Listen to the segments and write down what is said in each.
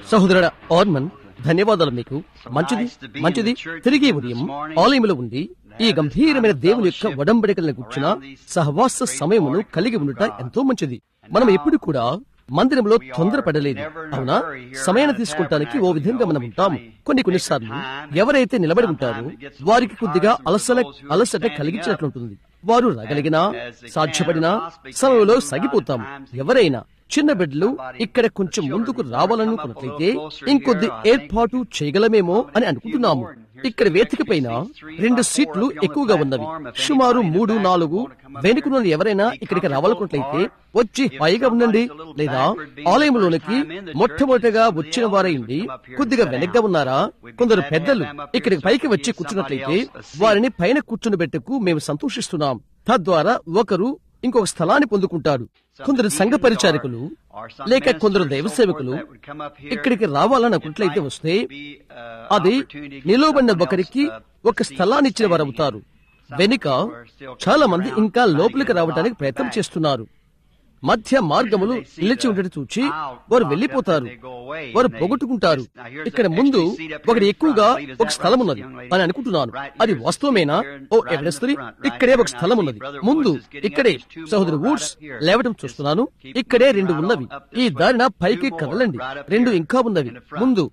సహోదరుడ ఆర్మన్ ధన్యవాదాలు మీకు మంచిది మంచిది తిరిగి ఉదయం ఆలయంలో ఉండి ఈ గంభీరమైన దేవుని యొక్క వడంబడికలను కూర్చున్న సహవాస సమయమును కలిగి ఉండుట ఎంతో మంచిది మనం ఎప్పుడు కూడా మందిరంలో తొందరపడలేదు అవునా సమయాన్ని తీసుకుంటానికి ఓ విధంగా మనం ఉంటాము కొన్ని కొన్నిసార్లు ఎవరైతే నిలబడి ఉంటారో వారికి కొద్దిగా అలసల అలసట కలిగించినట్లుంటుంది వారు రగలిగినా సాధ్యపడినా సమయంలో సగిపోతాము ఎవరైనా చిన్న బిడ్డలు ఇక్కడ కొంచెం ముందుకు రావాలనుకున్నట్లయితే ఇంకొద్ది ఏర్పాటు చేయగలమేమో అని అనుకుంటున్నాము ఇక్కడ వేదిక పైన రెండు సీట్లు ఎక్కువగా ఉన్నవి సుమారు మూడు నాలుగు వెనుకను ఎవరైనా ఇక్కడికి రావాలనుకున్నట్లయితే వచ్చి హాయిగా ఉండండి లేదా ఆలయంలోనికి మొట్టమొదటిగా వచ్చిన వారైంది కొద్దిగా వెనక్గా ఉన్నారా కొందరు పెద్దలు ఇక్కడికి పైకి వచ్చి కూర్చున్నట్లయితే వారిని పైన కూర్చుని పెట్టకు మేము సంతోషిస్తున్నాం తద్వారా ఒకరు ఇంకొక స్థలాన్ని పొందుకుంటారు కొందరు సంఘ పరిచారకులు లేక కొందరు దైవ సేవకులు ఇక్కడికి రావాలని అనుకున్నట్లయితే వస్తే అది నిలువబడిన ఒకరికి ఒక స్థలాన్ని ఇచ్చిన వారు అవుతారు వెనుక చాలా మంది ఇంకా లోపలికి రావడానికి ప్రయత్నం చేస్తున్నారు మధ్య మార్గములు నిలిచి ఉండటం చూచి వారు వెళ్లిపోతారు వారు పొగొట్టుకుంటారు ఇక్కడ ముందు ఒకటి ఎక్కువగా ఒక స్థలం ఉన్నది అని అనుకుంటున్నాను అది వాస్తవమేనా ఓ ఎవరెస్త్రీ ఇక్కడే ఒక స్థలం ఉన్నది ముందు ఇక్కడే సహోదరు వుడ్స్ లేవటం చూస్తున్నాను ఇక్కడే రెండు ఉన్నవి ఈ దారిన పైకి కదలండి రెండు ఇంకా ఉన్నవి ముందు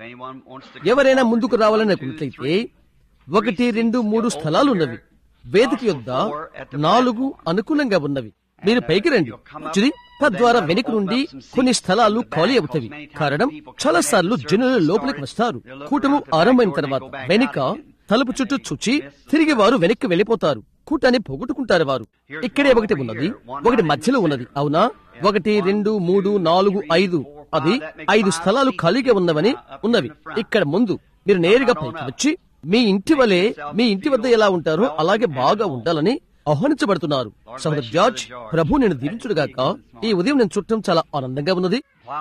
ఎవరైనా ముందుకు రావాలని అనుకున్నట్లయితే ఒకటి రెండు మూడు స్థలాలు ఉన్నవి వేదిక యొద్ద నాలుగు అనుకూలంగా ఉన్నవి మీరు పైకి రండి మంచిది తద్వారా వెనుక నుండి కొన్ని స్థలాలు ఖాళీ అవుతాయి కారణం చాలా సార్లు జనులు లోపలికి వస్తారు కూటము ఆరంభమైన తర్వాత వెనుక తలుపు చుట్టూ చుచ్చి తిరిగి వారు వెనక్కి వెళ్లిపోతారు కూటాన్ని పోగొట్టుకుంటారు వారు ఇక్కడే ఒకటి ఉన్నది ఒకటి మధ్యలో ఉన్నది అవునా ఒకటి రెండు మూడు నాలుగు ఐదు అది ఐదు స్థలాలు ఖాళీగా ఉన్నవని ఉన్నవి ఇక్కడ ముందు మీరు నేరుగా పైకి వచ్చి మీ ఇంటి వలె మీ ఇంటి వద్ద ఎలా ఉంటారో అలాగే బాగా ఉండాలని ఆహ్వానించబడుతున్నారు సహోదర్ జార్జ్ ప్రభు నేను దీవించుడుగాక ఈ ఉదయం నేను చుట్టం చాలా ఆనందంగా ఉన్నది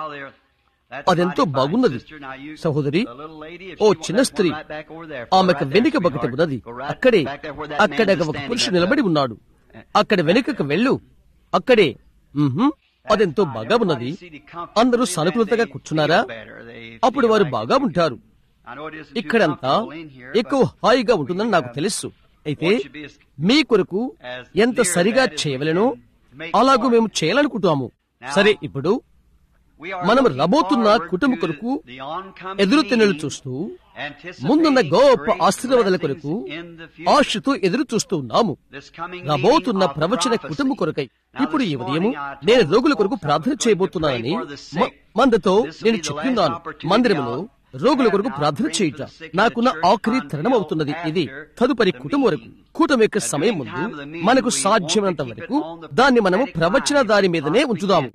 అదెంతో బాగున్నది సహోదరి ఓ చిన్న స్త్రీ ఆమెకు వెనుక ఒకటి ఉన్నది అక్కడే అక్కడ ఒక పురుషుడు నిలబడి ఉన్నాడు అక్కడ వెనుకకు వెళ్ళు అక్కడే మ్హూ. అదెంతో బాగా ఉన్నది అందరూ సానుకూలతగా కూర్చున్నారా అప్పుడు వారు బాగా ఉంటారు ఇక్కడంతా ఎక్కువ హాయిగా ఉంటుందని నాకు తెలుసు అయితే మీ కొరకు ఎంత సరిగా చేయవలెనో అలాగూ మేము చేయాలనుకుంటాము సరే ఇప్పుడు మనం రబోతున్న కుటుంబ కొరకు ఎదురు తెన్నులు చూస్తూ ముందున్న గొప్ప ఆశీర్వాదాల కొరకు ఆశతో ఎదురు చూస్తూ ఉన్నాము రాబోతున్న ప్రవచన కుటుంబ కొరకై ఇప్పుడు ఈ ఉదయము నేను రోగుల కొరకు ప్రార్థన చేయబోతున్నానని మ- మందతో నేను చెప్తున్నాను మందిరంలో రోగుల కొరకు ప్రార్థన చేయుట నాకున్న ఆఖరి తరుణం అవుతున్నది ఇది తదుపరి కుటుంబం వరకు కూటమి యొక్క సమయం ముందు మనకు సాధ్యమైనంత వరకు దాన్ని మనము ప్రవచన దారి మీదనే ఉంచుదాము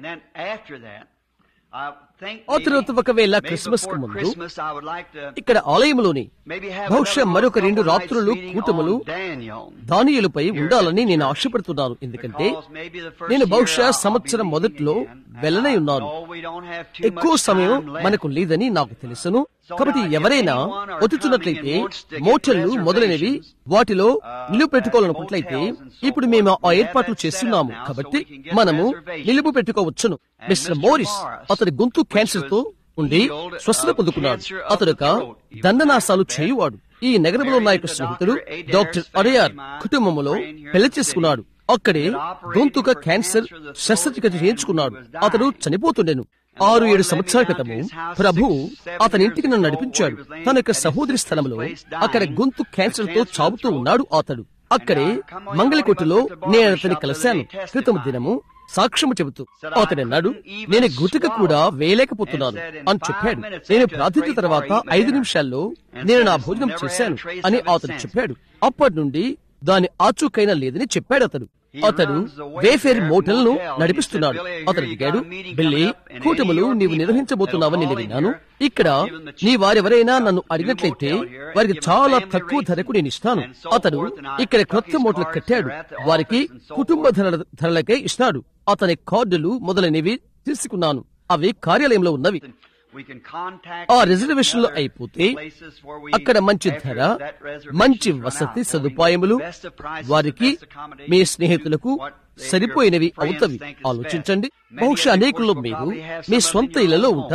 ఆ తర్వాత ఒకవేళ క్రిస్మస్ కు ముందు ఇక్కడ ఆలయంలోని బహుశా మరొక రెండు రాత్రులు కూటములు దానియులపై ఉండాలని నేను ఆశపడుతున్నాను ఎందుకంటే నేను బహుశా సంవత్సరం మొదట్లో వెళ్ళనే ఉన్నాను ఎక్కువ సమయం మనకు లేదని నాకు తెలుసును కాబట్టి ఎవరైనా ఒత్తుతున్నట్లయితే మోటళ్లు మొదలైనవి వాటిలో నిలుపు పెట్టుకోవాలనుకున్నట్లయితే ఇప్పుడు మేము ఆ ఏర్పాట్లు చేస్తున్నాము కాబట్టి మనము నిలుపు పెట్టుకోవచ్చును మిస్టర్ మోరిస్ అతడి గొంతు క్యాన్సర్ తో ఉండి స్వస్థత పొందుకున్నాడు అతడు ఒక దండనాశాలు చేయువాడు ఈ నగరంలో ఉన్న యొక్క స్నేహితుడు డాక్టర్ అడయార్ కుటుంబంలో పెళ్లి చేసుకున్నాడు అక్కడే గొంతుక క్యాన్సర్ శస్త్రచికిత్స చేయించుకున్నాడు అతడు చనిపోతుండెను ఆరు ఏడు సంవత్సరాల క్రితము ప్రభు అతని ఇంటికి నన్ను నడిపించాడు తన యొక్క సహోదరి స్థలంలో అక్కడ గొంతు క్యాన్సర్ తో చావుతూ ఉన్నాడు అతడు అక్కడే మంగళకొట్టులో నేను అతన్ని కలిశాను క్రితం దినము సాక్ష్యము చెబుతూ అతడు అన్నాడు నేను గుటిక కూడా వేయలేకపోతున్నాను అని చెప్పాడు నేను ప్రార్థించిన తర్వాత ఐదు నిమిషాల్లో నేను నా భోజనం చేశాను అని అతడు చెప్పాడు అప్పటి నుండి దాని ఆచూకైనా లేదని చెప్పాడు అతడు అతడు వేఫేర్ మోటల్ ను నడిపిస్తున్నాడు అతడు అడిగాడు బిల్లి కూటములు నీవు నిర్వహించబోతున్నావని నేను విన్నాను ఇక్కడ నీ వారెవరైనా నన్ను అడిగినట్లయితే వారికి చాలా తక్కువ ధరకు నేను ఇస్తాను అతడు ఇక్కడ క్రొత్త మోటలు కట్టాడు వారికి కుటుంబ ధరల ధరలకే ఇస్తాడు అతని కార్డులు మొదలైనవి తీసుకున్నాను అవి కార్యాలయంలో ఉన్నవి ఆ రిజర్వేషన్ లో అయిపోతే అక్కడ మంచి ధర మంచి వసతి సదుపాయములు వారికి మీ స్నేహితులకు సరిపోయినవి అవుతవి ఆలోచించండి బహుశా అనేకుల్లో మీరు మీ స్వంత ఇళ్లలో ఉంటారు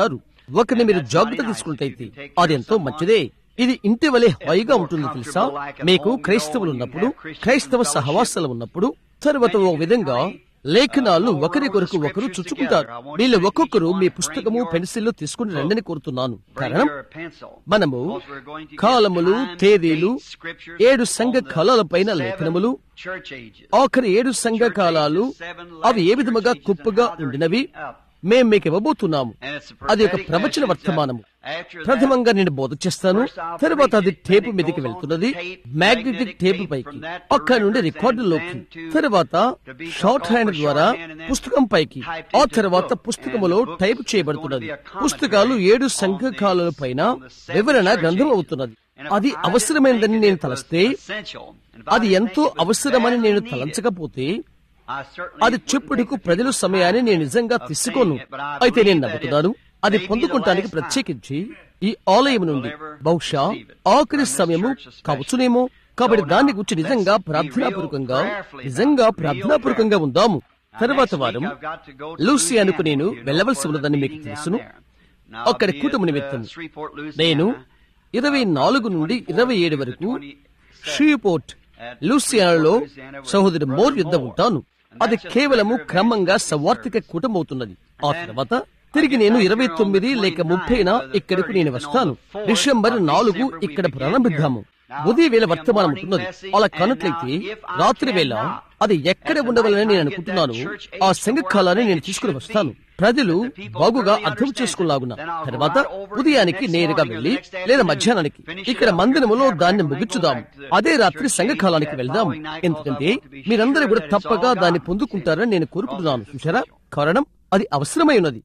ఒకరిని మీరు జాగ్రత్త తీసుకున్నట్లయితే అది ఎంతో మంచిదే ఇది ఇంటి వలె హాయిగా ఉంటుంది తెలుసా మీకు క్రైస్తవులు ఉన్నప్పుడు క్రైస్తవ సహవాసాలు ఉన్నప్పుడు తర్వాత ఓ విధంగా లేఖనాలు ఒకరి కొరకు ఒకరు చుచ్చుకుంటారు వీళ్ళు ఒక్కొక్కరు మీ పుస్తకము పెన్సిల్ తీసుకుని రండని కోరుతున్నాను కారణం మనము కాలములు తేదీలు ఏడు సంఘ కాలాలపైన లేఖనములు ఆఖరి ఏడు సంఘ కాలాలు అవి ఏ విధముగా కుప్పగా ఉండినవి మేం మీకు ఇవ్వబోతున్నాము అది ఒక ప్రవచన వర్తమానము ప్రథమంగా నేను బోధ చేస్తాను తర్వాత అది టేపు మీదకి వెళ్తున్నది మ్యాగ్నెటిక్ టేపు పైకి అక్కడ నుండి రికార్డులోకి తర్వాత షార్ట్ హ్యాండ్ ద్వారా పుస్తకం పైకి ఆ తర్వాత పుస్తకములో టైప్ చేయబడుతున్నది పుస్తకాలు ఏడు సంఘకాల పైన వివరణ గ్రంథం అవుతున్నది అది అవసరమైనదని నేను తలస్తే అది ఎంతో అవసరమని నేను తలంచకపోతే అది చెప్పుడుకు ప్రజల సమయాన్ని నేను నిజంగా తీసుకోను అయితే నేను నమ్ముతున్నాను అది పొందుకుంటానికి ప్రత్యేకించి ఈ ఆలయం నుండి బహుశా ఆఖరి సమయము కావచ్చునేమో కాబట్టి దాన్ని గురించి నిజంగా ప్రార్థనాపూర్వకంగా నిజంగా ప్రార్థనాపూర్వకంగా ఉందాము తర్వాత వారం లూసియానుకు నేను వెళ్ళవలసి ఉన్నదని మీకు తెలుసును అక్కడి కుటుంబ నిమిత్తం నేను ఇరవై నాలుగు నుండి ఇరవై ఏడు వరకు శ్రీపోర్ట్ లూసియానాలో సహోదరి మోర్ యుద్ధ ఉంటాను అది కేవలము క్రమంగా సవార్థిక కూటమవుతున్నది ఆ తర్వాత తిరిగి నేను ఇరవై తొమ్మిది లేక ముప్పైన ఇక్కడకు నేను వస్తాను డిసెంబర్ నాలుగు ఇక్కడ ప్రారంభిద్దాము ఉదయ వేళ వర్తమానం ఉంటున్నది అలా కానట్లయితే రాత్రి వేళ అది ఎక్కడ ఉండవాలని నేను అనుకుంటున్నాను ఆ సంఘకాలాన్ని నేను తీసుకుని వస్తాను ప్రజలు బాగుగా అర్థం చేసుకున్నాగున్నా తర్వాత ఉదయానికి నేరుగా వెళ్లి లేదా మధ్యాహ్నానికి ఇక్కడ మందిరములో దాన్ని ముగించుదాం అదే రాత్రి సంఘకాలానికి వెళ్దాం ఎందుకంటే మీరందరూ కూడా తప్పగా దాన్ని పొందుకుంటారని నేను కోరుకుంటున్నాను చూసారా కారణం అది అవసరమై ఉన్నది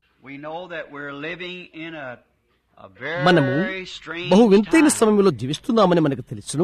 మనము బహు వింతైన సమయంలో జీవిస్తున్నామని మనకు తెలుసును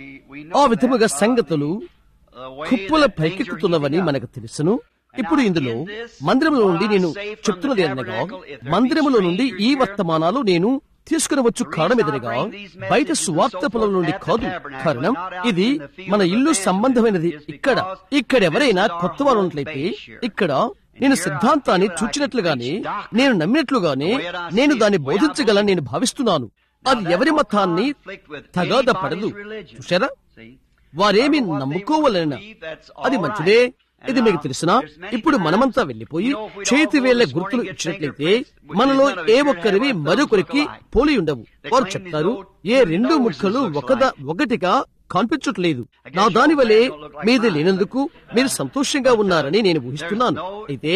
ఆ విధముగా సంగతులు కుప్పల పైకెక్కుతున్నవని మనకు తెలుసును ఇప్పుడు ఇందులో మందిరంలో నుండి నేను చెప్తున్నది అనగా మందిరములో నుండి ఈ వర్తమానాలు నేను తీసుకునవచ్చు కారణమెదురుగా బయట సువార్త పొలం నుండి కాదు కారణం ఇది మన ఇల్లు సంబంధమైనది ఇక్కడ ఇక్కడ ఎవరైనా కొత్త వారు ఉన్నట్లయితే ఇక్కడ నేను సిద్ధాంతాన్ని చూచినట్లుగానే నేను నమ్మినట్లుగానే నేను దాన్ని బోధించగలని నేను భావిస్తున్నాను అది ఎవరి మతాన్ని తగాద పడదు చూసారా వారేమి నమ్ముకోవాలన అది మంచిదే ఇది మీకు తెలిసినా ఇప్పుడు మనమంతా వెళ్లిపోయి చేతి వేళ్ల గుర్తులు ఇచ్చినట్లయితే మనలో ఏ ఒక్కరివి మరొకరికి పోలి ఉండవు వారు చెప్తారు ఏ రెండు ముక్కలు ఒకదా ఒకటిగా కనిపించట్లేదు నా దాని వలె మీది లేనందుకు మీరు సంతోషంగా ఉన్నారని నేను ఊహిస్తున్నాను అయితే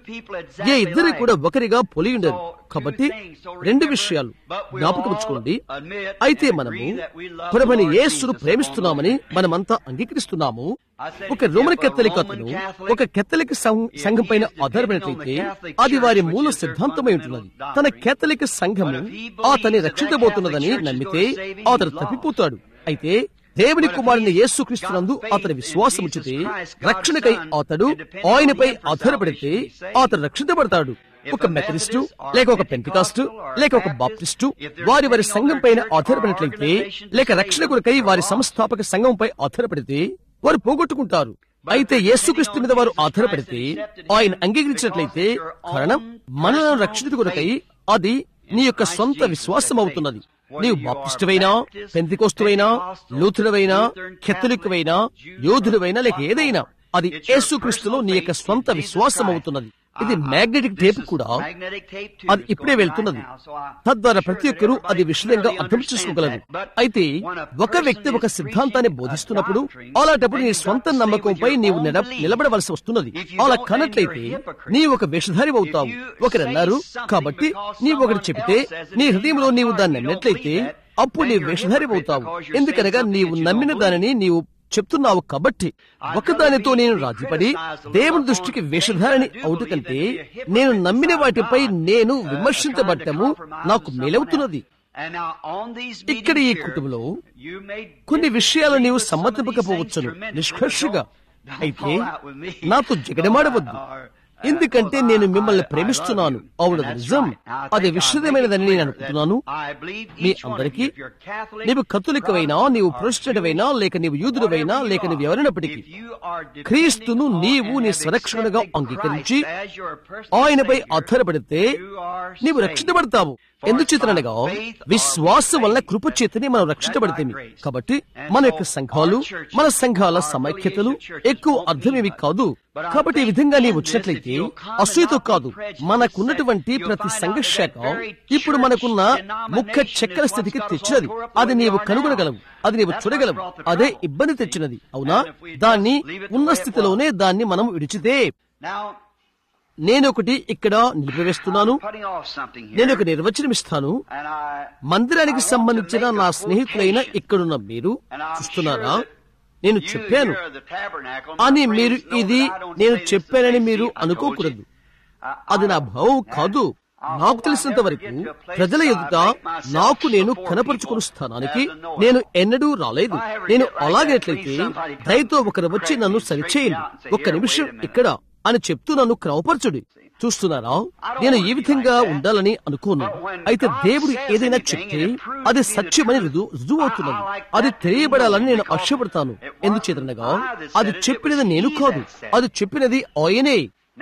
ఏ ఇద్దరు కూడా ఒకరిగా పొలి ఉండరు కాబట్టి రెండు విషయాలు జ్ఞాపకముచ్చుకోండి అయితే మనము ప్రభుని యేసును ప్రేమిస్తున్నామని మనమంతా అంగీకరిస్తున్నాము ఒక రోమన్ కెత్తలిక అతను ఒక కెత్తలిక సంఘం పైన ఆధారపడినట్లయితే అది వారి మూల సిద్ధాంతమై ఉంటున్నది తన కెత్తలిక సంఘము అతని రక్షించబోతున్నదని నమ్మితే అతను తప్పిపోతాడు అయితే దేవుని కుమారుని యేసుక్రీస్తునందు అతని విశ్వాసం ఉంచితే రక్షణకై అతడు ఆయనపై ఆధారపడితే అతడు రక్షించబడతాడు ఒక మెథడిస్టు లేక ఒక పెంటికాస్టు లేక ఒక బాప్టిస్టు వారి వారి సంఘం పైన ఆధారపడినట్లయితే లేక రక్షణ కొరకై వారి సంస్థాపక సంఘంపై ఆధారపడితే వారు పోగొట్టుకుంటారు అయితే యేసుక్రీస్తు మీద వారు ఆధారపడితే ఆయన అంగీకరించినట్లయితే కారణం మనలను రక్షిత కొరకై అది నీ యొక్క సొంత విశ్వాసం అవుతున్నది నీవు బాప్టిస్టువైనా పెంతికోస్తువైనా లూథుడవైనా కెత్తలిక్కువైనా యోధుడవైనా లేక ఏదైనా అది యేసుక్రీస్తులో నీ యొక్క స్వంత విశ్వాసం అవుతున్నది ఇది మ్యాగ్నెటిక్ టేప్ కూడా అది ఇప్పుడే వెళ్తున్నది తద్వారా ప్రతి ఒక్కరూ అది విషయంగా అర్థం చేసుకోగలరు అయితే ఒక వ్యక్తి ఒక సిద్ధాంతాన్ని బోధిస్తున్నప్పుడు అలాంటప్పుడు నీ స్వంత నమ్మకంపై నీవు నిలబడవలసి వస్తున్నది అలా కనట్లయితే నీ ఒక వేషధారి అవుతావు ఒకరన్నారు కాబట్టి నీవు ఒకటి చెబితే నీ హృదయంలో నీవు దాన్ని నమ్మినట్లయితే అప్పుడు నీ వేషధారి అవుతావు ఎందుకనగా నీవు నమ్మిన దానిని నీవు చెప్తున్నావు కాబట్టి ఒకదానితో నేను రాజీపడి దేవుని దృష్టికి వేషధారని అవుట కంటే నేను నమ్మిన వాటిపై నేను విమర్శించబడ్డము నాకు మేలవుతున్నది ఇక్కడ ఈ కుటుంబంలో కొన్ని విషయాలు నీవు సమ్మతింపకపోవచ్చును నిష్కర్షగా అయితే నాతో జగడమాడవద్దు ఎందుకంటే నేను మిమ్మల్ని ప్రేమిస్తున్నాను అవును అది నిజం అది విశ్వదమైనదని నేను అనుకుంటున్నాను మీ అందరికీ నీవు కతులికవైనా నీవు ప్రొస్టెడవైనా లేక నీవు యూదుడవైనా లేక నీవు ఎవరైనప్పటికీ క్రీస్తును నీవు నీ స్వరక్షణగా అంగీకరించి ఆయనపై ఆధారపడితే నీవు రక్షించబడతావు ఎందుచేతనగా విశ్వాసం వల్ల కృప చేతని మనం రక్షించబడితే కాబట్టి మన యొక్క సంఘాలు మన సంఘాల సమైక్యతలు ఎక్కువ అర్థమేవి కాదు కాబట్టి ఈ విధంగా నీవు వచ్చినట్లయితే అసూయతో కాదు మనకున్నటువంటి ప్రతి సంఘ శాఖ ఇప్పుడు మనకున్న ముఖ్య చక్కెర స్థితికి తెచ్చినది అది నీవు కనుగొనగలవు అది నీవు చూడగలవు అదే ఇబ్బంది తెచ్చినది అవునా దాన్ని ఉన్న స్థితిలోనే దాన్ని మనం విడిచితే నేను ఒకటి ఇక్కడ నిలిపివేస్తున్నాను నేను ఒక నిర్వచనం ఇస్తాను మందిరానికి సంబంధించిన నా స్నేహితులైన ఇక్కడున్న మీరు చూస్తున్నారా నేను చెప్పాను అని మీరు ఇది నేను చెప్పానని మీరు అనుకోకూడదు అది నా భావం కాదు నాకు తెలిసినంత వరకు ప్రజల ఎదుట నాకు నేను కనపరుచుకున్న స్థానానికి నేను ఎన్నడూ రాలేదు నేను అలాగేట్లయితే దయతో ఒకరు వచ్చి నన్ను సరిచేయండి ఒక్క నిమిషం ఇక్కడ అని చెప్తూ నన్ను క్రమపరచుడి చూస్తున్నారా నేను ఈ విధంగా ఉండాలని అనుకోను అయితే దేవుడు ఏదైనా చెప్తే అది సత్యమని రుజువు రుజువవుతున్నది అది తెలియబడాలని నేను ఆశపడతాను ఎందుచేతనగా అది చెప్పినది నేను కాదు అది చెప్పినది ఆయనే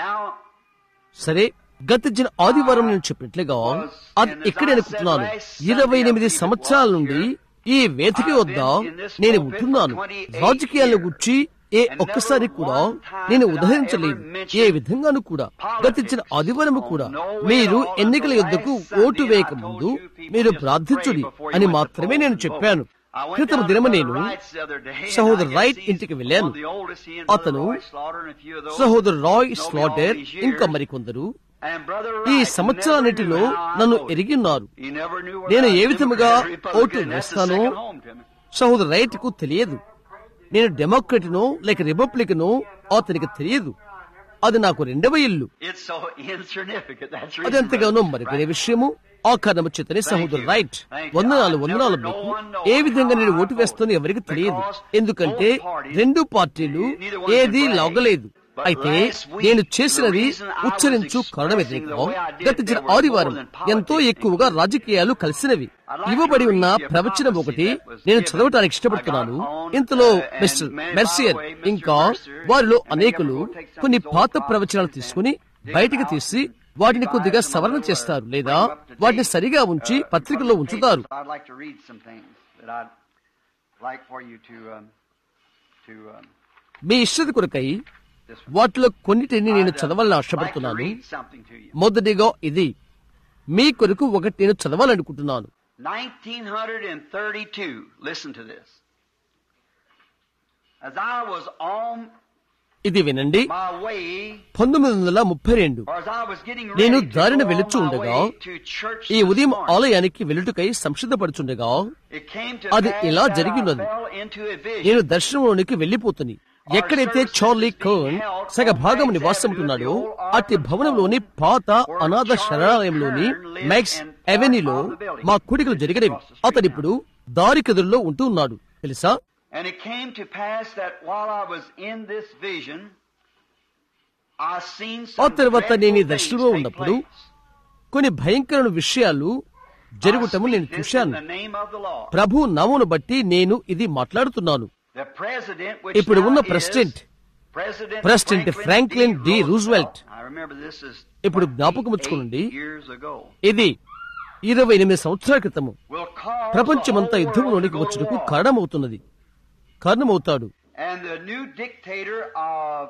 సరే గతించిన ఆదివారం నేను చెప్పినట్లుగా అది ఇక్కడే అనుకుంటున్నాను ఇరవై ఎనిమిది సంవత్సరాల నుండి ఈ వేదిక వద్ద నేను ఉంటున్నాను రాజకీయాలను గుర్చి ఏ ఒక్కసారి కూడా నేను ఉదహరించలేదు ఏ విధంగాను కూడా గతించిన ఆదివారం కూడా మీరు ఎన్నికల యుద్ధకు ఓటు వేయక ముందు మీరు ప్రార్థించుడి అని మాత్రమే నేను చెప్పాను క్రితం దినము నేను సహోదరు రైట్ ఇంటికి వెళ్ళాను అతను సహోదరు రాయ్ స్లాటర్ ఇంకా మరికొందరు ఈ సంవత్సరాన్నిటిలో నన్ను ఎరిగి ఉన్నారు నేను ఏ విధముగా ఓటు వేస్తానో సహోదరు రైట్ కు తెలియదు నేను డెమోక్రట్నో లేక రిపబ్లిక్నో అతనికి తెలియదు అది నాకు రెండవ ఇల్లు అది ఎంతగానో మరికొనే విషయము ఆ కారణము చేతనే సహోదరు రైట్ వందనాలు వందనాలు మీకు ఏ విధంగా నేను ఓటు వేస్తానో ఎవరికి తెలియదు ఎందుకంటే రెండు పార్టీలు ఏది లాగలేదు అయితే నేను చేసినది ఉచ్చరించు కారణం ఎదురుగా గతించిన ఆదివారం ఎంతో ఎక్కువగా రాజకీయాలు కలిసినవి ఇవ్వబడి ఉన్న ప్రవచనం ఒకటి నేను చదవటానికి ఇష్టపడుతున్నాను ఇంతలో మిస్టర్ మెర్సియర్ ఇంకా వారిలో అనేకులు కొన్ని పాత ప్రవచనాలు తీసుకుని బయటికి తీసి వాటిని కొద్దిగా సవరణ చేస్తారు లేదా వాటిని సరిగా ఉంచి పత్రికల్లో ఉంచుతారు మీ ఇష్టత కొరకై వాటిలో కొన్నిటిని నేను చదవాలని ఆశపడుతున్నాను మొదటిగా ఇది మీ కొరకు ఒకటి నేను చదవాలనుకుంటున్నాను 1932, listen to this. As I was on ఇది వినండి my way, పంతొమ్మిది వందల ముప్పై రెండు or as I was getting నేను ready to దారిన go on వెళుచు my ఉండగా way to church ఈ this ఉదయం morning, ఆలయానికి వెలుటుకై సంసిద్ధపడుచుండగా it came to అది pass ఇలా that I జరిగినది. fell into a vision. నేను దర్శనంలోనికి వెళ్లిపోతుని ఎక్కడైతే చార్లీ కర్న్ సగ భాగం నివాసం ఉంటున్నాడో అట్టి భవనంలోని పాత అనాథ శరణాలయంలోని మ్యాక్స్ అవెన్యూలో మా కుడికలు జరిగినవి అతడిప్పుడు దారికెదురులో ఉంటూ ఉన్నాడు తెలుసా And it came to pass that while I was in this vision, I seen ఆ some తర్వాత నేను ఈ dreadful things దర్శనంలో take ఉన్నప్పుడు place. కొన్ని భయంకరమైన విషయాలు I జరుగుటము speak నేను this in చూశాను the name of the Lord. ప్రభు నామమును బట్టి నేను ఇది మాట్లాడుతున్నాను The president, which ఇప్పుడు ఉన్న now is president President president Franklin D Roosevelt. I remember this is ఇప్పుడు 28 జ్ఞాపకం ఉంచుకోనండి. years ago. ఇది ఇరవై ఎనిమిది సంవత్సరాల క్రితము Will cause ప్రపంచమంతా the whole యుద్ధంలోనికి world to go వచ్చుటకు to war. కారణమవుతున్నది కారణమవుతాడు And the new dictator of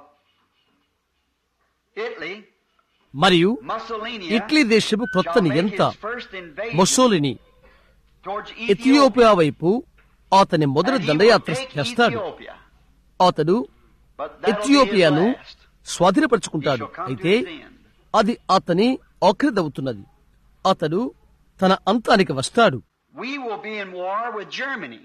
Italy, మరియు Mussolini, ఇటలీ దేశపు కొత్త shall make నియంత his first invasion Mussolini towards Ethiopia వైపు అతని మొదటి And he will దండయాత్ర take చేస్తాడు Ethiopia. అతడు But that'll be his ఎథియోపియాను last. స్వాధీనపరుచుకుంటాడు He shall come to అయితే his end. అది అతని ఆఖరిదవుతున్నది అతడు తన అంతానికి వస్తాడు We will be in war with Germany.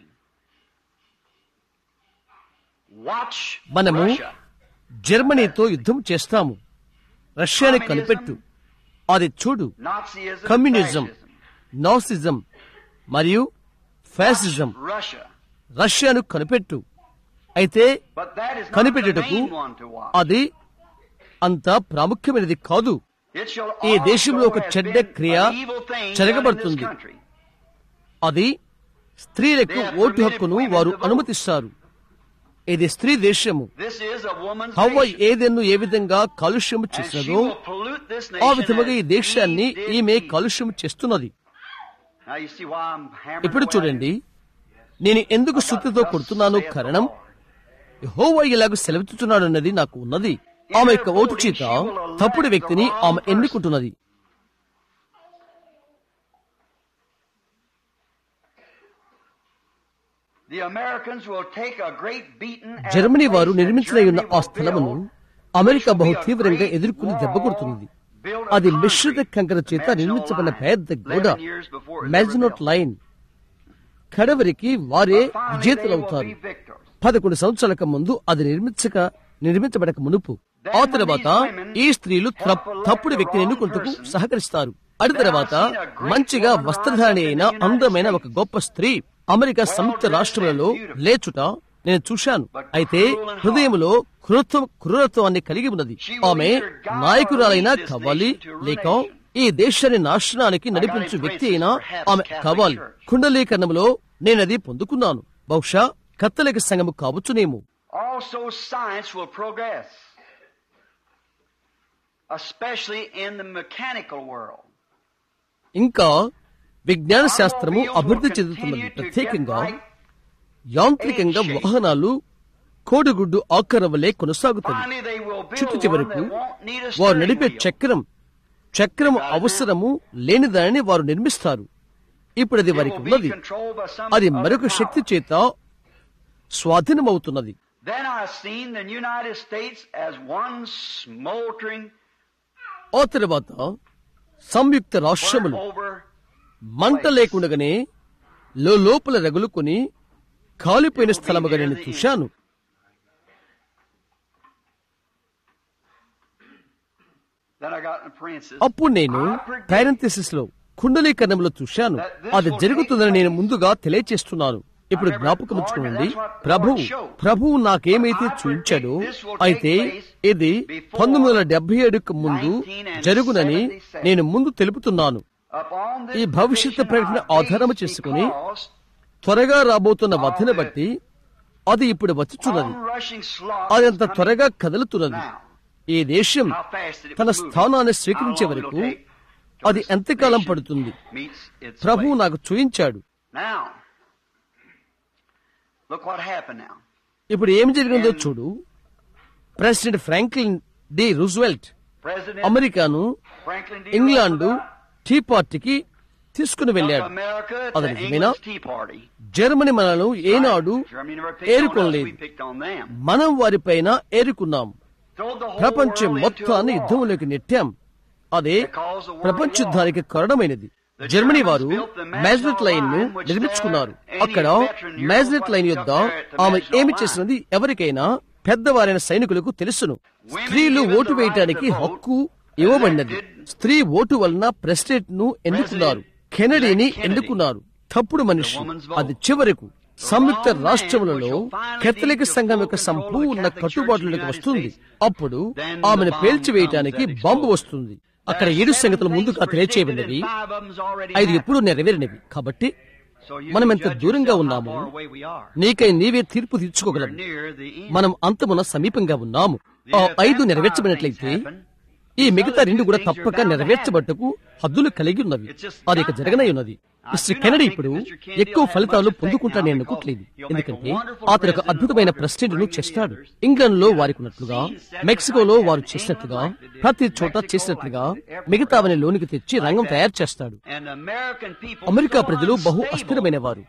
Watch మనము Russia. జర్మనీతో యుద్ధం చేస్తాము రష్యాని కనిపెట్టు అది చూడు Nazism, కమ్యూనిజం fascism. నాసిజం మరియు ఫ్యాసిజం Russia. రష్యాను కనిపెట్టు అయితే But that is not the కనిపెట్టుటకు main one to watch. అది అంత ప్రాముఖ్యమైనది కాదు It shall ఈ దేశంలో ఒక also చెడ్డ have been క్రియ an evil thing done in this జరగబడుతుంది. country. అది స్త్రీలకు ఓటు హక్కును వారు అనుమతిస్తారు ఇది స్త్రీ దేశము This is a woman's హవ్వ nation. ఏదెన్ను ఏ విధంగా కాలుష్యము And she చేసినదో will pollute this ఆ nation విధముగా ఈ as దేశాన్ని Eve did ఈమె Eve. కాలుష్యం చేస్తున్నది Now you see why I'm hammering ఇప్పుడు away. చూడండి నేను ఎందుకు శుద్ధితో కొడుతున్నాను కారణం యెహోవా ఇలాగ సెలవుతున్నాడు అన్నది నాకు ఉన్నది ఆమె యొక్క ఓటు చేత తప్పుడు వ్యక్తిని ఆమె ఎన్నుకుంటున్నది The Americans will take a great beating at a Germany place వారు that నిర్మించిన ఉన్న Germany ఆ will స్థలమును build, అమెరికా which will బహు be a తీవ్రంగా great ఎదుర్కొని wall దెబ్బ కొడుతున్నది built of అది concrete. మిశ్రిత కంకర చేత That's no నిర్మించబడిన lie. పెద్ద గోడ 11 years before it was Maginot ever built. Line కడవరికి వారే But finally they will విజేతలవుతారు be victors. పదకొండు సంవత్సరాలకు ముందు అది నిర్మించక నిర్మించబడక మునుపు ఆ తర్వాత ఈ స్త్రీలు త్రప్- తప్పుడు వ్యక్తిని ఎన్నుకుంటూ సహకరిస్తారు అటు తర్వాత మంచిగా వస్త్రధారి అయిన అందమైన ఒక గొప్ప స్త్రీ అమెరికా సంయుక్త రాష్ట్రాలలో లేచుట నేను చూశాను అయితే హృదయంలో క్రూరత్వం క్రూరత్వాన్ని కలిగి ఉన్నది ఆమె నాయకురాలైనా కావాలి లేక ఈ దేశాన్ని నాశనానికి నడిపించు వ్యక్తి అయినా ఆమె కావాలి కుండలీకరణంలో నేనది పొందుకున్నాను బహుశా కత్తలిక సంఘము కావచ్చునేమో Also, science will progress, especially in the mechanical world. ఇంకా విజ్ఞాన శాస్త్రము అభివృద్ధి చెందుతున్నది ప్రత్యేకంగా యాంత్రికంగా వాహనాలు కోడిగుడ్డు ఆకారం వలె కొనసాగుతుంది Finally, they will చుట్టు build one చివరకు that won't need a వారు steering నడిపే wheel. చక్రం చక్రం అవసరము లేని దానిని వారు నిర్మిస్తారు ఇప్పుడు అది It వారికి will be ఉన్నది controlled by some అది other మరొక power. శక్తి చేత స్వాధీనమవుతున్నది Then I seen the United States as one smoldering ఆ తర్వాత సంయుక్త burnt రాష్ట్రములు over మంట లేకుండగానే లో- లోపల రగులుకొని కాలిపోయిన స్థలముగా నేను చూశాను Then I got in parentheses. అప్పుడు నేను I predict పారెంథెసిస్ లో కుండలీకరణంలో చూశాను అది జరుగుతుందని నేను ముందుగా తెలియచేస్తున్నాను ఇప్పుడు జ్ఞాపకం ఉంచుకోండి ప్రభు ప్రభువు నాకేమైతే చూపించాడో అయితే ఇది పంతొమ్మిది వందల డెబ్బై ఏడుకు ముందు జరుగునని నేను ముందు తెలుపుతున్నాను Upon this ఈ భవిష్యత్తు prediction ప్రకటన I ఆధారము based చేసుకుని because త్వరగా రాబోతున్న వధను బట్టి అది ఇప్పుడు వచ్చుచున్నది onrushing slaughter అది is అంత coming త్వరగా కదులుతున్నది now. ఈ దేశం How fast it తన will move. స్థానాన్ని How స్వీకరించే long వరకు it'll take till అది this ఎంతకాలం nation పడుతుంది meets its ప్రభువు place. నాకు చూయించాడు Now, look what happened now. ఇప్పుడు ఏం జరిగిందో చూడు president Franklin D Roosevelt President అమెరికాను Franklin D. England Roosevelt tea పార్టీకి తీసుకుని of వెళ్ళాడు America అది to నిజమేనా? England's Tea Party. జర్మనీ మనను ఏనాడు Germany never picked on us, ఏరుకోలేదు we picked on them. మనం వారిపైన ఏరుకున్నాం Throw the whole ప్రపంచం world into a మొత్తాన్ని war. యుద్ధంలోకి నెట్టాం అదే Because the world ప్రపంచ war. యుద్ధానికి కారణమైనది The జర్మనీ Germans వారు built the Maginot Maginot line ను Line, which నిర్మించుకున్నారు there any అక్కడ veteran Euro Maginot line fighting యొద్ద up there at the ఆమె Maginot ఏమి Line. చేసినది ఎవరికైనా పెద్దవారైన సైనికులకు తెలుసును Women స్త్రీలు given ఓటు the వేయటానికి right to vote, హక్కు ఇవ్వబడినది elected స్త్రీ ఓటు వలన ప్రెసిడెంట్ ను ఎన్నుకున్నారు President కెనడీని Kennedy. ఎన్నుకున్నారు తప్పుడు మనిషి woman's vote. అది చివరకు సంయుక్త wrong man రాష్ట్రములలో which will finally కథలిక lead to సంఘం full యొక్క control of the సంపూర్ణ Catholic Church కట్టుబాట్లకు in the వస్తుంది United States. అప్పుడు Then the ఆమెను bomb పేల్చివేయటానికి comes and బాంబు explodes. వస్తుంది అక్కడ There are ఏడు seven సంగతులు things ముందుగా predicted తెలియచేయబడినవి and five of them's already ఐదు happened. ఎప్పుడు నెరవేరినవి కాబట్టి So you మనం can ఎంత judge దూరంగా yourself how ఉన్నాము far away we are. నీకై నీవే తీర్పు We're తీర్చుకోగలము near the end. మనం అంతమున సమీపంగా ఉన్నాము ఆ If ఐదు that నెరవేర్చబడినట్లయితే five things happen, ఈ మిగతా రెండు కూడా తప్పక నెరవేర్చబట్టకు హద్దులు కలిగి ఉన్నవి అది ఇక జరగనై ఉన్నది మిస్టర్ కెనడీ ఇప్పుడు ఎక్కువ ఫలితాలు పొందుకుంటానని అనుకోవట్లేదు ఎందుకంటే అతను ఒక అద్భుతమైన ప్రెసిడెంట్ ను చేస్తాడు ఇంగ్లాండ్ లో వారికి ఉన్నట్లుగా మెక్సికోలో వారు చేసినట్లుగా ప్రతి చోట చేసినట్లుగా మిగతావని లోనికి తెచ్చి రంగం తయారు చేస్తాడు and American people America so ప్రజలు బహు unstable. అస్థిరమైన వారు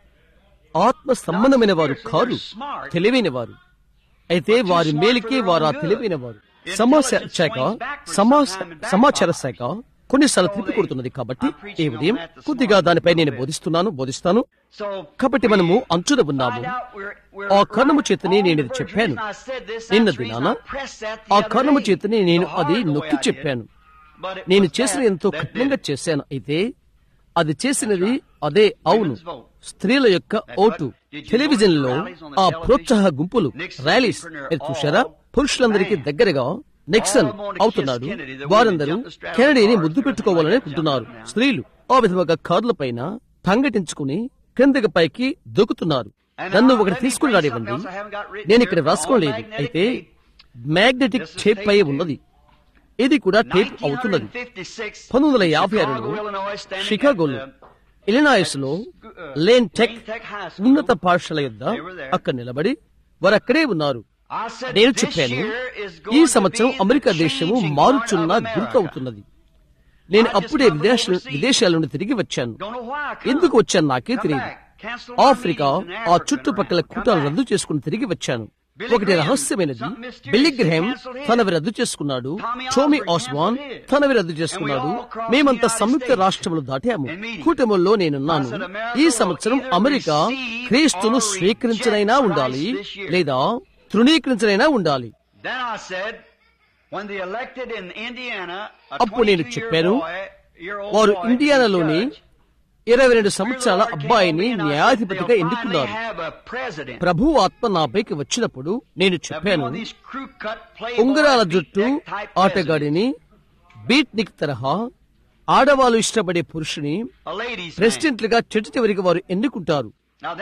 ఆత్మ సంబంధమైన వారు కారు తెలివైన వారు అయితే వారి మేలుకే వారు ఆ తెలివైన వారు సమాచార శాఖ సమాచ- సమాచార శాఖ కొన్నిసార్లు తిప్పి కొడుతున్నది కాబట్టి ఈ ఉదయం కొద్దిగా దానిపై నేను బోధిస్తున్నాను బోధిస్తాను So, కాబట్టి మనము అంచున ఉన్నాము find out we're- we're ఆ కారణము right చేతనే on నేను the ఇది verge. చెప్పాను Reason I said this, that's నిన్న the reason దినాన I pressed that the ఆ other కారణము day. చేతనే నేను The అది hard way నొక్కి I did. చెప్పాను But it నేను was చేసిన that ఎంతో that did కఠినంగా it. చేశాను అయితే అది చేసినది అదే అవును స్త్రీల యొక్క ఓటు టెలివిజన్ లో ఆ ప్రోత్సాహ గుంపులు ర్యాలీస్ మీరు చూశారా పురుషులందరికీ దగ్గరగా నిక్సన్ అవుతున్నాడు వారందరూ కెనడీని ముద్దు పెట్టుకోవాలని అనుకుంటున్నారు స్త్రీలు ఆ విధముగా కార్ల పైన తంగటించుకుని క్రిందకి పైకి దొక్కుతున్నారు నన్ను ఒకటి తీసుకుని రానివ్వండి నేను ఇక్కడ రాసుకోలేదు అయితే మ్యాగ్నెటిక్ టేప్ పై ఉన్నది ఇది కూడా టేప్ అవుతున్నది పంతొమ్మిది వందల యాభై ఆరులో షికాగోలో ఇలినాయిస్ లో లేన్ టెక్ ఉన్నత పాఠశాల యొద్ద అక్కడ నిలబడి వారు అక్కడే ఉన్నారు నేను చెప్పాను ఈ సంవత్సరం అమెరికా దేశము మారుచున్న గుర్తు అవుతున్నది నేను అప్పుడే విదేశ విదేశాల నుండి తిరిగి వచ్చాను ఎందుకు వచ్చాను నాకే తెలియదు ఆఫ్రికా ఆ చుట్టుపక్కల కూటాలు రద్దు చేసుకుని తిరిగి వచ్చాను ఒకటి రహస్యమైనది బిల్లి గ్రహం తనవి రద్దు చేసుకున్నాడు టోమీ ఆస్వాన్ తనవి రద్దు చేసుకున్నాడు మేమంతా సంయుక్త రాష్ట్రములు దాటాము కూటముల్లో నేనున్నాను ఈ సంవత్సరం అమెరికా క్రీస్తును స్వీకరించనైనా ఉండాలి లేదా తృణీకరించనైనా ఉండాలి అప్పుడు నేను చెప్పాను వారు ఇండియానాలోని ఇరవై రెండు సంవత్సరాల అబ్బాయిని న్యాయాధిపతిగా ఎన్నుకున్నారు ప్రభు ఆత్మ నాపైకి వచ్చినప్పుడు నేను చెప్పాను ఉంగరాల జుట్టు ఆటగాడిని బీట్నిక్ తరహా ఆడవాళ్ళు ఇష్టపడే పురుషుని ప్రెసిడెంట్లుగా చెట్టు చివరికి వారు ఎన్నుకుంటారు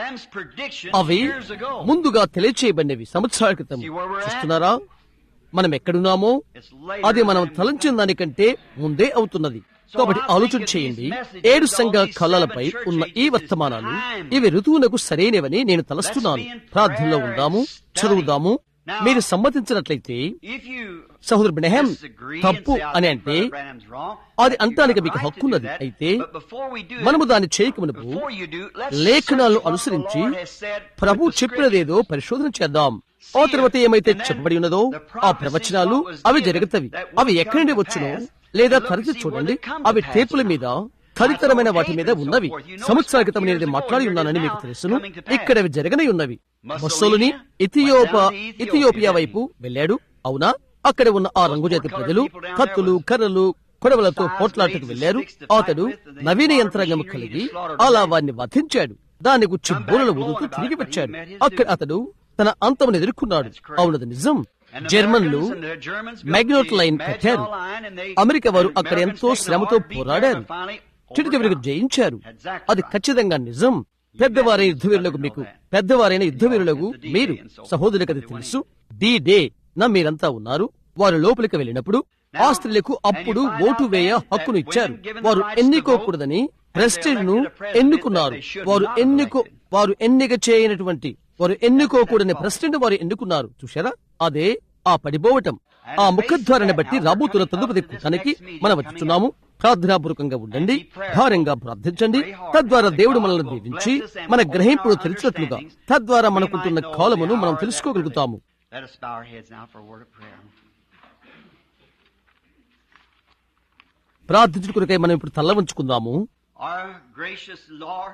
అవి ముందుగా తెలియచేయబడినవి సంవత్సరాల క్రితం చూస్తున్నారా మనం ఎక్కడున్నామో అది మనం తలంచిన దానికంటే ముందే అవుతున్నది కాబట్టి ఆలోచన చేయండి ఏడు సంఘ కళ్ళలపై ఉన్న ఈ వర్తమానాలు ఇవి ఋతువునకు సరైనవని నేను తలస్తున్నాను ప్రార్థనలో ఉందాము చదువుదాము మీరు సమ్మతించినట్లయితే సహోదరు బ్రహం తప్పు అని అంటే అది అంటానికి మీకు హక్కున్నది అయితే మనము దాన్ని చేయకమునపు లేఖనాలను అనుసరించి ప్రభు చెప్పినదేదో పరిశోధన చేద్దాం ఆ తర్వాత ఏమైతే చెప్పబడి ఉన్నదో ఆ ప్రవచనాలు అవి జరుగుతవి అవి ఎక్కడి నుండి వచ్చునో లేదా తరచి చూడండి అవి టేపుల మీద తదితరమైన వాటి మీద ఉన్నవి సంవత్సరాల క్రితం నేను ఇది మాట్లాడి ఉన్నానని మీకు తెలుసును ఇక్కడ అవి జరగనై ఉన్నవి బస్సులని ఇథియోప ఇథియోపియా వైపు వెళ్ళాడు అవునా అక్కడ ఉన్న ఆ రంగుజాతి ప్రజలు కత్తులు కర్రలు కొడవలతో పోట్లాటకు వెళ్లారు అతడు నవీన యంత్రాంగం కలిగి అలా వారిని వధించాడు దాన్ని గుచ్చి బూరలు ఊదుతూ తిరిగి వచ్చాడు అక్కడ అతడు తన అంతమును ఎదుర్కొన్నాడు అవునది నిజం జర్మన్లు మ్యాగ్నోట్ లైన్ కట్టారు అమెరికా వారు అక్కడ ఎంతో శ్రమతో పోరాడారు చిటి చివరికి జయించారు అది ఖచ్చితంగా నిజం పెద్దవారైన యుద్ధవీరులకు మీకు పెద్దవారైన యుద్ధవీరులకు మీరు సహోదరులకు అది తెలుసు డి డే నా మీరంతా ఉన్నారు వారు లోపలికి వెళ్ళినప్పుడు ఆ స్త్రీలకు అప్పుడు ఓటు వేయ హక్కును ఇచ్చారు వారు ఎన్నుకోకూడదని ప్రెస్టేజ్ ను ఎన్నుకున్నారు వారు ఎన్నుకో వారు ఎన్నిక చేయనటువంటి వారు ఎన్నుకోకూడని ప్రెసిడెంట్ వారు ఎన్నుకున్నారు చూశారా అదే ఆ పడిపోవటం ఆ ముఖద్వారాన్ని బట్టి రాబోతున్న తదుపరి కూటానికి మనం వచ్చుతున్నాము ప్రార్థనాపూర్వకంగా ఉండండి భారంగా ప్రార్థించండి తద్వారా దేవుడు మనల్ని దీవించి మన గ్రహింపును తెలిసినట్లుగా తద్వారా మనకుంటున్న కాలమును మనం తెలుసుకోగలుగుతాము Let us bow our heads now for a word of prayer. ప్రార్థించుకునికై మనం ఇప్పుడు తల్ల ఉంచుకుందాము Our gracious Lord,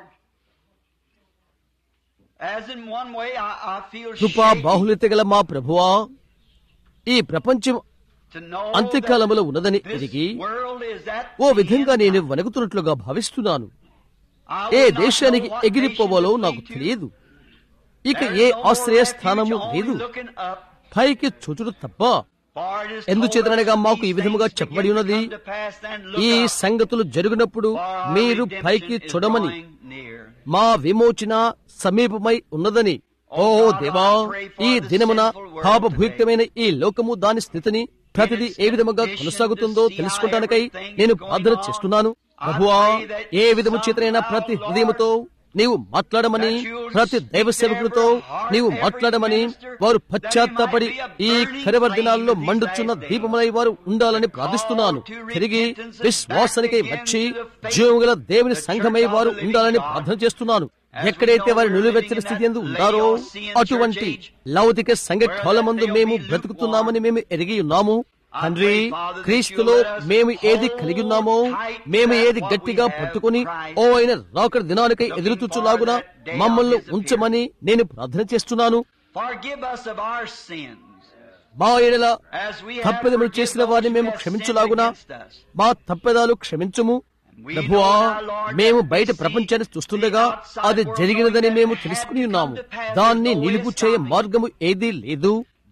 as in one way I, I feel కృపా shaky బాహుల్యత గల మా ప్రభువా ఈ ప్రపంచం to know అంత్యకాలములో that ఉన్నదని this ఎరిగి world is at oh the విధంగా end నేను time. వణుకుతున్నట్లుగా భావిస్తున్నాను I ఏ would not దేశానికి know what ఎగిరిపోవాలో nation to నాకు flee to. తెలియదు ఇక There A is no more ఆశ్రయ refuge, స్థానము only లేదు looking up. పైకి చూచుడు తప్ప For it is ఎందుచేతనగా told us మాకు ఈ these విధముగా things చెప్పబడి begin to ఉన్నది come to pass, then look ఈ up, సంగతులు జరిగినప్పుడు for our మీరు redemption పైకి is చూడమని drawing near. మా విమోచన సమీపమై ఉన్నదని ఓ దేవా ఈ దినమున పాపభూక్తమైన ఈ లోకము దాని స్థితిని ప్రతిదీ ఏ విధముగా కొనసాగుతుందో తెలుసుకుంటానికై నేను ప్రార్థన చేస్తున్నాను ప్రభువా ఏ విధము చేతనైనా ప్రతి హృదయముతో నీవు మాట్లాడమని ప్రతి దైవ సేవకులతో నీవు మాట్లాడమని వారు పశ్చాత్తాపడి ఈ కరవర్ దినాల్లో మండుచున్న దీపములై వారు ఉండాలని ప్రార్థిస్తున్నాను తిరిగి విశ్వాసానికై వచ్చి జీవగల దేవుని సంఘమై వారు ఉండాలని ప్రార్థన చేస్తున్నాను ఎక్కడైతే వారి నిలువెచ్చని స్థితి ఎందు ఉన్నారో అటువంటి లౌకిక సంఘకాలమందు మేము బ్రతుకుతున్నామని మేము ఎరిగి ఉన్నాము తండ్రి క్రీస్తులో మేము ఏది కలిగి ఉన్నామో మేము ఏది గట్టిగా పట్టుకుని ఓ అయిన రాకడ దినానికై ఎదురుచూచులాగున మమ్మల్ని ఉంచమని నేను ప్రార్థన చేస్తున్నాను Forgive us of our sins. మా ఎడల As we have తప్పెదములు forgiven చేసిన those వారిని who మేము have క్షమించులాగున sinned against us. మా తప్పెదాలు క్షమించుము ప్రభువా మేము బయట ప్రపంచాన్ని చూస్తుండగా అది జరిగినదని మేము తెలుసుకుని ఉన్నాము దాన్ని నిలుపు చేయ మార్గము ఏదీ లేదు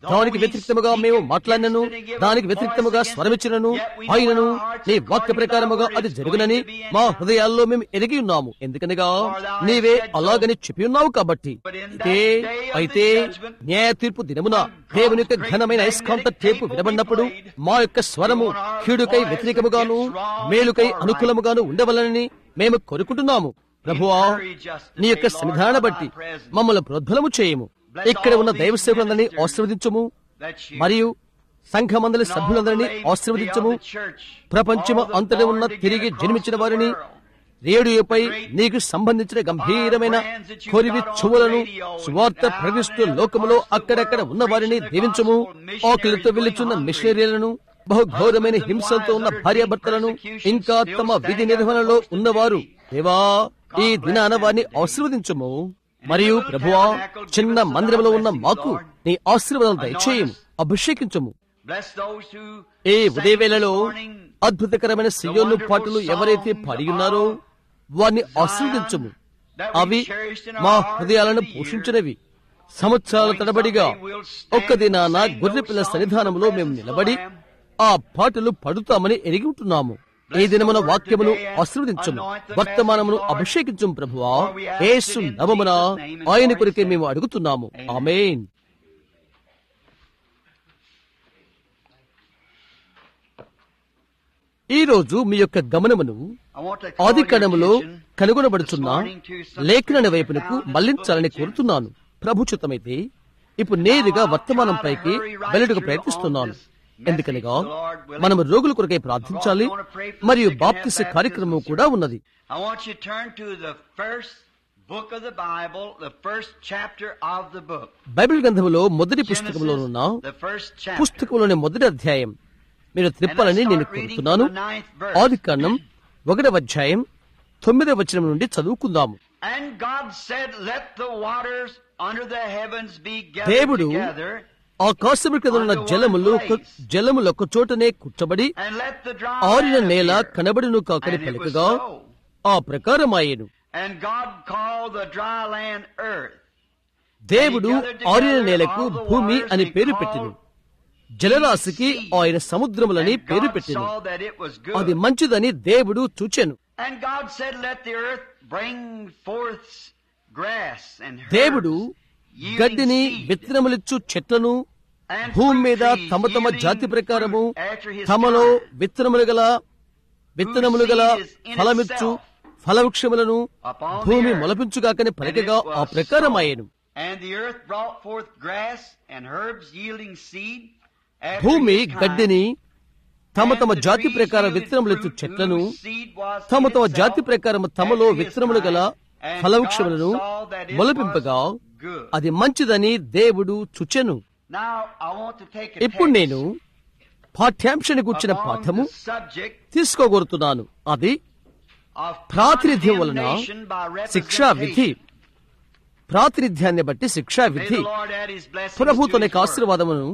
దానికి వ్యతిరేక్తముగా మేము మాట్లాడినను దానికి వ్యతిరేక్తముగా స్వరమిచ్చినను ఆయనను నీ వాక్య ప్రకారముగా అది జరుగునని మా హృదయాల్లో మేము ఎరిగి ఉన్నాము ఎందుకనగా నీవే అలాగని చెప్పి ఉన్నావు కాబట్టి అయితే అయితే న్యాయ తీర్పు దినమున దేవుని యొక్క ఘనమైన అయస్కాంత టేపు వినబడినప్పుడు మా యొక్క స్వరము కీడుకై వ్యతిరేకముగాను మేలుకై అనుకూలముగాను ఉండవలనని మేము కోరుకుంటున్నాము ప్రభువా నీ యొక్క సన్నిధాన బట్టి మమ్మల్ని ప్రోద్బలము చేయము ఇక్కడ ఉన్న దైవ సేవలందరినీ ఆశీర్వదించము మరియు సంఘమందలి సభ్యులందరినీ ఆశీర్వదించము ప్రపంచము అంతటి ఉన్న తిరిగి జన్మించిన వారిని రేడియోపై నీకు సంబంధించిన గంభీరమైన కొరివి చెవులను సువార్త ప్రకటిస్తూ లోకములో అక్కడక్కడ ఉన్న వారిని దీవించము ఆకలితో వెళ్లిచున్న మిషనరీలను బహుఘోరమైన హింసలతో ఉన్న భార్యాభర్తలను ఇంకా తమ విధి నిర్వహణలో ఉన్నవారు దేవా ఈ దినాన వారిని ఆశీర్వదించము మరియు ప్రభువా చిన్న మందిరంలో ఉన్న మాకు నీ ఆశీర్వాదం దయచేయము అభిషేకించము ఏ ఉదయవేళలో అద్భుతకరమైన సియోను పాటలు ఎవరైతే పాడి ఉన్నారో వారిని ఆశీర్వదించము అవి మా హృదయాలను పోషించినవి సంవత్సరాల తడబడిగా ఒక్క దినాన గొర్రెపిల్ల సన్నిధానంలో మేము నిలబడి ఆ పాటలు పడుతామని ఎరిగి ఉంటున్నాము ఈ దినమున వాక్యమును ఆశీర్వదించము వర్తమానమును అభిషేకించము ప్రభువా యేసు నవమున ఆయన కొరికే మేము అడుగుతున్నాము ఆమెన్ ఈ రోజు మీ యొక్క గమనమును ఆది కణములో కనుగొనబడుచున్న లేఖన వైపునకు మళ్లించాలని కోరుతున్నాను ప్రభుచితమైతే ఇప్పుడు నేరుగా వర్తమానం పైకి వెళ్ళటకు ప్రయత్నిస్తున్నాను ఎందుకనగా మనం రోగుల కొరకై ప్రార్థించాలి మరియు బాప్తిస కార్యక్రమం కూడా ఉన్నది I want you to turn to the first book of the Bible, the first chapter of the book. Bible గ్రంథములో మొదటి పుస్తకంలోనున్న Genesis, the first chapter. పుస్తకంలోని మొదటి అధ్యాయం మీరు త్రిప్పాలని నేను కోరుతున్నాను ఆది కాండం ఒకటవ అధ్యాయం తొమ్మిదవ వచనం నుండి చదువుకుందాము And God said, Let the waters under the heavens be gathered దేవుడు together, ఆకాశము క్రింద ఉన్న జలములు ఒక- జలములు ఒక చోటనే కూర్చబడి and let the dry ఆరిన land నేల appear. కనబడును కాకని And it was పలుకగా so. ఆ ప్రకారం ఆయను And God called the dry land earth. దేవుడు ఆరిన నేలకు భూమి అని పేరు పెట్టిను జలరాశికి ఆయన సముద్రములని And పేరు God పెట్టిను saw that it was good. అది మంచిదని దేవుడు చూచెను And God said, Let the earth bring forth grass and herbs, దేవుడు yielding గడ్డిని seed, విత్తనములిచ్చు చెట్లను and భూమి fruit మీద trees, తమ తమ yielding జాతి ప్రకారము fruit after his తమలో kind. విత్తనములు గల విత్తనములు గల ఫలమిచ్చు ఫలవృక్షములను భూమి మొలపించుగాకని పలికగా ఆ ప్రకారం ఆయను And the earth brought forth grass and herbs yielding seed. after భూమి his kind. గడ్డిని తమ And తమ the జాతి trees ప్రకారం yielded విత్తనములెత్తు fruit చెట్లను whose seed was తమ in తమ itself జాతి ప్రకారం తమలో after his విత్తనములు గల kind. And ఫలవృక్షములను God saw that it మొలపింపగా was good. అది మంచిదని దేవుడు చుచెను Now, I want to take a ఇప్పుడు text నేను పాఠ్యాంశాన్ని కూర్చిన upon పాఠము the subject తీసుకోగోరుతున్నాను అది of ప్రాతినిధ్యం వలన condemnation by శిక్షా విధి representation. ప్రాతినిధ్యాన్ని బట్టి శిక్షా May విధి the Lord add his blessings Prabhu to తన his యొక్క word. ఆశీర్వాదమును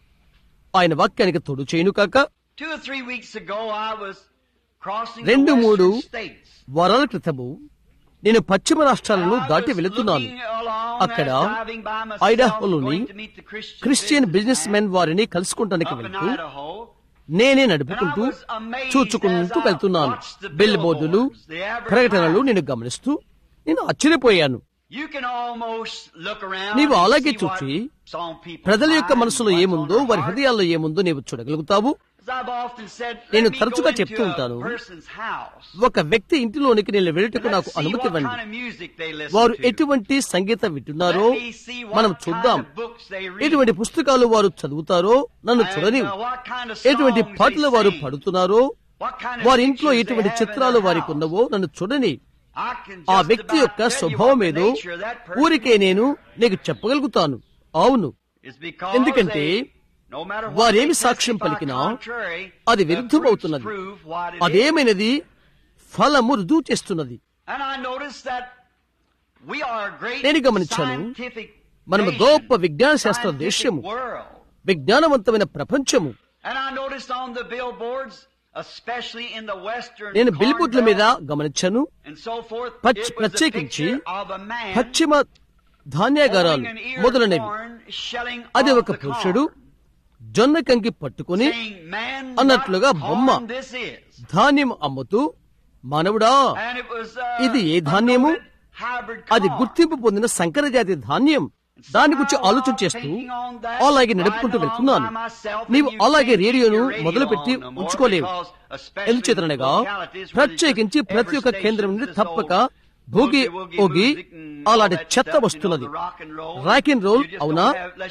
ఆయన వాక్యానికి తోడు చేయును కాక Two or three weeks ago, I was crossing రెండు the మూడు western states. వారాల క్రితము నేను పశ్చిమ రాష్ట్రాలను I దాటి was వెళుతున్నాను looking along అక్కడ as driving by myself, ఐడాహోలోని going to meet the Christian Christian business businessman men వారిని కలుసుకుంటానికి up in వెళ్తూ Idaho. నేనే నడుపుకుంటూ చూచుకుంటూ వెళ్తున్నాను బిల్ బోర్డులు ప్రకటనలు నేను గమనిస్తూ నేను ఆశ్చర్యపోయాను You can almost look around నీవు and అలాగే see what చూచి some people's ప్రజల యొక్క minds, మనసులో what's ఏముందో on their వారి heart. హృదయాల్లో ఏముందో నీవు చూడగలుగుతావు As I've often said, let నేను me తరచుగా go చెప్తూ into ఉంటాను. a person's house. ఒక వ్యక్తి ఇంటిలోనికి నేను వెళ్ళటకు Let's నాకు see అనుమతి what ఇవ్వండి kind of music they listen వారు to. ఎటువంటి సంగీతం వింటున్నారో Let me see what మనం kind చూద్దాం of books they read. ఎటువంటి పుస్తకాలు వారు చదువుతారో నన్ను And, చూడని uh, what kind of ఎటువంటి songs పాటలు they వారు sing. పడుతున్నారో What kind of వారి ఇంట్లో pictures they ఎటువంటి have in చిత్రాలు their వారికి house. ఉన్నవో నన్ను చూడని I can ఆ just వ్యక్తి about యొక్క tell you స్వభావం what the ఏదో nature of that person ఊరికే నేను నీకు చెప్పగలుగుతాను అవును is because ఎందుకంటే they, no matter what వారేమి they సాక్ష్యం testify పలికినా contrary, అది the విరుద్ధమవుతున్నది fruits prove what it is. అదేమైనది ఫలము రుజువు చేస్తున్నది And I noticed that we are a great నేను గమనించాను. scientific మనము nation, గొప్ప విజ్ఞాన శాస్త్ర scientific దేశము world. విజ్ఞానవంతమైన ప్రపంచము And I noticed on the billboards, especially in the western నేను Corn బిల్బుట్ల మీద Belt గమనించాను and so forth, పచ్- it was a ప్రత్యేకించి picture of a man పశ్చిమ ధాన్యాగారాలు holding an ear of మొదలైనవి corn, shelling అది off ఒక the పురుషుడు corn, జొన్న కంకి పట్టుకుని saying, "Man, అన్నట్లుగా what బొమ్మ. corn this is." ధాన్యం అమ్ముతూ మానవుడా And it was, uh, ఇది ఏ ధాన్యము? a hybrid అది corn. గుర్తింపు పొందిన సంకర జాతి ధాన్యం దాని గురించి ఆలోచన చేస్తూ అలాగే నడుపుకుంటూ వెళ్తున్నాను నీవు అలాగే రేడియోను మొదలుపెట్టి ఉంచుకోలేవు ఎందుచేతనగా ప్రత్యేకించి ప్రతి ఒక్క కేంద్రం నుండి తప్పక భోగి ఓగి అలాంటి చెత్త వస్తున్నది రాక్ అండ్ రోల్ అవునా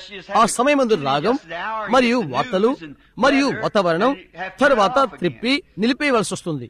ఆ సమయమందు రాగం మరియు వార్తలు మరియు వాతావరణం తర్వాత త్రిప్పి నిలిపేయవలసి వస్తుంది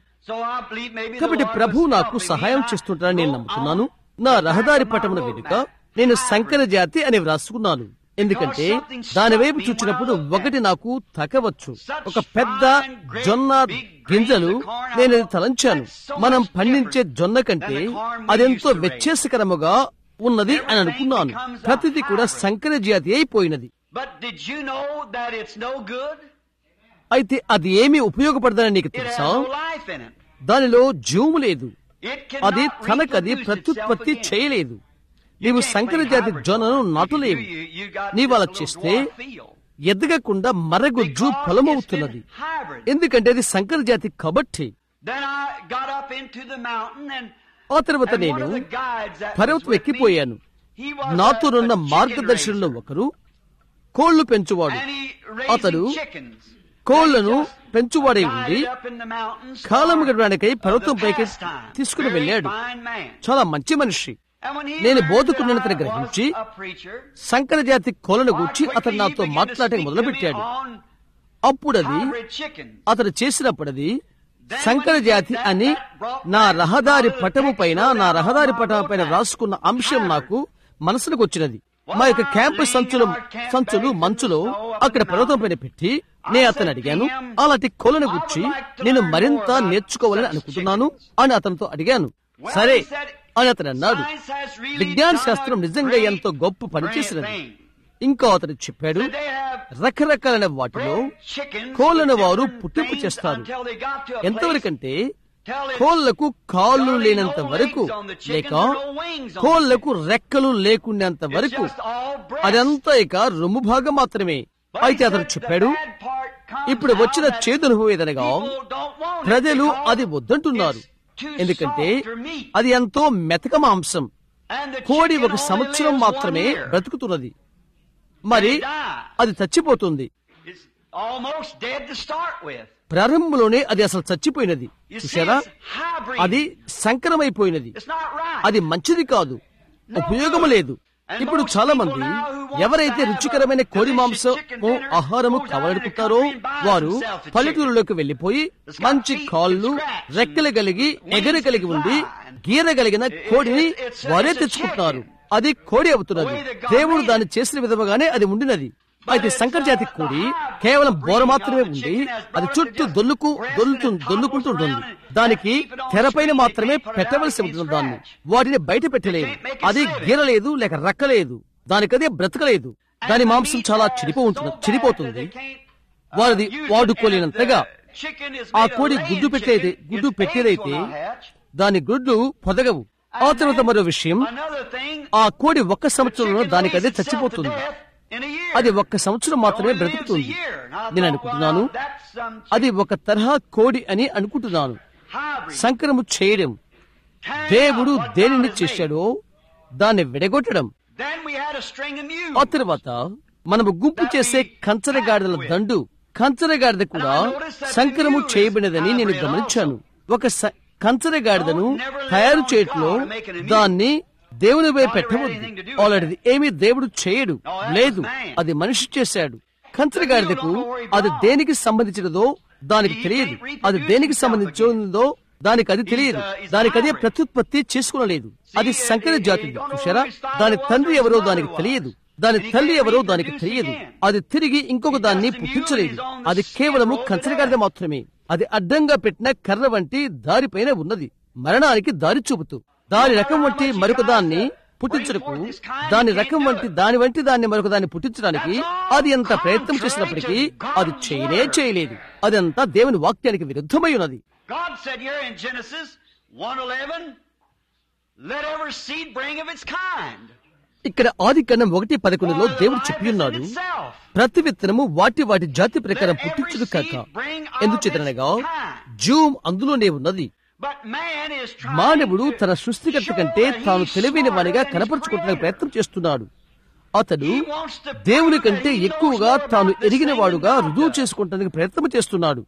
కాబట్టి ప్రభు నాకు సహాయం చేస్తుంటారని నేను నమ్ముతున్నాను నా రహదారి పటమున వెనుక నేను సంకర జాతి అని వ్రాసుకున్నాను ఎందుకంటే దాని వైపు చూచినప్పుడు ఒకటి నాకు తకవచ్చు ఒక పెద్ద జొన్న గింజలు నేను అది తలంచాను మనం పండించే జొన్న కంటే అదెంతో వ్యత్యాసకరముగా ఉన్నది అని అనుకున్నాను ప్రతిదీ కూడా సంకర జాతి అయిపోయినది But did you know that it's no good? అయితే అది ఏమీ ఉపయోగపడదని నీకు It has తెలుసా no life in it. దానిలో జీవము లేదు It అది cannot తనకది reproduce ప్రత్యుత్పత్తి itself again. చేయలేదు You నీవు can't సంకర plant జాతి hybrid జొన్నను corn. నాటులేవు You- you- you got నీవు just అలా a little చేస్తే dwarf field. ఎదగకుండా మరగొజ్జు Because పొలమవుతున్నది it's been hybrid. ఎందుకంటే అది సంకర జాతి కాబట్టి Then I got up into the mountain and ఆ తర్వాత and one నేను of the guides that was పర్వతం with me, ఎక్కిపోయాను he was నాతోనున్న a- a chicken మార్గదర్శులలో raiser. ఒకరు కోళ్లు పెంచువాడు And he అతడు raising chickens. కోళ్లను Then he just పెంచువాడై guided ఉండి up in the mountains కాలము for, గడవడానికై uh, పర్వతం the పైకి pastime. తీసుకుని Very వెళ్ళాడు fine man. చాలా మంచి మనిషి And when he నేను learned బోధకుడిని that I గ్రహించి was a preacher, సంకర జాతి కోళ్లను why గూర్చి quickly అతను he నాతో began to మాట్లాడటం speak to మొదలుపెట్టాడు me on అప్పుడది hybrid chickens. అతను చేసినప్పుడది సంకర జాతి అని నా రహదారి పటము పైన నా రహదారి పటము పైన రాసుకున్న అంశం నాకు మనసులకు వచ్చినది మా యొక్క క్యాంపు సంచులు సంచులు మంచులో అక్కడ పర్వతం పైన పెట్టి నేను అతను అడిగాను అలాంటి కోలను గుర్చి నేను మరింత నేర్చుకోవాలని అనుకుంటున్నాను అని అతనితో అడిగాను సరే అని అతను అన్నాడు Science has really విజ్ఞాన done a శాస్త్రం నిజంగా great, ఎంతో గొప్ప పని great చేసినది thing. ఇంకా అతను చెప్పాడు They have రకరకాలైన వాటిలో bred chickens కోళ్లను with వారు different పుట్టింపు things చేస్తారు until they got to a place ఎంతవరకంటే till it's కోళ్లకు కాళ్ళు barely లేనంత no వరకు legs on the chickens లేక or no wings on the కోళ్లకు రెక్కలు లేకున్నంత It's వరకు just all breast. అదంతా ఇక రొమ్ము భాగం మాత్రమే But అయితే he అతను said చెప్పాడు the bad part comes ఇప్పుడు now వచ్చిన that చేదు అనుభవం ఏదనగా people don't want it ప్రజలు because అది వద్దంటున్నారు it's too ఎందుకంటే soft or meat. అది ఎంతో మెతక మాంసం And the కోడి chicken ఒక only సంవత్సరం lives మాత్రమే one year. బ్రతుకుతున్నది మరి They die. అది చచ్చిపోతుంది It's almost dead to start with. ప్రారంభంలోనే అది అసలు చచ్చిపోయినది You see, చూసారా it's hybrid. అది సంకరమైపోయినది It's not right. అది మంచిది కాదు ఉపయోగము లేదు ఇప్పుడు చాలా మంది ఎవరైతే రుచికరమైన కోడి మాంసము ఆహారము కావాలనుకుంటారో వారు పల్లెటూరులోకి వెళ్లిపోయి మంచి కాళ్ళు రెక్కలు కలిగి ఎగర కలిగి ఉండి గీర కలిగిన కోడిని వారే తెచ్చుకుంటున్నారు అది కోడి అవుతున్నది దేవుడు దాన్ని చేసిన విధముగానే అది ఉండినది అయితే సంకర జాతి కోడి కేవలం బోర మాత్రమే ఉండి అది చుట్టూ దొల్లుకు దొల్లుతూ దొల్లుకుంటుంటుంది దానికి తెరపైన మాత్రమే పెట్టవలసి ఉంటుంది దాన్ని వాటిని బయట పెట్టలేదు అది గీరలేదు లేక రక్కలేదు దానికదే బ్రతకలేదు దాని మాంసం చాలా చిరిపో ఉంటుంది చిరిపోతుంది వారిది వాడుకోలేనంతగా ఆ కోడి గుడ్డు పెట్టేది గుడ్డు పెట్టేదైతే దాని గుడ్లు పొదగవు ఆ తర్వాత మరో విషయం ఆ కోడి ఒక్క సంవత్సరంలో దానికి అదే చచ్చిపోతుంది అది ఒక్క సంవత్సరం మాత్రమే బ్రతుకుతుంది నేను అనుకుంటున్నాను అది ఒక తరహా కోడి అని అనుకుంటున్నాను సంకరము చేయడం దేవుడు దేనిని చేశాడో దాన్ని విడగొట్టడం ఆ తర్వాత మనము గుంపు చేసే కంచరగాడిదల దండు కంచరగాడిద కూడా సంకరము చేయబడినదని నేను గమనించాను ఒక స- కంచరగాడిదను తయారు చేయట్లో దాన్ని దేవునిపై పెట్టవద్దు అలాంటిది ఏమీ దేవుడు చేయడు లేదు అది మనిషి చేశాడు కంచరగాడిదకు అది దేనికి సంబంధించినదో దానికి తెలియదు అది దేనికి సంబంధించిందో దానికి అది తెలియదు దానికి అదే ప్రత్యుత్పత్తి చేసుకునలేదు అది సంకర జాతిది చూసారా దాని తండ్రి ఎవరో దానికి తెలియదు దాని తల్లి ఎవరో దానికి తెలియదు అది తిరిగి ఇంకొక దాన్ని పుట్టించలేదు అది కేవలము కంచరగాడిద మాత్రమే అది అడ్డంగా పెట్టిన కర్ర వంటి దారిపైన ఉన్నది మరణానికి దారి చూపుతూ దాని రకం వంటి మరొక దాన్ని పుట్టించడకు దాని రకం వంటి దాని వంటి దాన్ని మరొక దాన్ని పుట్టించడానికి అది ఎంత ప్రయత్నం చేసినప్పటికీ అది చేయనే చేయలేదు అదంతా దేవుని వాక్యానికి విరుద్ధమై ఉన్నది God said here in Genesis 1:11, "Let every seed bring of its kind." ఇక్కడ ఆది కన్నం ఒకటి పదకొండులో దేవుడు చెప్పి ఉన్నాడు ప్రతి విత్తనము వాటి వాటి జాతి ప్రకారం పుట్టించుడు కాక ఎందుచేతనగా జూమ్ అందులోనే ఉన్నది మానవుడు తన సృష్టికర్త కంటే తాను తెలివైన వానిగా కనపరుచుకుంటున్న ప్రయత్నం చేస్తున్నాడు అతడు దేవుని కంటే ఎక్కువగా తాను ఎరిగిన వాడుగా రుజువు చేసుకుంటానికి ప్రయత్నం చేస్తున్నాడు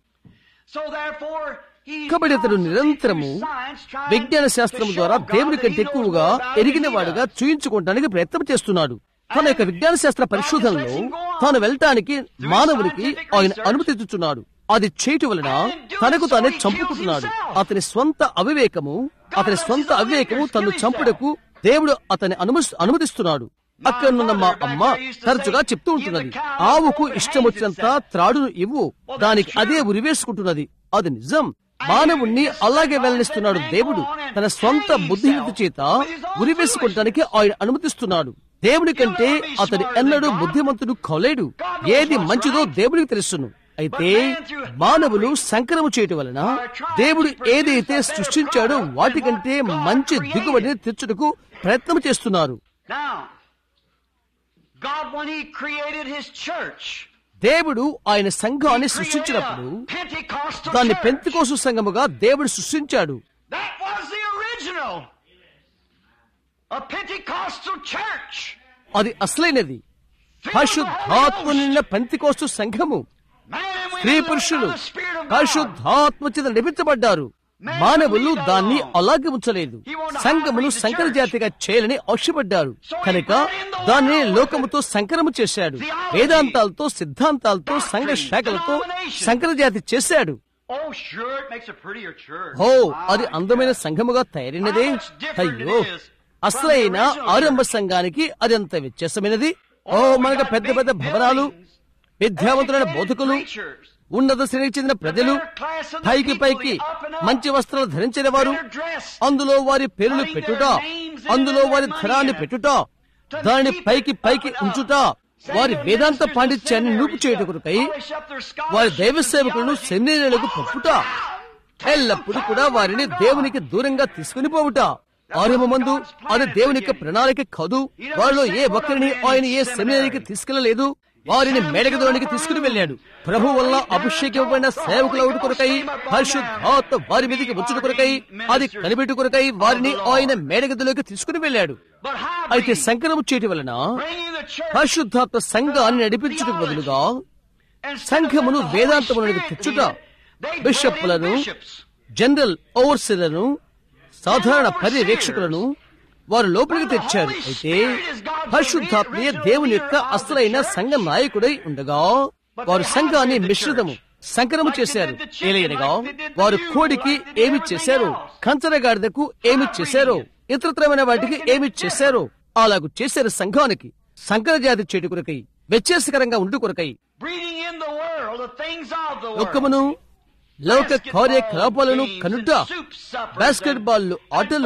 కాబట్టి అతడు నిరంతరము విజ్ఞాన శాస్త్రం ద్వారా దేవుని కంటే ఎక్కువగా ఎరిగిన వాడుగా చూయించుకోవడానికి ప్రయత్నం చేస్తున్నాడు తన యొక్క విజ్ఞాన శాస్త్ర పరిశోధనలో తాను వెళ్ళటానికి మానవునికి ఆయన అనుమతిస్తున్నాడు అది చేయటం వలన తనకు తానే చంపుకుంటున్నాడు అతని స్వంత అవివేకము అతని స్వంత అవివేకము తను చంపుటకు దేవుడు అతని అనుమతిస్తున్నాడు అక్కడున్న మా అమ్మ తరచుగా చెప్తూ ఉంటున్నది ఆవుకు ఇష్టం వచ్చినంత త్రాడును ఇవ్వు దానికి అదే ఉరివేసుకుంటున్నది అది నిజం మానవుణ్ణి అలాగే వెళ్ళనిస్తున్నాడు దేవుడు తన స్వంత బుద్ధిమతి చేత ఉరివేసుకుంటానికి ఆయన అనుమతిస్తున్నాడు దేవుని కంటే అతడు ఎన్నడూ బుద్ధిమంతుడు కాలేడు ఏది మంచిదో దేవుడికి తెలుసును అయితే మానవులు సంకరము చేయటం వలన దేవుడు ఏదైతే సృష్టించాడో వాటికంటే మంచి దిగుబడిని తెచ్చుటకు ప్రయత్నం చేస్తున్నారు God, when He created His church, దేవుడు ఆయన He సంఘాన్ని created సృష్టించినప్పుడు a Pentecostal దాన్ని church. పెంతికోసు సంఘముగా దేవుడు సృష్టించాడు That was the original. A Pentecostal church. అది అసలైనది Filled with the Holy పరిశుద్ధాత్మ Ghost. నిన్న పెంతికోస్తు సంఘము Man and women స్త్రీ led by పురుషులు the Spirit of God. పరిశుద్ధాత్మ చేత నిమిత్తబడ్డారు మానవులు దాన్ని అలాగే ఉంచలేదు సంఘమును సంకర జాతిగా చేయాలని ఆశపడ్డారు కనుక దాన్ని లోకముతో సంకరము చేశాడు వేదాంతాలతో సిద్ధాంతాలతో సంఘ శాఖలతో సంకర జాతి చేశాడు Oh, sure, it makes a prettier church. ఓ అది అందమైన సంఘముగా తయారైనదే అయ్యో అసలైన ఆరంభ సంఘానికి అది అంత వ్యత్యాసమైనది ఓ మనకు పెద్ద పెద్ద భవనాలు విద్యావంతులైన బోధకులు ఉన్నత శ్రేణికి చెందిన ప్రజలు పైకి పైకి మంచి వస్త్రాలు ధరించిన వారు అందులో వారి పేర్లు పెట్టుట అందులో వారి ధనాన్ని పెట్టుట దానిని పైకి పైకి ఉంచుట వారి వేదాంత పాండిత్యాన్ని నూపు చేయుట కొరకై వారి దైవ సేవకులను సెమినారీలకు పంపుట ఎల్లప్పుడూ కూడా వారిని దేవునికి దూరంగా తీసుకుని పోవుట ఆరంభమందు అది దేవుని యొక్క ప్రణాళిక కాదు వారిలో ఏ ఒక్కరిని ఆయన ఏ సెమినారీకి తీసుకెళ్లలేదు వారిని మేడగదోనికి తీసుకుని వెళ్ళాడు ప్రభు వల్ల అభిషేకమైన సేవకుల కొరకై పరిశుద్ధాత్మ వారి మీదకి వచ్చుట కొరకై అది కనిపెట్టు కొరకై వారిని ఆయన మేడగదిలోకి తీసుకుని వెళ్ళాడు But how అయితే సంకరము చేయటం వలన bringing the church పరిశుద్ధాత్మ సంఘాన్ని నడిపించుటకు బదులుగా సంఘమును వేదాంతములకు తెచ్చుట బిషప్లను జనరల్ ఓవర్సీలను సాధారణ పర్యవేక్షకులను వారు లోపలికి తెచ్చారు అయితే పరిశుద్ధాత్మీయ దేవుని యొక్క అసలైన సంఘ నాయకుడై ఉండగా వారు సంఘాన్ని మిశ్రితము సంకరము చేశారు ఏలైనగా వారు కోడికి ఏమి చేశారు కంచరగాడిదకు ఏమి చేశారో ఇతరత్రమైన వాటికి ఏమి చేశారో అలాగు చేశారు సంఘానికి సంకర జాతి చేటు కొరకై వ్యత్యాసకరంగా ఉండు కొరకై breeding in the world the things of the world. లోకమును లోక కార్యకలాపాలను కనుట బాస్కెట్ బాల్ ఆటలు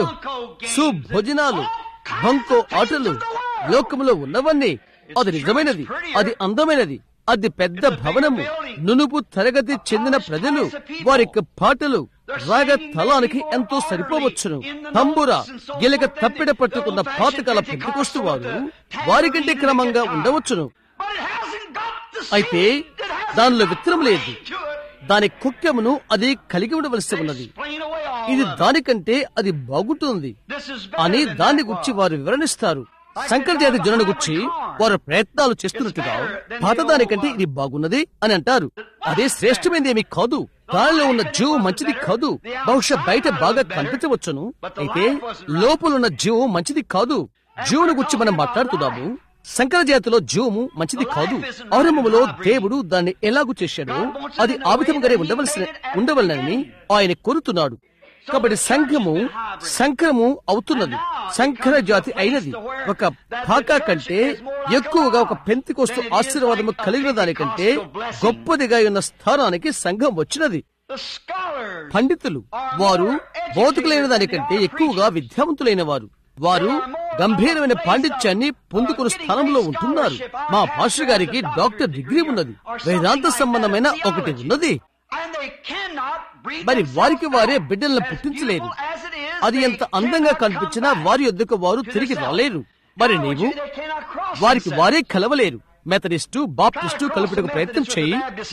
సుభోజనాలు బంకో ఆటలు లోకములో ఉన్నవన్నీ అది నిజమైనది అది అందమైనది అది పెద్ద భవనము నునుపు తరగతి చెందిన ప్రజలు వారి యొక్క పాటలు రాగ తలానికి ఎంతో సరిపోవచ్చును తంబుర గిలక తప్పిడ పట్టుకున్న పాతకాల పెట్టుకొస్తూ వారు వారికంటే క్రమంగా ఉండవచ్చును But it hasn't got the seed. అయితే It hasn't దానిలో got విత్తనం లేదు to it. దాని కుక్కెమును అది కలిగి ఉండవలసి ఉన్నది Explain away all ఇది of it. దానికంటే అది బాగుంటుంది This is better అని than దాని that గురించి was. వారు వివరణిస్తారు సంకర జాతి జనుల గురించి వారు ప్రయత్నాలు చేస్తున్నట్టుగా పాతదానికంటే ఇది బాగున్నది అని అంటారు అదే శ్రేష్టమైనది ఏమి కాదు దానిలో ఉన్న జీవం మంచిది కాదు బహుశా బయట బాగా కనిపించవచ్చును అయితే లోపల ఉన్న జీవం మంచిది కాదు జీవుని గురించి మనం మాట్లాడుతున్నాము సంకర జాతిలో జీవము మంచిది కాదు ఆరంభములో దేవుడు దాన్ని ఎలాగూ చేశాడో అది ఆ విధంగానే ఉండవలసిన ఉండవలనని ఆయన కోరుతున్నాడు కాబట్టి సంఘము సంకరము అవుతున్నది సంకర జాతి అయినది ఒక భాగా కంటే ఎక్కువగా ఒక పెంతికోస్తు ఆశీర్వాదము కలిగిన దానికంటే గొప్పదిగా ఉన్న స్థానానికి సంఘం వచ్చినది The scholars పండితులు వారు బోధకులైన దానికంటే ఎక్కువగా విద్యావంతులైన వారు వారు గంభీరమైన పాండిత్యాన్ని పొందుకున్న స్థానంలో ఉంటున్నారు మా పాస్టర్ గారికి డాక్టర్ డిగ్రీ ఉన్నది వేదాంత సంబంధమైన ఒకటి ఉన్నది and they cannot breed మరి వారికి themselves వారే out. బిడ్డలను As పుట్టించలేరు beautiful as it is, అది they ఎంత అందంగా cannot కనిపించినా come back వారి యొద్దకు వారు to తిరిగి themselves. రాలేరు మరి నీవు వారికి వారే కలవలేరు మెథడిస్టు బాప్టిస్టు కలుపుటకు ప్రయత్నం చేయి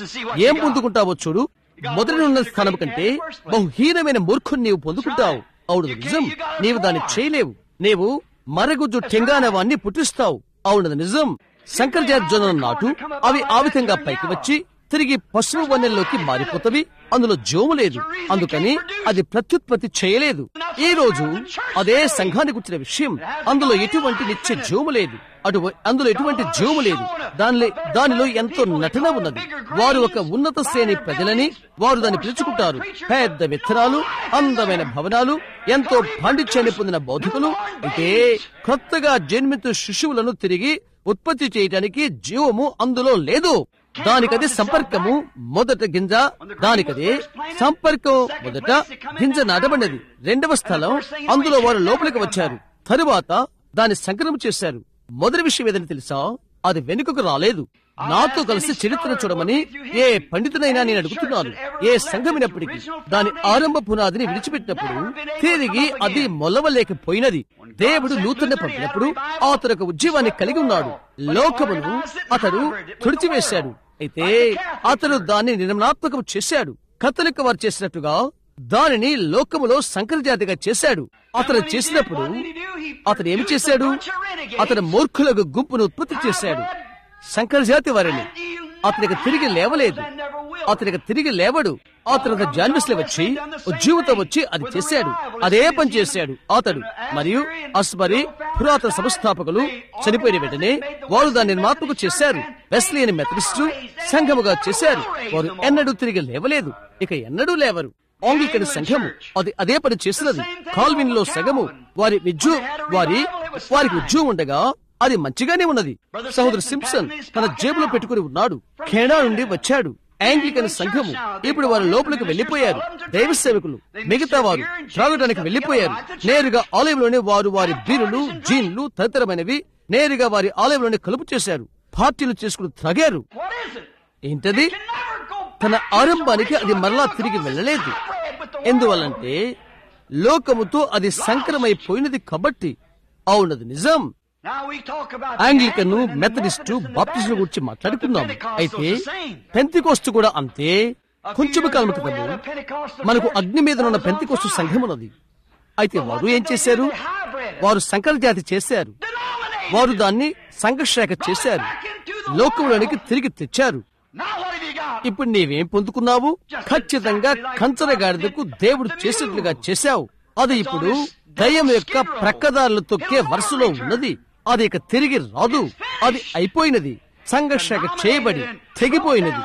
ఏం పొందుకుంటావో చూడు మొదటి ఉన్న స్థానం కంటే బహుహీనమైన మూర్ఖుని నీవు పొందుకుంటావు అవును నిజం నీవు దాన్ని చేయలేవు నీవు మరగుజ్జు టెంగానవాన్ని పుట్టిస్తావు అవునది నిజం శంకరజాతి జొన్నల నాటు అవి ఆ విధంగా పైకి వచ్చి తిరిగి పశువు వన్నెల్లోకి మారిపోతవి అందులో జోము లేదు అందుకని అది ప్రత్యుత్పత్తి చేయలేదు ఈ రోజు అదే సంఘానికి వచ్చిన విషయం అందులో ఎటువంటి నిత్య జోము లేదు అటు అందులో ఎటువంటి జోము లేదు దానిలో దానిలో ఎంతో నటన ఉన్నది వారు ఒక ఉన్నత శ్రేణి ప్రజలని వారు దాన్ని పిలుచుకుంటారు పెద్ద విత్తనాలు అందమైన భవనాలు ఎంతో పాండిత్యాన్ని పొందిన బౌద్ధికులు అయితే కొత్తగా జన్మిత శిశువులను తిరిగి ఉత్పత్తి చేయడానికి జీవము అందులో లేదు దానికది సంపర్కము మొదట గింజ దానికదే సంపర్కం మొదట గింజ నాటబడినది రెండవ స్థలం అందులో వారు లోపలికి వచ్చారు తరువాత దాన్ని సంకలనం చేశారు మొదటి విషయం ఏదని తెలుసా అది వెనుకకు రాలేదు నాతో కలిసి చరిత్ర చూడమని ఏ పండితునైనా నేను అడుగుతున్నాను ఏ సంఘమైనప్పటికీ దాని ఆరంభ పునాదిని విడిచిపెట్టినప్పుడు తిరిగి అది మొలవలేకపోయినది దేవుడు నూతన పంపినప్పుడు అతను ఒక ఉద్యమాన్ని కలిగి ఉన్నాడు లోకమును అతడు తుడిచివేశాడు అయితే అతను దాన్ని నిర్మాణాత్మకం చేశాడు కథలిక వారు చేసినట్టుగా దానిని లోకములో సంకరజాతిగా చేశాడు అతను చేసినప్పుడు అతను ఏమి చేశాడు అతను మూర్ఖులకు గుంపును ఉత్పత్తి చేశాడు శంకరజాతి వారిని అతనికి తిరిగి లేవలేదు అతనికి తిరిగి లేవడు అతను జాన్విస్ లో వచ్చి ఉజ్జీవతం వచ్చి అది చేశాడు అదే పని చేశాడు అతడు మరియు అస్మరి పురాతన సంస్థాపకులు చనిపోయిన వెంటనే వారు దాన్ని నిర్మాత్మకు చేశారు వెస్లియని మెథడిస్టు సంఘముగా చేశారు వారు ఎన్నడూ తిరిగి లేవలేదు ఇక ఎన్నడూ లేవరు ఆంగ్లికన్ సంఘము అది అదే పని చేసినది కాల్విన్ లో సగము వారి విజ్జు వారి వారికి ఉద్యోగం ఉండగా అది మంచిగానే ఉన్నది సహోదరు సింప్సన్ తన జేబులో పెట్టుకుని ఉన్నాడు కెనడా నుండి వచ్చాడు యాంగ్లికన్ సంఘము ఇప్పుడు వారు లోపలికి వెళ్లిపోయారు దైవ సేవకులు మిగతా వారు త్రాగడానికి వెళ్లిపోయారు నేరుగా ఆలయంలోనే వారు వారి బీరులు జీన్లు తదితరమైనవి నేరుగా వారి ఆలయంలోనే కలుపు చేశారు పార్టీలు చేసుకుని త్రాగారు ఏంటది తన ఆరంభానికి అది మరలా తిరిగి వెళ్ళలేదు ఎందువల్లంటే లోకముతో అది సంకరమైపోయినది కాబట్టి అవునది నిజం ఆంగ్లికన్ మెథడిస్టు బాప్టిస్టు గురించి మాట్లాడుకున్నాం అయితే పెంతికోస్తు కూడా అంతే కొంచెం కాలం క్రితము మనకు అగ్ని మీద ఉన్న పెంతికోస్తు సంఘం ఉన్నది అయితే వారు ఏం చేశారు వారు సంకర జాతి చేశారు వారు దాన్ని సంఘశాఖ చేశారు లోకంలోనికి తిరిగి తెచ్చారు ఇప్పుడు నీవేం పొందుకున్నావు ఖచ్చితంగా కంచరగాడిదకు దేవుడు చేసినట్లుగా చేశావు అది ఇప్పుడు దయ్యం యొక్క ప్రక్కదారులు తొక్కే వరుసలో ఉన్నది అది ఇక తిరిగి రాదు అది అయిపోయినది సంఘర్షక చేయబడి తెగిపోయినది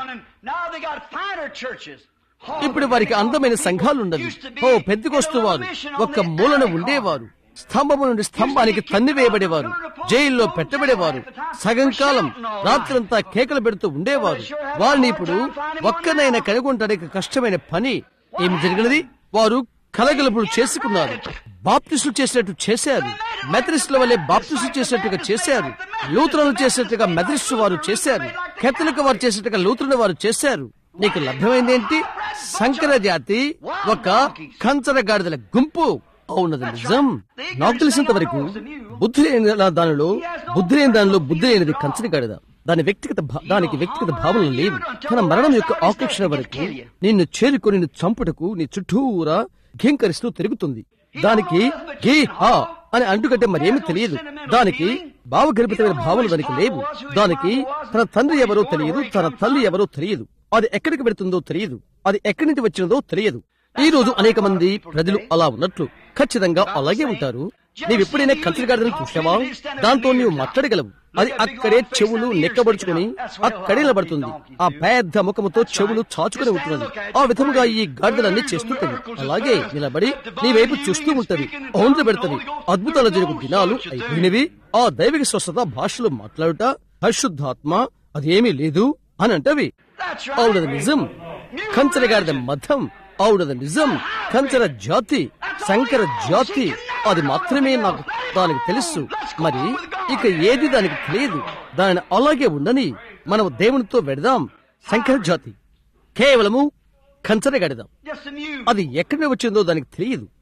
ఇప్పుడు వారికి అందమైన సంఘాలు ఉన్నవి ఓ పెద్దకొస్తు వారు ఒక్క మూలన ఉండేవారు స్తంభము నుండి స్తంభానికి తన్ని వేయబడేవారు జైల్లో పెట్టబడేవారు సగం కాలం రాత్రంతా కేకలు పెడుతూ ఉండేవారు వారిని ఇప్పుడు ఒక్కనైనా కనుగొనడానికి కష్టమైన పని ఏమి జరిగినది వారు కలగలుపులు చేసుకున్నారు బాప్టిస్టులు చేసినట్టు చేశారు మెథరిస్టుల వల్లే బాప్టిస్టులు చేసినట్టుగా చేశారు లూత్రలు చేసినట్టుగా మెథరిస్టు వారు చేశారు కెథలిక్ వారు చేసినట్టుగా లూత్రుని వారు చేశారు నీకు లభ్యమైంది ఏంటి సంకర జాతి ఒక కంచర గాడిదల గుంపు అవునది నిజం నాకు తెలిసినంత వరకు బుద్ధి లేని దానిలో బుద్ధి లేని దానిలో బుద్ధి లేనిది కంచని గాడిద దాని వ్యక్తిగత భా- దానికి వ్యక్తిగత భావనలు లేవు తన మరణం యొక్క ఆకర్షణ వరకు నిన్ను చేరుకొని నిన్ను చంపుటకు నీ చుట్టూరా ఘీంకరిస్తూ తిరుగుతుంది దానికి గీ హా అని అంటుకంటే మరేమీ తెలియదు దానికి భావగర్భితమైన భావనలు దానికి లేవు దానికి తన తండ్రి ఎవరో తెలియదు తన తల్లి ఎవరో తెలియదు అది ఎక్కడికి పెడుతుందో తెలియదు అది ఎక్కడి నుంచి వచ్చినదో తెలియదు ఈ రోజు అనేక మంది ప్రజలు అలా ఉన్నట్లు ఖచ్చితంగా అలాగే ఉంటారు నీవు ఎప్పుడైనా కంచరగాడిదని చూసావా దాంతో నీవు మాట్లాడగలవు అది అక్కడే చెవులు నెక్కబడుచుకుని అక్కడే నిలబడుతుంది ఆ పెద్ద ముఖముతో చెవులు చాచుకుని ఉంటున్నది ఆ విధముగా ఈ గాడిదలన్నీ చేస్తుంటది అలాగే నిలబడి నీ వైపు చూస్తూ ఉంటది అవును పెడతది అద్భుతాలు జరుగు దినాలు అయిపోయినవి ఆ దైవిక స్వస్థత భాషలో మాట్లాడుట పరిశుద్ధాత్మ అదేమీ లేదు అని అంటవి అవునది నిజం కంచర గాడిద మతం అవునది నిజం కంచర జాతి శంకర జాతి అది మాత్రమే నాకు దానికి తెలుసు మరి ఇక ఏది దానికి తెలియదు దానిని అలాగే ఉండని మనం దేవునితో వెడదాం శంకర జాతి కేవలము కంచర గడిదాం అది ఎక్కడి వచ్చిందో దానికి తెలియదు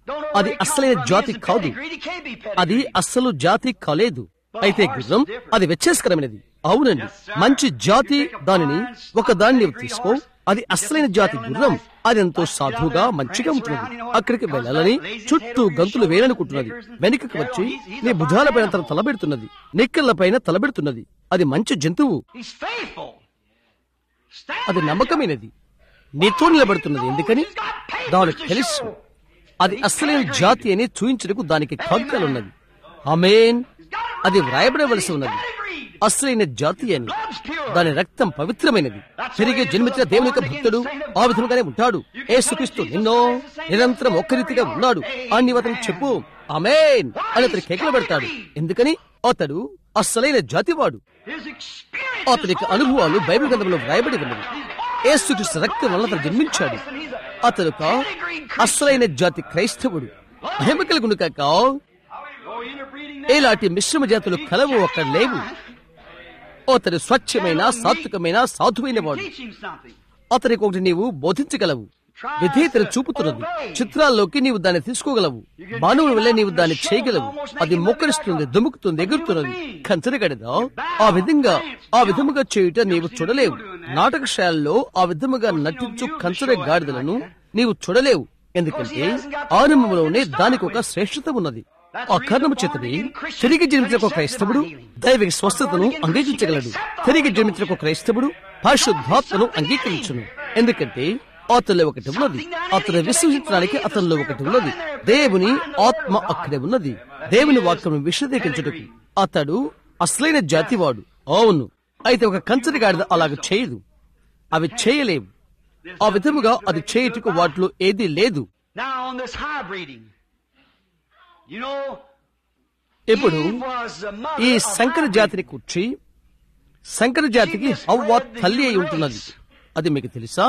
అది అసలైన జాతి కాదు అది అస్సలు జాతి కాలేదు అయితే గుర్రం అది వ్యత్యాసకరమైనది అవునండి మంచి జాతి దానిని ఒక దాన్ని నీవు తీసుకో అది అసలైన జాతి గుర్రం అది ఎంతో సాధువుగా మంచిగా ఉంటున్నది అక్కడికి వెళ్ళాలని చుట్టూ గంతులు వేయాలనుకుంటున్నది వెనుకకి వచ్చి నీ భుజాలపైన తన తలబెడుతున్నది నిక్కర్లపైన తలబెడుతున్నది అది మంచి జంతువు అది నమ్మకమైనది నీతో నిలబడుతున్నది ఎందుకని దానికి తెలుసు అది అసలైన జాతి అని చూయించడానికి దానికి కాగితాలున్నది అమేన్ అది వ్రాయబడవలసి ఉన్నది అసలైన జాతి అని దాని రక్తం పవిత్రమైనది తిరిగి జన్మించిన దేవుని యొక్క భక్తుడు ఆ విధముగానే ఉంటాడు ఏసుక్రీస్తు నిన్నో నిరంతరం ఒక్క రీతిగా ఉన్నాడు అని అతను చెప్పు అమేన్ అని అతను కేకలు పెడతాడు ఎందుకని అతడు అసలైన జాతివాడు అతనికి అనుభవాలు బైబిల్ గ్రంథంలో వ్రాయబడి ఉన్నవి ఏసుక్రీస్తు రక్తం వల్ల అతను జన్మించాడు అతను ఒక అసలైన జాతి క్రైస్తవుడు మహిమ కలుగును కాక ఇలాంటి మిశ్రమ జాతులు కలవు అక్కడ లేవు అతడు స్వచ్ఛమైన సాత్వికమైన సాధువైన వాడు అతనికి ఒకటి నీవు బోధించగలవు విధేయతను చూపుతున్నది చిత్రాల్లోకి నీవు దాన్ని తీసుకోగలవు మానవుని వల్ల నీవు దాన్ని చేయగలవు అది మొక్కరిస్తుంది దుముకుతుంది ఎగురుతున్నది కంచరగడదా ఆ విధంగా ఆ విధముగా చేయుట నీవు చూడలేవు నాటకశాలలో ఆ విధముగా నటించు కంచర గాడిదలను నీవు చూడలేవు ఎందుకంటే ఆరంభంలోనే దానికి ఒక శ్రేష్టత ఉన్నది ఆ కారణము చేతని తిరిగి జన్మించిన ఒక క్రైస్తవుడు దైవిక స్వస్థతను అంగీకరించగలడు తిరిగి జన్మించిన ఒక క్రైస్తవుడు పరిశుద్ధాత్మను అంగీకరించును ఎందుకంటే అతనిలో ఒకటి ఉన్నది అతను విశ్వసించడానికి అతనిలో ఒకటి ఉన్నది దేవుని ఆత్మ అక్కడే ఉన్నది దేవుని వాక్యం విశదీకరించుటకు అతడు అసలైన జాతివాడు అవును అయితే ఒక కంచరి గాడిద అలాగ చేయదు అవి చేయలేవు ఆ విధముగా అది చేయుటకు వాటిలో ఏదీ లేదు Now on this high breeding, you know, ఇప్పుడు Eve was the mother ఈ of సంకర high జాతిని కూర్చి సంకర జాతికి హవ్వ తల్లి అయి ఉంటున్నది అది మీకు తెలుసా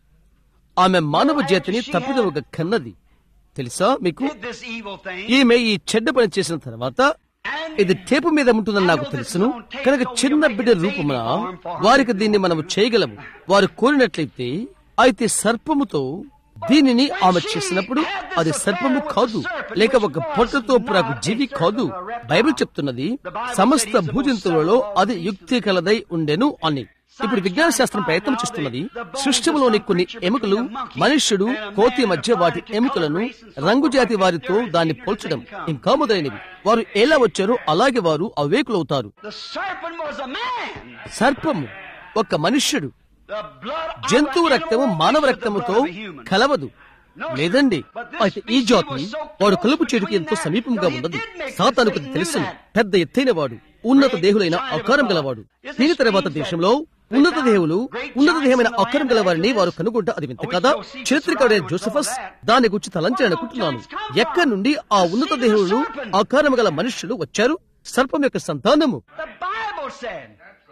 ఆమె మానవ జాతిని తప్పిదవగా కన్నది తెలుసా మీకు did this evil thing. ఈమె ఈ చెడ్డ పని చేసిన తర్వాత ఇది టేపు మీద ఉంటుందని నాకు తెలుసును కనుక చిన్న బిడ్డ రూపమున వారికి దీన్ని మనము చేయగలము వారు కోరినట్లయితే అయితే సర్పముతో దీనిని ఆమె చేసినప్పుడు అది సర్పము కాదు లేక ఒక పొట్టతో ప్రాకు జీవి కాదు బైబిల్ చెప్తున్నది సమస్త భూజంతువులలో అది యుక్తి కలదై ఉండెను అని ఇప్పుడు విజ్ఞాన శాస్త్రం ప్రయత్నం చేస్తున్నది సృష్టిలోని కొన్ని ఎముకలు మనుష్యుడు కోతి మధ్య వాటి ఎముకలను రంగు జాతి వారితో దాన్ని పోల్చడం ఇంకా మొదలైనవి వారు ఎలా వచ్చారో అలాగే వారు అవేకులవుతారు The serpent was a man. సర్పము ఒక మనుష్యుడు The blood of జంతువు an రక్తము animal మానవ mixed with the రక్తముతో blood of a human. కలవదు లేదండి అయితే ఈ జాతి వాడు కలుపు చెడుకి ఎంతో సమీపంగా ఉన్నది సాతానుకు అది తెలుసు పెద్ద ఎత్తైన వాడు ఉన్నత దేహులైన ఆకారం గలవాడు దీని తర్వాత దేశంలో ఉన్నత దేవులు ఉన్నత దేహమైన ఆకారం గల వారిని వారు కనుగొంట అది వింత కదా చరిత్రకారుడైన జోసఫస్ దాని గురించి తలంచాలనుకుంటున్నాను ఎక్కడి నుండి ఆ ఉన్నత దేహులు ఆకారం గల మనుష్యులు వచ్చారు సర్పం యొక్క సంతానము The Bible said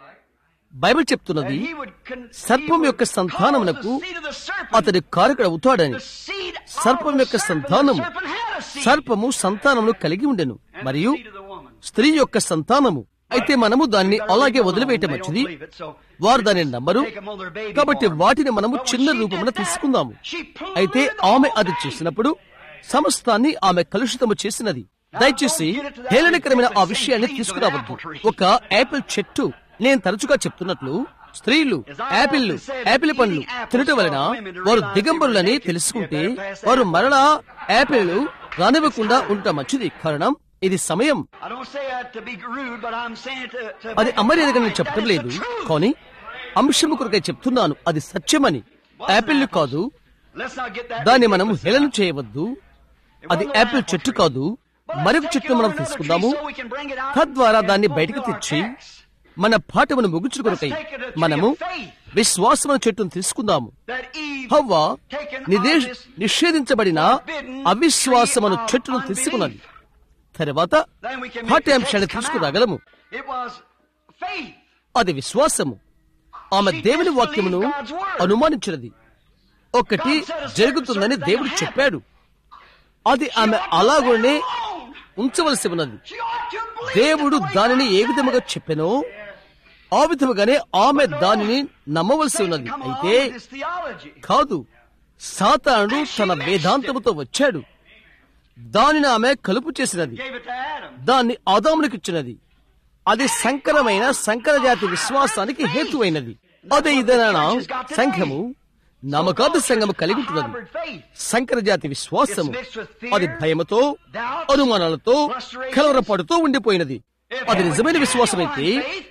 Bible that చెప్తున్నది he would con- సర్పం he యొక్క would సంతానమునకు cause the seed of the serpent. అతడి కారకుడు అవుతాడని The seed of సర్పం the యొక్క serpent. సంతానము The serpent had a seed. సర్పము సంతానమును కలిగి ఉండెను And మరియు the seed of the woman. స్త్రీ యొక్క సంతానము అయితే మనము దాన్ని అలాగే వదిలివేయటం They don't మంచిది believe it, so వారు దానిని నమ్మరు take them on their baby కాబట్టి form. వాటిని మనము But when చిన్న she రూపమున did that, తీసుకుందాము she polluted అయితే the ఆమె whole అది thing. చేసినప్పుడు సమస్తాన్ని ఆమె కలుషితము చేసినది దయచేసి హేళనకరమైన ఆ విషయాన్ని తీసుకురావద్దు ఒక యాపిల్ చెట్టు నేను తరచుగా చెప్తున్నట్లు స్త్రీలు యాపిల్లు యాపిల్ పండ్లు తినటం వలన వారు దిగంబరులని తెలుసుకుంటే వారు మరలా యాపిల్ రానివ్వకుండా ఉండటం మంచిది కారణం ఇది సమయం I don't say that to be rude, but I'm saying it to, to అది అమర్యాదగా నేను చెప్పడం That is లేదు the truth. కానీ అంశము కొరకై చెప్తున్నాను అది సత్యమని యాపిల్ కాదు Let's not get that దాన్ని mixed మనం up with హేళన that. చేయవద్దు అది యాపిల్ చెట్టు కాదు మరొక చెట్టు మనం తీసుకుందాము తద్వారా దాన్ని బయటకు తెచ్చి మన పాఠమును ముగించుట కొరకై మనము విశ్వాసమైన చెట్టును తీసుకుందాము హవ్వ నిదే- నిషేధించబడిన అవిశ్వాసమను చెట్టును తీసుకున్నది తర్వాత పాఠ్యాంశాన్ని తీసుకురాగలము అది విశ్వాసము ఆమె దేవుని వాక్యమును అనుమానించినది ఒకటి జరుగుతుందని దేవుడు చెప్పాడు అది ఆమె అలాగనే ఉంచవలసి ఉన్నది దేవుడు దానిని ఏ విధముగా చెప్పెనో ఆ విధముగానే ఆమె దానిని నమ్మవలసి ఉన్నది అయితే కాదు సాతానుడు తన వేదాంతముతో వచ్చాడు దానిని ఆమె కలుపు చేసినది Gave it to Adam. దాన్ని ఆదామునికిచ్చినది అది సంకరమైన సంకర జాతి విశ్వాసానికి హేతువైనది అదే ఇదన సంఘము నమ్మకార్థ సంఘము కలిగి ఉంటున్నది Hybrid faith. సంకర జాతి విశ్వాసము అది భయముతో అనుమానాలతో కలవరపడుతూ ఉండిపోయినది అది నిజమైన విశ్వాసమైతే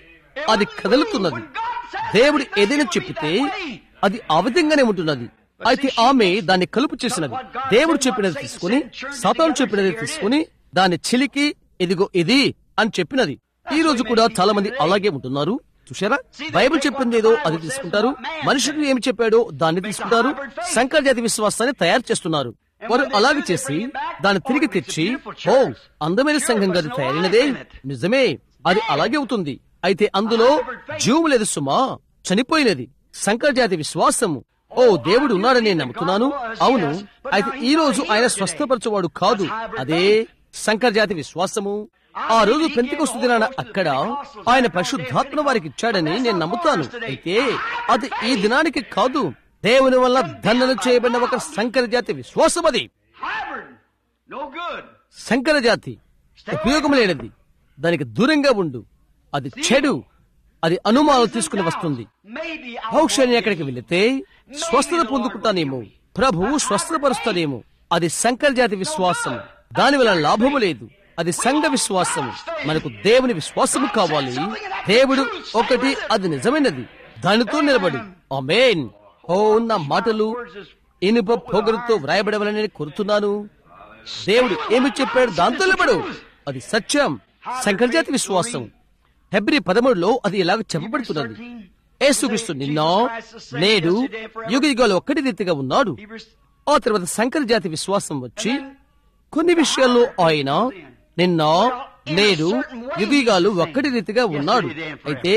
అది కదులుతున్నది దేవుడు ఏదైనా చెప్పితే అది ఆ విధంగానే ఉంటున్నది అయితే ఆమె దాన్ని కలుపు చేసినది దేవుడు చెప్పినది తీసుకుని సతాను చెప్పినది తీసుకుని దాన్ని చిలికి ఇదిగో ఇది అని చెప్పినది ఈ రోజు కూడా చాలా మంది అలాగే ఉంటున్నారు చూసారా బైబిల్ చెప్పింది ఏదో అది తీసుకుంటారు మనుషుడు ఏమి చెప్పాడో దాన్ని తీసుకుంటారు సంకర జాతి విశ్వాసాన్ని తయారు చేస్తున్నారు వారు అలాగే చేసి దాన్ని తిరిగి తెచ్చి ఓ అందమైన సంఘంగా అది తయారైనదే నిజమే అది అలాగే అవుతుంది అయితే అందులో జీవం లేదు సుమా చనిపోయినది సంకర జాతి విశ్వాసము ఓ దేవుడు ఉన్నాడని నేను నమ్ముతున్నాను అవును అయితే ఈ రోజు ఆయన స్వస్థపరచువాడు కాదు అదే సంకర జాతి విశ్వాసము ఆ రోజు పెంతికొస్తు దినాన అక్కడ ఆయన పరిశుద్ధాత్మ వారికి ఇచ్చాడని నేను నమ్ముతాను అయితే అది ఈ దినానికి కాదు దేవుని వల్ల దండన చేయబడిన ఒక సంకర జాతి విశ్వాసం అది Hybrid. No good. సంకర జాతి ఉపయోగం లేనిది దానికి దూరంగా ఉండు అది చెడు అది అనుమానం తీసుకుని వస్తుంది Maybe I బహుశా నేను ఎక్కడికి వెళితే స్వస్థత పొందుకుంటానేమో ప్రభువు స్వస్థపరుస్తానేమో అది సంకర జాతి విశ్వాసం దాని వల్ల లాభము లేదు అది సంఘ విశ్వాసము మనకు దేవుని విశ్వాసము కావాలి దేవుడు ఒకటి అది నిజమైనది దానితో నిలబడి ఆమేన్ ఓ నా మాటలు ఇనుప పొగరుతో వ్రాయబడవలని నేను కోరుతున్నాను దేవుడు ఏమి చెప్పాడు దాంతో నిలబడు అది సత్యం సంకరజాతి విశ్వాసం హెబ్రి పదమూడులో అది ఇలాగ చెప్పబడుతున్నది యేసుక్రీస్తు నిన్న నేడు యుగ యుగాలు ఒక్కటి రీతిగా ఉన్నాడు ఆ తర్వాత సంకర జాతి విశ్వాసం వచ్చి కొన్ని విషయాల్లో ఆయన నిన్న నేడు యుగీగాలు ఒక్కటి రీతిగా ఉన్నాడు అయితే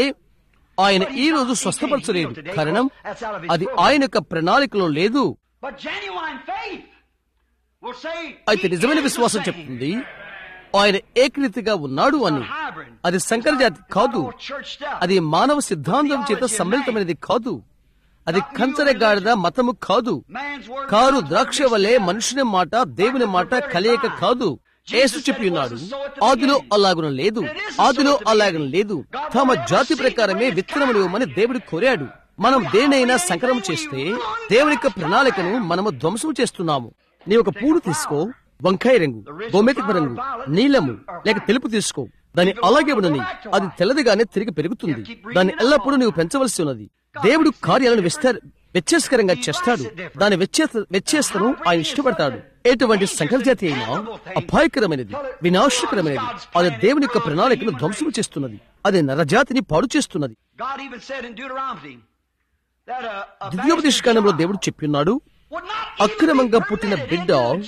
ఆయన ఈ రోజు స్వస్థపరచలేదు కారణం అది ఆయన యొక్క ప్రణాళికలో లేదు But genuine faith will say అయితే he నిజమైన is the విశ్వాసం same. చెప్తుంది ఆయన ఏకరీతిగా ఉన్నాడు అని Hybrid. అది సంకర జాతి కాదు It's not church stuff. అది మానవ సిద్ధాంతం చేత సమ్మిళితమైనది కాదు అది కంచరగాడిద మతము కాదు Man's word కారు God's ద్రాక్ష word వలె mixed మనుషుని మాట దేవుని మాట కలయిక కాదు యేసు చెప్పి ఉన్నాడు ఆదిలో అలాగున లేదు ఆదిలో అలాగన లేదు తమ జాతి ప్రకారమే విత్తనములు ఇవ్వమని దేవుడు కోరాడు మనం దేనైనా సంకరం చేస్తే దేవుని యొక్క ప్రణాళికను మనము ధ్వంసం చేస్తున్నాము నీ ఒక పూలు తీసుకో వంకాయ రంగు గోమెతిక రంగు నీలము లేక తెలుపు తీసుకో దాన్ని అలాగే ఉండని అది తెల్లదిగానే తిరిగి పెరుగుతుంది దాన్ని ఎల్లప్పుడూ నీవు పెంచవలసి ఉన్నది దేవుడు కార్యాలను విస్తార వ్యత్యాసకరంగా చేస్తాడు దాని వ్యత్యాస వ్యత్యాసను ఆయన ఇష్టపడతాడు ఎటువంటి సంకరజాతి అయినా అపాయకరమైనది వినాశకరమైనది అది దేవుని యొక్క ప్రణాళికను ధ్వంసం చేస్తున్నది అది నరజాతిని పాడు చేస్తున్నది God even said in Deuteronomy that a, a ద్వితీయోపదేశకాండంలో దేవుడు చెప్పిన్నాడు అక్రమంగా పుట్టిన బిడ్డ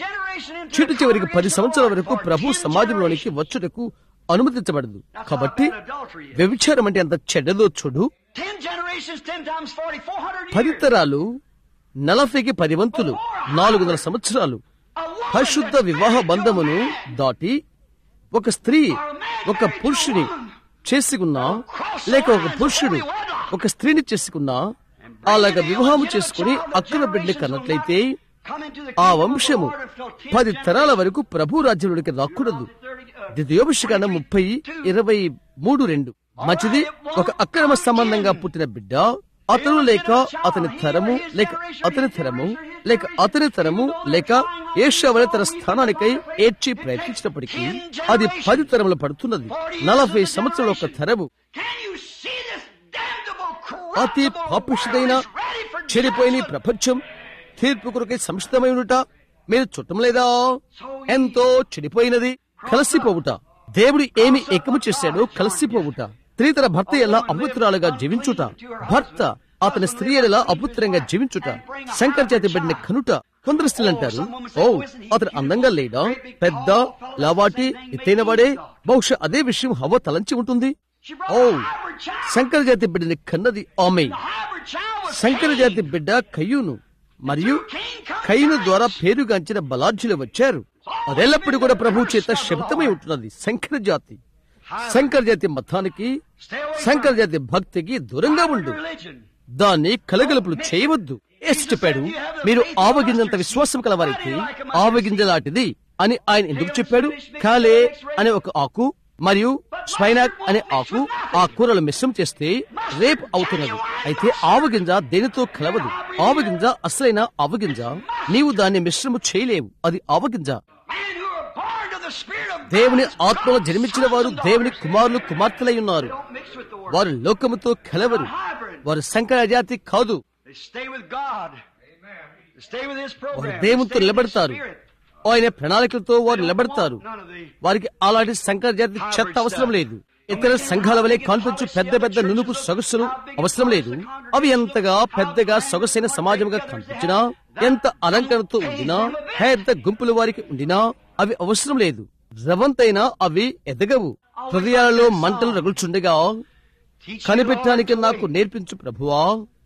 చిటు చివరికి పది సంవత్సరాల వరకు ప్రభు సమాజంలోనికి వచ్చుటకు అనుమతించబడదు కాబట్టి వ్యభిచారం అంటే ఎంత చెడ్డదో చూడు Ten generations, ten times forty, four hundred పది years. తరాలు నలభైకి పది వంతులు నాలుగు వందల సంవత్సరాలు A woman పరిశుద్ధ that వివాహ married no బంధమును man. దాటి ఒక స్త్రీ ఒక పురుషుని చేసుకున్నా లేక ఒక పురుషుడు ఒక స్త్రీని చేసుకున్నా అలాగ వివాహము చేసుకుని అక్కడ బిడ్డని కన్నట్లయితే ఆ వంశము పది తరాల వరకు ప్రభు రాజ్యంలోనికి రాకూడదు ద్వితీయోభిషకాండం ముప్పై ఇరవై మూడు రెండు మంచిది ఒక అక్రమ సంబంధంగా పుట్టిన బిడ్డ అతను లేక అతని తరము లేక అతని తరము లేక అతని తరము లేక ఏషావళి తన స్థానానికై ఏడ్చి ప్రయత్నించినప్పటికీ అది పది తరములు పడుతున్నది నలభై సంవత్సరాల ఒక తరము Can you see this damnable, అతి corruptible పాపుషుడైన world is ready for చెడిపోయిన ఈ judgment? ప్రపంచం తీర్పు కొరకై సంసిద్ధమై ఉండుట మీరు చుట్టం లేదా ఎంతో చెడిపోయినది కలిసిపోవుట దేవుడు ఏమి ఏకము చేశాడో కలిసిపోవుట స్త్రీ తన భర్త ఎలా అపవిత్రాలుగా జీవించుట భర్త అతని స్త్రీ ఎలా అపవిత్రంగా జీవించుట శంకర్ చేతి బిడ్డని కనుట కొందరు స్త్రీలు అంటారు ఓ అతను అందంగా లేడా పెద్ద లావాటి ఎత్తైన వాడే బహుశా అదే విషయం హవ్వ తలంచి ఉంటుంది She brought oh a hybrid child. Shankara జాతి బిడ్డని కన్నది ఆమె The hybrid child was Shankara Cain. జాతి బిడ్డ కయ్యూను మరియు కయ్యూను ద్వారా పేరుగాంచిన బలార్జులు వచ్చారు అదెల్లప్పుడు కూడా ప్రభు చేత శబ్దమై ఉంటున్నది శంకర జాతి శంకర జాతి మతానికి Stay away శంకర from జాతి భక్తికి దూరంగా ఉండు religion. దాన్ని కలగలుపులు చేయవద్దు యేసు చెప్పాడు మీరు ఆవగింజంత విశ్వాసం కలవారైతే ఆవగింజ లాంటిది అని ఆయన ఎందుకు చెప్పాడు కాలే అనే ఒక ఆకు మరియు స్పైనాక్ అనే ఆకు ఆ కూరలు మిశ్రం చేస్తే రేప్ అవుతున్నది అయితే ఆవగింజ దేనితో కలవదు ఆవగింజ అసలైన ఆవగింజ నీవు దాన్ని మిశ్రము చేయలేవు అది ఆవగింజ Men who are born to the Spirit of God దేవుని ఆత్మలో జన్మించిన వారు దేవుని కుమారులు కుమార్తెలై ఉన్నారు don't mix with the world. వారు లోకముతో కలవరు వారు సంకర జాతి కాదు They stay with God. They stay with His program. వారు They దేవునితో stay with His నిలబడతారు Spirit. ఆయన ప్రణాళికలతో వారు నిలబడతారు None of the వారికి అలాంటి సంకర జాతి చెత్త అవసరం లేదు ఇతర సంఘాల వలె కాన్పించు పెద్ద పెద్ద నునుపు సొగసులు అవసరం లేదు అవి ఎంతగా పెద్దగా సొగసైన సమాజంగా కనిపించినా ఎంత అలంకరణతో ఉండినా పెద్ద గుంపుల వారికి ఉండినా అవి అవసరం లేదు రవంతైనా అవి ఎదగవు హృదయాలలో మంటలు రగులుచుండగా teach కనిపెట్టడానికి నాకు నేర్పించు ప్రభువా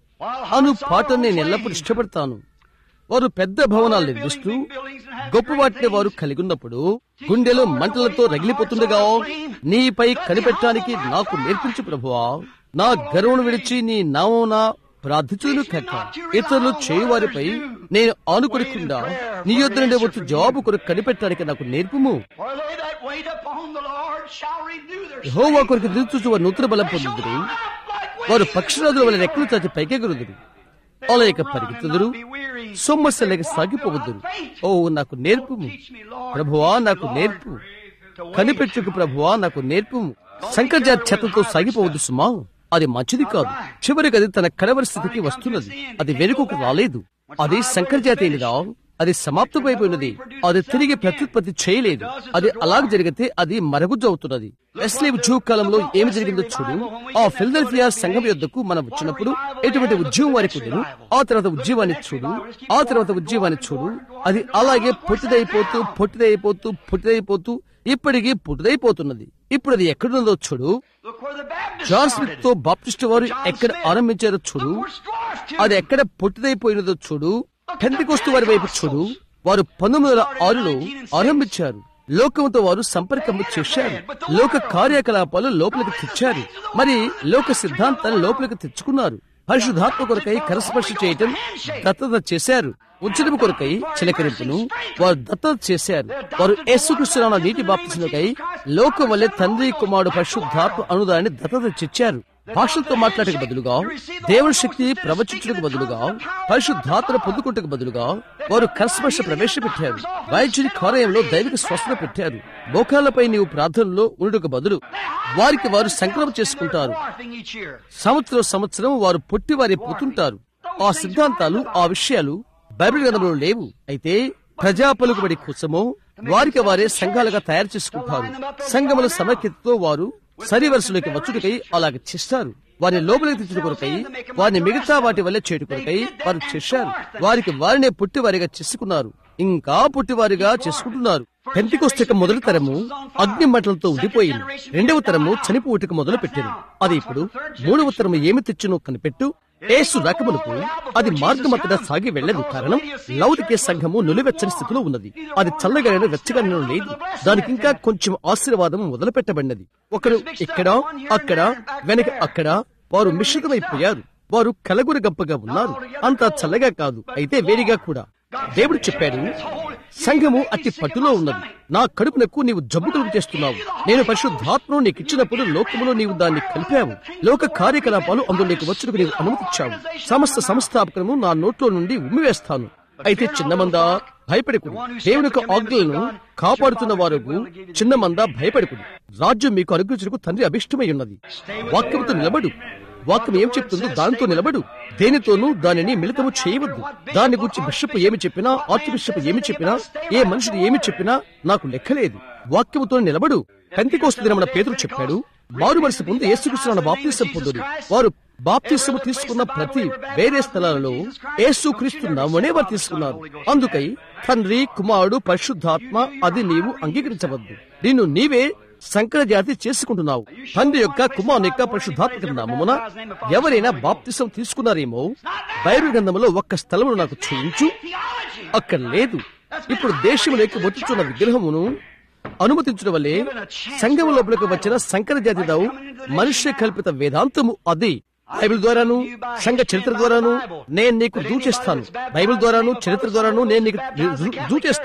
అను పాటను నేను ఎల్లప్పుడూ ఇష్టపడతాను వారు పెద్ద భవనాలు నిర్మిస్తూ గొప్ప వాటిని వారు కలిగి ఉన్నప్పుడు గుండెలో మంటలతో రగిలిపోతుండగా నీపై కనిపెట్టడానికి నాకు నేర్పించు ప్రభువా నా గర్వను విడిచి నీ నామోన ప్రార్థించును కక్క ఇతరులు చేయువారిపై నేను ఆనుకొనకుండా నీ యొద్ద నుండి వచ్చి జవాబు కొరకు కనిపెట్టడానికి నాకు నేర్పుము For they that wait upon the Lord shall renew their యెహోవా కొరకు దిల్చుచు వారు నూతన బలం పొందుదురు వారు పక్షిరాజుల వల్ల రెక్కలు చాచి పైకెగురుదురు అలయక పరిగెత్తుదురు సొమ్మస్సలేక సాగిపోవద్దురు ఓ నాకు నేర్పుము ప్రభువా నాకు నేర్పు కనిపెట్టుకు ప్రభువా నాకు నేర్పుము శంకర్జాతి చెత్తతో సాగిపోవద్దు సుమా అది మంచిది కాదు చివరికి అది తన కడవరి స్థితికి వస్తున్నది అది వెనుకకు రాలేదు అది శంకర్జాతి అయినదా అది సమాప్తమైపోయినది అది తిరిగి ప్రత్యుత్పత్తి చేయలేదు అది అలాగ జరిగితే అది మరుగుజ్జు అవుతున్నది వెస్లీ ఉద్యోగ కాలంలో ఏమి జరిగిందో చూడు ఆ ఫిలదెల్ఫియా సంఘం యొద్దకు మనం వచ్చినప్పుడు ఎటువంటి ఉద్యోగం వారికి ఉండేను ఆ తర్వాత ఉద్యోగాన్ని చూడు ఆ తర్వాత ఉద్యోగాన్ని చూడు అది అలాగే పొట్టిదైపోతూ పొట్టిదైపోతూ పొట్టిదైపోతూ ఇప్పటికీ పుట్టిదైపోతున్నది ఇప్పుడు అది ఎక్కడుందో చూడు Look where the Baptists John started. Smith తో బాప్టిస్ట్ వారు ఎక్కడ ఆరంభించారో చూడు Look where Strauss too. అది ఎక్కడ పొట్టిదైపోయినదో చూడు పెంతికొస్తు వారి వైపు చూడు వారు పంతొమ్మిది వందల ఆరులో ఆరంభించారు లోకంతో వారు సంపర్కము చేశారు లోక కార్యకలాపాలు లోపలికి తెచ్చారు మరి లోక సిద్ధాంతాన్ని లోపలికి తెచ్చుకున్నారు పరిశుద్ధాత్మ కొరకై కరస్పర్శ చేయటం దత్తత చేశారు ఉచ్చరింపు కొరకై చిలకరింపును వారు దత్తత చేశారు వారు యేసుకృష్ణ నీటి బాప్తిసులకై లోకం వల్లే తండ్రి కుమారుడు పరిశుద్ధాత్మ అనుదాన్ని దత్తత తెచ్చారు భాషలతో మాట్లాడక బదులుగా దేవుని శక్తి ప్రవచించుటకు బదులుగా పరిశుద్ధాత్మ పొందుకుంటకు బదులుగా వారు కస్పర్శ ప్రవేశపెట్టారు వైద్యుని కార్యంలో దైవిక స్వస్థత పెట్టారు మోకాళ్లపై నీవు ప్రార్థనలో ఉండుటకు బదులు వారికి వారు సంకల్పం చేసుకుంటారు Dwarfing each year. సంవత్సరం సంవత్సరం వారు పొట్టి వారి పోతుంటారు ఆ సిద్ధాంతాలు ఆ విషయాలు బైబిల్ గ్రంథంలో లేవు అయితే ప్రజా పలుకుబడి కోసమో వారికి వారే సంఘాలుగా తయారు చేసుకుంటారు సంఘముల సమైక్యతతో వారు సరి వరుసలోకి వచ్చుటకై అలాగే చేస్తారు వారిని లోపలికి తెచ్చుట కొరకై వారిని మిగతా వాటి వల్ల చేటు కొరకై వారు చేశారు వారికి వారినే పుట్టివారిగా చేసుకున్నారు ఇంకా పుట్టివారిగా చేసుకుంటున్నారు పెంతికొస్తక మొదటి తరము అగ్ని మంటలతో ఉండిపోయింది రెండవ తరము చనిపోటుకు మొదలు పెట్టింది అది ఇప్పుడు మూడవ తరము ఏమి తెచ్చునో కనిపెట్టు ఏసు రకమునకు అది మార్గమత్తగా సాగి వెళ్ళదు కారణం లౌదికే సంఘము నులివెచ్చని స్థితిలో ఉన్నది అది చల్లగా వెచ్చగా లేదు దానికి ఇంకా కొంచెం ఆశీర్వాదం మొదలు పెట్టబడినది ఒకరు ఇక్కడ అక్కడ వెనక అక్కడ వారు మిశ్రితమైపోయారు వారు కలగుర గంపగా ఉన్నారు అంతా చల్లగా కాదు అయితే వేడిగా కూడా దేవుడు చెప్పాడు సంఘము అతి పట్టులో ఉన్నది నా కడుపునకు నీవు జబ్బు కలుగు చేస్తున్నావు నేను పరిశుద్ధాత్మను నీకు ఇచ్చినప్పుడు లోకములో నీవు దాన్ని కలిపావు లోక కార్యకలాపాలు అందులో నీకు వచ్చుటకు నీవు అనుమతిచ్చావు సమస్త సంస్థాపకము నా నోట్లో నుండి ఉమ్మివేస్తాను అయితే చిన్నమంద భయపడకుడు దేవుని యొక్క ఆజ్ఞలను కాపాడుతున్న వారు చిన్నమంద భయపడకుడు రాజ్యం మీకు అనుగ్రహించుటకు తండ్రి అభిష్టమై ఉన్నది వాక్యంతో నిలబడు వాక్యం ఏం చెప్తుందో దానితో నిలబడు దేనితోనూ దానిని మిళితము చేయవద్దు దాని గురించి బిషప్ ఏమి చెప్పినా ఆర్చ్ బిషప్ ఏమి చెప్పినా ఏ మనుషుడు ఏమి చెప్పినా నాకు లెక్కలేదు వాక్యముతో నిలబడు పెంతికోస్తు దినమున పేతురు చెప్పాడు మారు మనసు పొంది యేసుకృష్ణ బాప్తిసం పొందుడు వారు బాప్తిసము తీసుకున్న ప్రతి వేరే స్థలాలలో యేసుక్రీస్తు నామనే వారు తీసుకున్నారు అందుకై తండ్రి కుమారుడు పరిశుద్ధాత్మ అది నీవు అంగీకరించవద్దు నిన్ను నీవే సంకర జాతి చేసుకుంటున్నావు తండ్రి యొక్క కుమారుని యొక్క పరిశుద్ధాత్మక నామమున ఎవరైనా బాప్తిసం తీసుకున్నారేమో బైబిల్ గ్రంథంలో ఒక్క స్థలమును నాకు చూపించు అక్కడ లేదు ఇప్పుడు దేశంలోకి వచ్చుచున్న విగ్రహమును అనుమతించడం వల్లే సంఘము లోపలికి వచ్చిన సంకర జాతిదావు మనుష్య కల్పిత వేదాంతము అది బైబిల్ ద్వారాను సంఘ చరిత్ర ద్వారాను నేను నీకు దూచేస్తాను బైబిల్ ద్వారాను చరిత్ర ద్వారాను నేను నీకు దూ- దూచేస్తాను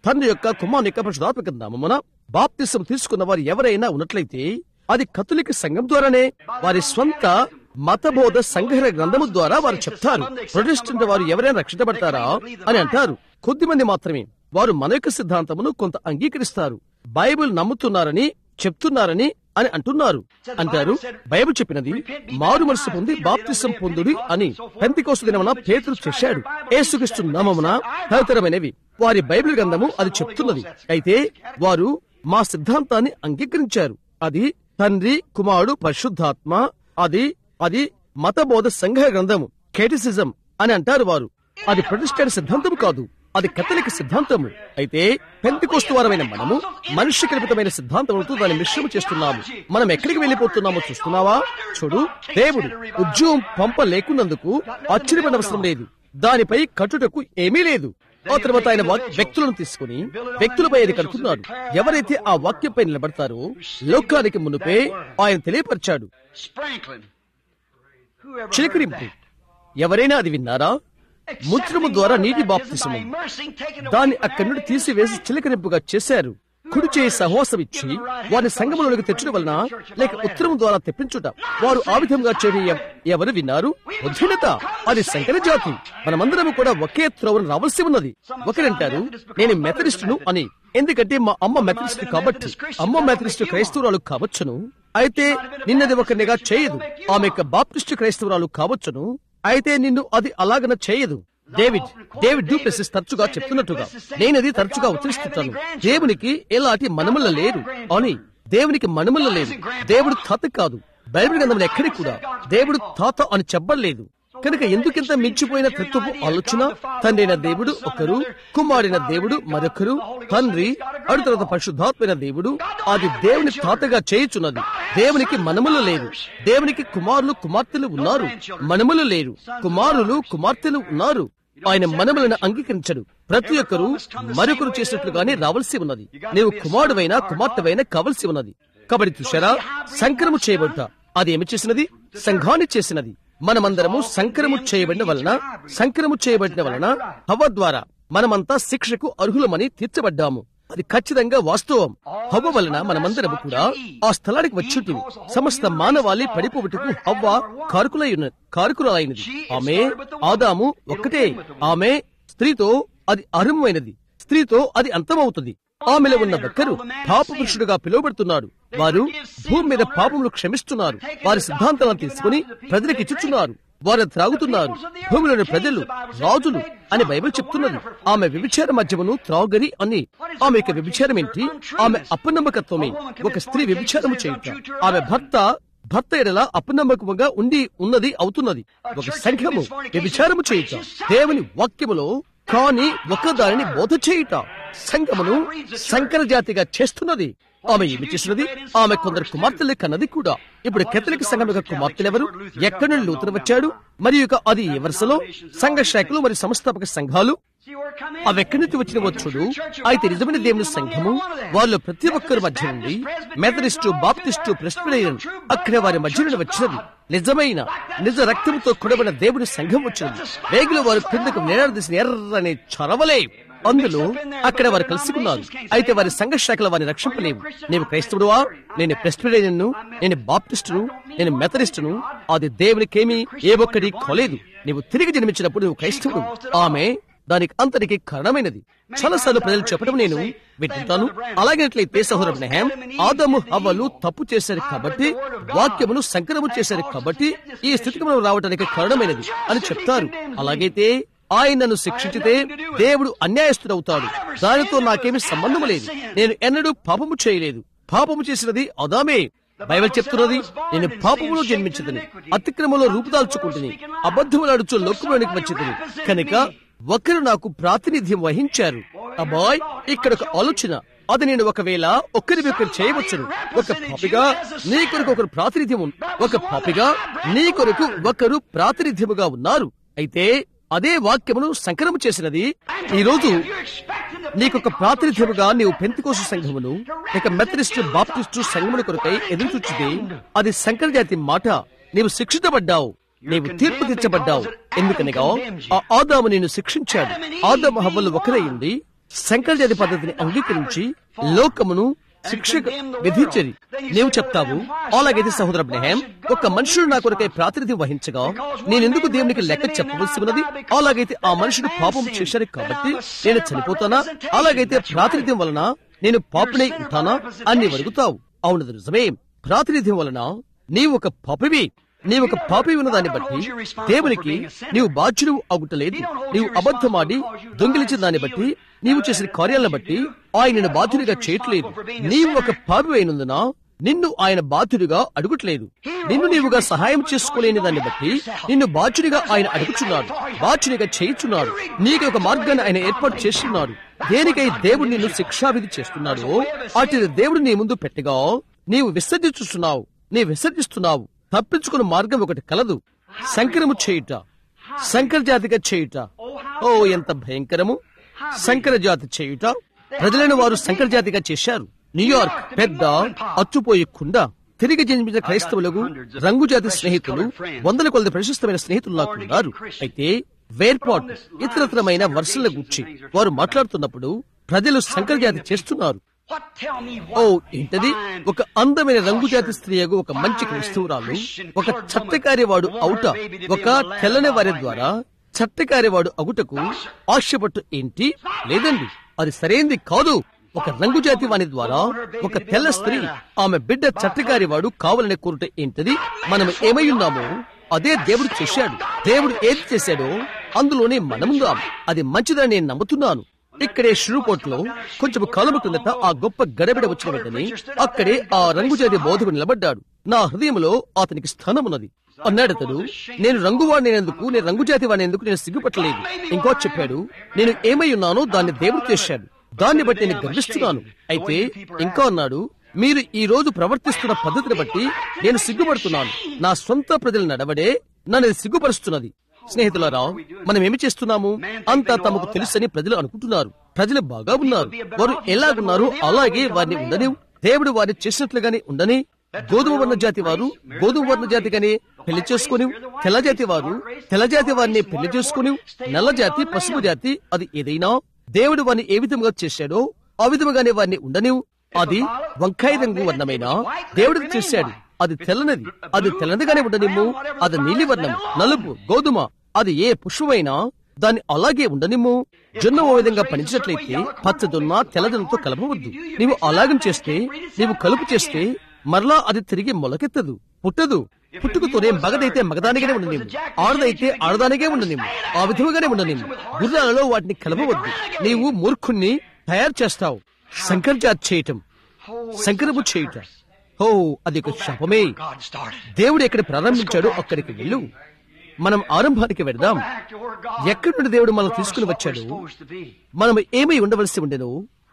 తండ్రి యొక్క కుమారుని యొక్క పరిశుధాత్మక నామమున బాప్తిసం తీసుకున్న వారు ఎవరైనా ఉన్నట్లయితే అది కథలిక సంఘం ద్వారానే వారి స్వంత మతబోధ సంగ్రహ గ్రంథము ద్వారా వారు చెప్తారు ప్రొటెస్టెంట్ వారు ఎవరైనా రక్షించబడతారా అని అంటారు కొద్ది మంది మాత్రమే వారు మన యొక్క సిద్ధాంతమును కొంత అంగీకరిస్తారు బైబిల్ నమ్ముతున్నారని చెప్తున్నారని అని అంటున్నారు అంటారు బైబిల్ చెప్పినది మారు మనసు పొంది బాప్తిసం పొందుడి అని పెంతికోసు దినమున పేతురు చేశాడు ఏసుక్రీస్తు నామమున తదితరమైనవి వారి బైబిల్ గ్రంథము అది చెప్తున్నది అయితే వారు మా సిద్ధాంతాన్ని అంగీకరించారు అది తండ్రి కుమారుడు పరిశుద్ధాత్మ అది అది మతబోధ సంఘ గ్రంథము కేటిసిజం అని అంటారు వారు అది ప్రతిష్టాన సిద్ధాంతం కాదు అది కథలిక సిద్ధాంతము అయితే పెంతికోస్తు వారమైన మనము మనిషి కల్పితమైన సిద్ధాంతములతో దాన్ని మిశ్రమ చేస్తున్నాము మనం ఎక్కడికి వెళ్ళిపోతున్నామో చూస్తున్నావా చూడు దేవుడు ఉద్యోగం పంప లేకున్నందుకు ఆశ్చర్యపడవసరం లేదు దానిపై కట్టుటకు ఏమీ లేదు ఆ తర్వాత ఆయన వాక్- వ్యక్తులను తీసుకుని వ్యక్తులపై అది కడుతున్నాడు ఎవరైతే ఆ వాక్యంపై నిలబడతారో లోకానికి మునుపే ఆయన తెలియపరిచాడు Sprinkling. Whoever heard చిలకరింపు that? ఎవరైనా అది విన్నారా ముద్రము ద్వారా నీటి బాప్తిసము దాన్ని అక్కడి నుండి తీసివేసి చిలకరింపుగా చేశారు కుడి చేయి సహవాసం ఇచ్చి వారిని సంగమంలోకి తెచ్చడం వలన లేక ఉత్తరం ద్వారా తెప్పించుట వారు ఆ విధంగా చేయడం ఎవ- ఎవరు విన్నారు ఉద్ధీనత అది సంకర జాతి మనమందరం కూడా ఒకే త్రోవను రావాల్సి ఉన్నది ఒకరంటారు నేను మెథడిస్టును అని ఎందుకంటే మా అమ్మ మెథడిస్ట్ కాబట్టి అమ్మ మెథడిస్ట్ క్రైస్తవురాలు కావచ్చును అయితే నిన్నది ఒకరినిగా చేయదు ఆమె యొక్క బాప్టిస్ట్ క్రైస్తవురాలు కావచ్చును అయితే నిన్ను అది అలాగన చేయదు డేవిడ్ డేవిడ్ డూప్లెసిస్ తరచుగా చెప్తున్నట్టుగా నేనది తరచుగా ఉచ్చరిస్తుంటాను దేవునికి ఎలాంటి మనముల లేరు అని దేవునికి మనముల లేదు దేవుడు తాత కాదు బైబిల్ గ్రంథంలో ఎక్కడికి కూడా దేవుడు తాత అని చెప్పలేదు కనుక ఎందుకింత మించిపోయిన తత్వపు ఆలోచన తండ్రైన దేవుడు ఒకరు కుమారుడైన దేవుడు మరొకరు తండ్రి అడు తర్వాత పరిశుద్ధాత్మైన దేవుడు అది దేవుని తాతగా చేయుచున్నది దేవునికి మనములు లేరు దేవునికి కుమారులు కుమార్తెలు ఉన్నారు మనములు లేరు కుమారులు కుమార్తెలు ఉన్నారు ఆయన మనములను అంగీకరించడు ప్రతి ఒక్కరూ మరొకరు చేసినట్లుగానే రావాల్సి ఉన్నది నీవు కుమారుడైనా కుమార్తెవైనా కావలసి ఉన్నది కాబట్టి చూశారా సంకరము చేయబడ్డ అది ఏమి చేసినది సంఘాన్ని చేసినది మనమందరము సంకరము చేయబడిన వలన సంకరము చేయబడిన వలన హవ ద్వారా మనమంతా శిక్షకు అర్హులమని తీర్చబడ్డాము అది ఖచ్చితంగా వాస్తవం హవ్వ వలన మనమందరము కూడా ఆ స్థలానికి వచ్చుంటివి సమస్త మానవాళి పడిపోవటకు హవ్వ కారుకులై ఉన్న కారుకులైనది ఆమె ఆదాము ఒక్కటే ఆమె స్త్రీతో అది అర్హమైనది స్త్రీతో అది అంతమవుతుంది ఆమెలో ఉన్న ఒక్కరు పాప పురుషుడుగా పిలువబడుతున్నాడు వారు భూమి మీద పాపములు క్షమిస్తున్నారు వారి సిద్ధాంతాలను తీసుకుని ప్రజలకు ఇచ్చుచున్నారు వారు త్రాగుతున్నారు భూమిలోని ప్రజలు రాజులు అని బైబిల్ చెప్తున్నది ఆమె వ్యభిచార మధ్యమును త్రాగరి అని ఆమె యొక్క వ్యభిచారం ఏంటి ఆమె అపనమ్మకత్వమే ఒక స్త్రీ వ్యభిచారము చేయుట ఆమె భర్త భర్త ఎడల అపనమ్మకముగా ఉండి ఉన్నది అవుతున్నది ఒక సంఘము వ్యభిచారము చేయుట దేవుని వాక్యములో కాని ఒకదానిని బోధ చేయుట సంఘమును సంకర జాతిగా చేస్తున్నది ఆమె ఏమి చేసినది ఆమె కొందరు కుమార్తెలే కన్నది కూడా ఇప్పుడు కెథలిక్ సంఘం యొక్క కుమార్తెలు ఎవరు ఎక్కడి నుండి లూతరు వచ్చాడు మరియు ఇక అది ఏ వరుసలో సంఘ శాఖలు మరియు సంస్థాపక సంఘాలు అవి ఎక్కడి నుంచి వచ్చిన వచ్చుడు అయితే నిజమైన దేవుని సంఘము వాళ్ళు ప్రతి ఒక్కరి మధ్య నుండి మెథడిస్టు బాప్టిస్టు ప్రెస్పిరియన్ అక్కడ వారి మధ్య నుండి వచ్చినది నిజమైన నిజ రక్తంతో కూడబడిన దేవుని సంఘం వచ్చినది వేగులు వారు క్రిందకు నేరాడదీసిన ఎర్రని చొరవలే అందులో అక్కడ వారు కలుసుకున్నారు అయితే వారి సంఘ శాఖల వారిని రక్షింపలేవు నీవు క్రైస్తవుడువా నేను ప్రెస్పిరియన్ను నేను బాప్టిస్టును నేను మెథడిస్టును అది దేవునికేమీ ఏ ఒక్కటి కొలేదు నీవు తిరిగి జన్మించినప్పుడు నువ్వు క్రైస్తవుడు ఆమె దానికి అంతటికి కారణమైనది చాలాసార్లు ప్రజలు చెప్పడం నేను వింటుంటాను అలాగేట్లయితే సహోదరు నెహం ఆదము హవ్వలు తప్పు చేశారు కాబట్టి వాక్యమును సంకరము చేశారు కాబట్టి ఈ స్థితికి మనం రావడానికి కారణమైనది అని చెప్తారు అలాగైతే ఆయనను శిక్షించితే దేవుడు అన్యాయస్తుడవుతాడు దానితో నాకేమీ సంబంధం లేదు నేను ఎన్నడూ పాపము చేయలేదు పాపము చేసినది అదామే బైబిల్ చెప్తున్నది నేను పాపములో జన్మించదని అతిక్రమంలో రూపుదాల్చుకుంటుని అబద్ధములాడుచు లోకంలోనికి వచ్చిందని కనుక ఒకరు నాకు ప్రాతినిధ్యం వహించారు అబ్బాయ్ ఇక్కడ ఒక ఆలోచన అది నేను ఒకవేళ ఒకరి ఒకరు చేయవచ్చును ఒక పాపిగా నీ కొరకు ఒకరు ప్రాతినిధ్యం ఉన్- ఒక పాపిగా నీ కొరకు ఒకరు ప్రాతినిధ్యముగా ఉన్నారు అయితే అదే వాక్యమును సంకరము చేసినది ఈ రోజు నీకొక ప్రాతినిధ్యముగా నీవు పెంతికోసు సంఘమును ఇక మెథడిస్టు బాప్టిస్టు సంఘముల కొరకై ఎదురు చూచితే అది సంకర జాతి మాట నీవు శిక్షించబడ్డావు నీవు తీర్పు తీర్చబడ్డావు ఎందుకనగా ఆ ఆదాము నిన్ను శిక్షించాడు ఆదాము హవ్వలు ఒకరై ఉండి శంకర జాతి పద్ధతిని అంగీకరించి లోకమును శిక్ష విధించది నీవు చెప్తావు అలాగైతే సహోదర అబ్రహాం ఒక మనుషుడు నా కొరకై ప్రాతినిధ్యం వహించగా నేనెందుకు దేవునికి లెక్క చెప్పవలసి ఉన్నది అలాగైతే ఆ మనుషుడు పాపం చేశాడు కాబట్టి నేను చనిపోతానా అలాగైతే ప్రాతినిధ్యం వలన నేను పాపునై ఉంటానా అని అడుగుతావు అవునది నిజమే ప్రాతినిధ్యం వలన నీవు ఒక పాపివి నీవు ఒక పాపి ఉన్న దాన్ని బట్టి దేవునికి నీవు బాధ్యుడు అగుటలేదు నీవు అబద్ధమాడి దొంగిలించిన దాన్ని బట్టి నీవు చేసిన కార్యాలను బట్టి ఆయనను బాధ్యుడిగా చేయట్లేదు నీవు ఒక పాపి అయినందున నిన్ను ఆయన బాధ్యుడిగా అడుగుట్లేదు నిన్ను నీవుగా సహాయం చేసుకోలేని దాన్ని బట్టి నిన్ను బాధ్యుడిగా ఆయన అడుగుచున్నాడు బాధ్యుడిగా చేయుచున్నాడు నీకు ఒక మార్గాన్ని ఆయన ఏర్పాటు చేస్తున్నాడు దేనికై దేవుడు నిన్ను శిక్షావిధి చేస్తున్నాడు అటు దేవుడు నీ ముందు పెట్టగా నీవు విసర్జించుతున్నావు నీ విసర్జిస్తున్నావు తప్పించుకున్న మార్గం ఒకటి కలదు సంకరము చేయుట సంకర జాతిగా చేయుట ఓ ఎంత భయంకరము సంకర జాతి చేయుట ప్రజలైన వారు సంకర జాతిగా చేశారు న్యూయార్క్ పెద్ద అచ్చుపోయే కుండ తిరిగి జన్మించిన క్రైస్తవులకు రంగు జాతి స్నేహితులు వందల కొలది ప్రశస్తమైన స్నేహితులు నాకు ఉన్నారు అయితే వేర్పాటు ఇతరతరమైన వర్షాల గురించి వారు మాట్లాడుతున్నప్పుడు ప్రజలు సంకర జాతి చేస్తున్నారు What tell me oh what ఏంటది ఒక అందమైన రంగు జాతి స్త్రీయగు ఒక మంచి క్రైస్తవురాలు ఒక చట్టకార్యవాడు అవుట ఒక తెల్లని వారి ద్వారా చట్టకార్యవాడు అగుటకు ఆశపట్టు ఏంటి లేదండి అది సరైంది కాదు ఒక రంగు జాతి వాని ద్వారా ఒక తెల్ల స్త్రీ ఆమె బిడ్డ చట్టకార్యవాడు కావాలని కోరుట ఏంటది మనం ఏమై ఉన్నామో అదే దేవుడు చేశాడు దేవుడు ఏది చేశాడో అందులోనే మనముందాం అది మంచిదని నేను నమ్ముతున్నాను ఇక్కడే శ్రీకోట్లో కొంచెం కాలము కిందట ఆ గొప్ప గడబిడ వచ్చిన వెంటనే అక్కడే ఆ రంగుజాతి బోధకుడు నిలబడ్డాడు నా హృదయంలో అతనికి స్థానమున్నది అన్నాడు అతడు నేను రంగు వాడినందుకు నేను రంగు జాతి వాడినందుకు నేను సిగ్గుపట్టలేదు ఇంకో చెప్పాడు నేను ఏమై ఉన్నానో దాన్ని దేవుడు చేశాడు దాన్ని బట్టి నేను గర్విస్తున్నాను అయితే ఇంకా అన్నాడు మీరు ఈ రోజు ప్రవర్తిస్తున్న పద్ధతిని బట్టి నేను సిగ్గుపడుతున్నాను నా సొంత ప్రజల నడవడే నన్ను ఇది సిగ్గుపరుస్తున్నది స్నేహితులారా మనం ఏమి చేస్తున్నాము అంతా తమకు తెలుసని ప్రజలు అనుకుంటున్నారు ప్రజలు బాగా ఉన్నారు వారు ఎలాగున్నారో అలాగే వారిని ఉండని దేవుడు వారిని చేసినట్లుగానే ఉండని గోధుమ వర్ణ జాతి వారు గోధుమ వర్ణ జాతిగానే పెళ్లి చేసుకుని తెల్ల జాతి వారు తెల్ల జాతి వారిని పెళ్లి చేసుకుని నల్ల జాతి పసుపు జాతి అది ఏదైనా దేవుడు వారిని ఏ విధంగా చేశాడో ఆ విధముగానే వారిని ఉండనివు అది వంకాయ రంగు వర్ణమైన దేవుడికి చేశాడు అది తెల్లనది అది తెల్లనిగానే ఉండనిమ్ము అది నీలి వర్ణం నలుపు గోధుమ అది ఏ పుష్పమైనా దాన్ని అలాగే ఉండనిమ్ము జొన్న ఓ విధంగా పనిచినట్లయితే పచ్చదొన్న తెల్లదనంతో కలపవద్దు నీవు అలాగం చేస్తే నీవు కలుపు చేస్తే మరలా అది తిరిగి మొలకెత్తదు పుట్టదు పుట్టుకతోనే మగదైతే మగదానిగానే ఉండనిమ్ము ఆడదైతే ఆడదానిగే ఉండనిమ్ము ఆ విధముగానే ఉండనిమ్ము గుర్రాలలో వాటిని కలపవద్దు నీవు మూర్ఖుణ్ణి తయారు చేస్తావు సంకర్జాత్ చేయటం సంకరపు చేయుట ఓ అది ఒక శాపమే God started. దేవుడు ఎక్కడ ప్రారంభించాడో అక్కడికి వెళ్ళు మనం ఆరంభానికి వెళ్దాం Back to where God ఎక్కడి నుండి దేవుడు మనం brought us తీసుకుని what we're వచ్చాడు supposed to be. మనం ఏమై ఉండవలసి ఉండెను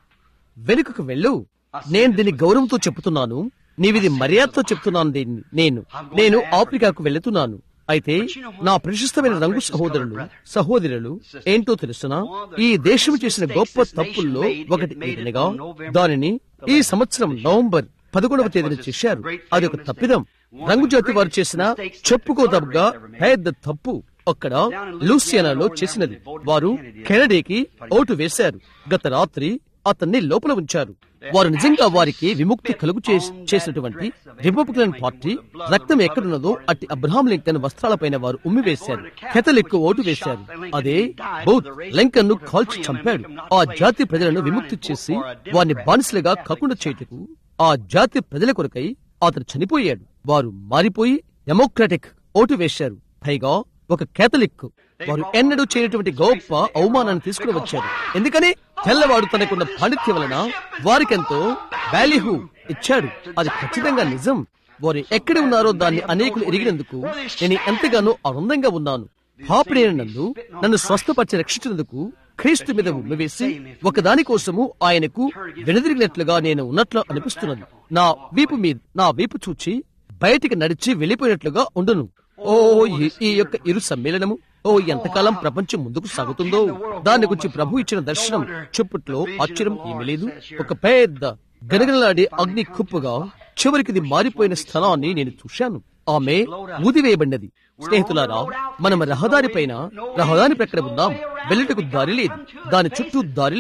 వెనుకకు వెళ్ళు నేను దీన్ని గౌరవంతో చెప్తున్నాను నీవిది మర్యాదతో చెప్తున్నాను దీన్ని నేను నేను ఆఫ్రికాకు వెళుతున్నాను అయితే నా ప్రశస్తమైన రంగు సహోదరులు సహోదరులు ఏంటో తెలుసునా ఈ దేశం చేసిన గొప్ప తప్పుల్లో ఒకటి ఏదనగా దానిని ఈ సంవత్సరం నవంబర్ పదకొండవ తేదీన చేశారు అది ఒక తప్పిదం రంగు జాతి వారు చేసిన చెప్పుకోదగ్గ పెద్ద తప్పు అక్కడ లూసియానాలో చేసినది వారు కెనడీకి ఓటు వేశారు గత రాత్రి అతన్ని లోపల ఉంచారు వారు నిజంగా వారికి విముక్తి కలుగు చేస్- చేసినటువంటి రిపబ్లికన్ పార్టీ రక్తం ఎక్కడున్నదో అట్టి అబ్రహాం లింకన్ వస్త్రాలపైన వారు ఉమ్మి వేశారు కెథలిక్ ఓటు వేశారు అదే బౌత్ లింకన్ ను కాల్చి చంపాడు ఆ జాతి ప్రజలను విముక్తి చేసి వారిని బానిసలుగా కాకుండా చేయుటకు ఆ జాతి ప్రజల కొరకై అతను చనిపోయాడు వారు మారిపోయి డెమోక్రాటిక్ ఓటు వేశారు పైగా ఒక కేథలిక్ వారు ఎన్నడూ చేయనటువంటి గొప్ప అవమానాన్ని తీసుకుని వచ్చారు ఎందుకని తెల్లవాడు తనకున్న పాండిత్యం వలన వారికెంతో వాల్యూ ఇచ్చాడు అది ఖచ్చితంగా నిజం వారు ఎక్కడ ఉన్నారో దాన్ని అనేకులు ఎరిగినందుకు నేను ఎంతగానో ఆనందంగా ఉన్నాను పాపిడైన నన్ను నన్ను స్వస్థపరిచి రక్షించినందుకు క్రీస్తు మీద ఉమ్మివేసి ఒకదాని కోసము ఆయనకు వెనుదిరిగినట్లుగా నేను ఉన్నట్లు అనిపిస్తున్నది నా వీపు మీద నా వీపు చూచి బయటికి నడిచి వెళ్ళిపోయినట్లుగా ఉండును ఓ ఈ- ఈ యొక్క ఇరు సమ్మేళనము ఓ ఎంతకాలం ప్రపంచం ముందుకు సాగుతుందో దాని గురించి ప్రభు ఇచ్చిన దర్శనం చెప్పుట్లో ఆశ్చర్యం ఏమీ లేదు ఒక పెద్ద గనగనలాడే అగ్ని కుప్పుగా చివరికి ఇది మారిపోయిన స్థలాన్ని నేను చూశాను ఆమె ఊదివేయబడినది స్నేహితులారా మనం రహదారి పైన రహదారి ప్రక్కన ఉన్నాం వెళ్ళటకు దారి లేదు దాని చుట్టూ దారి లేదు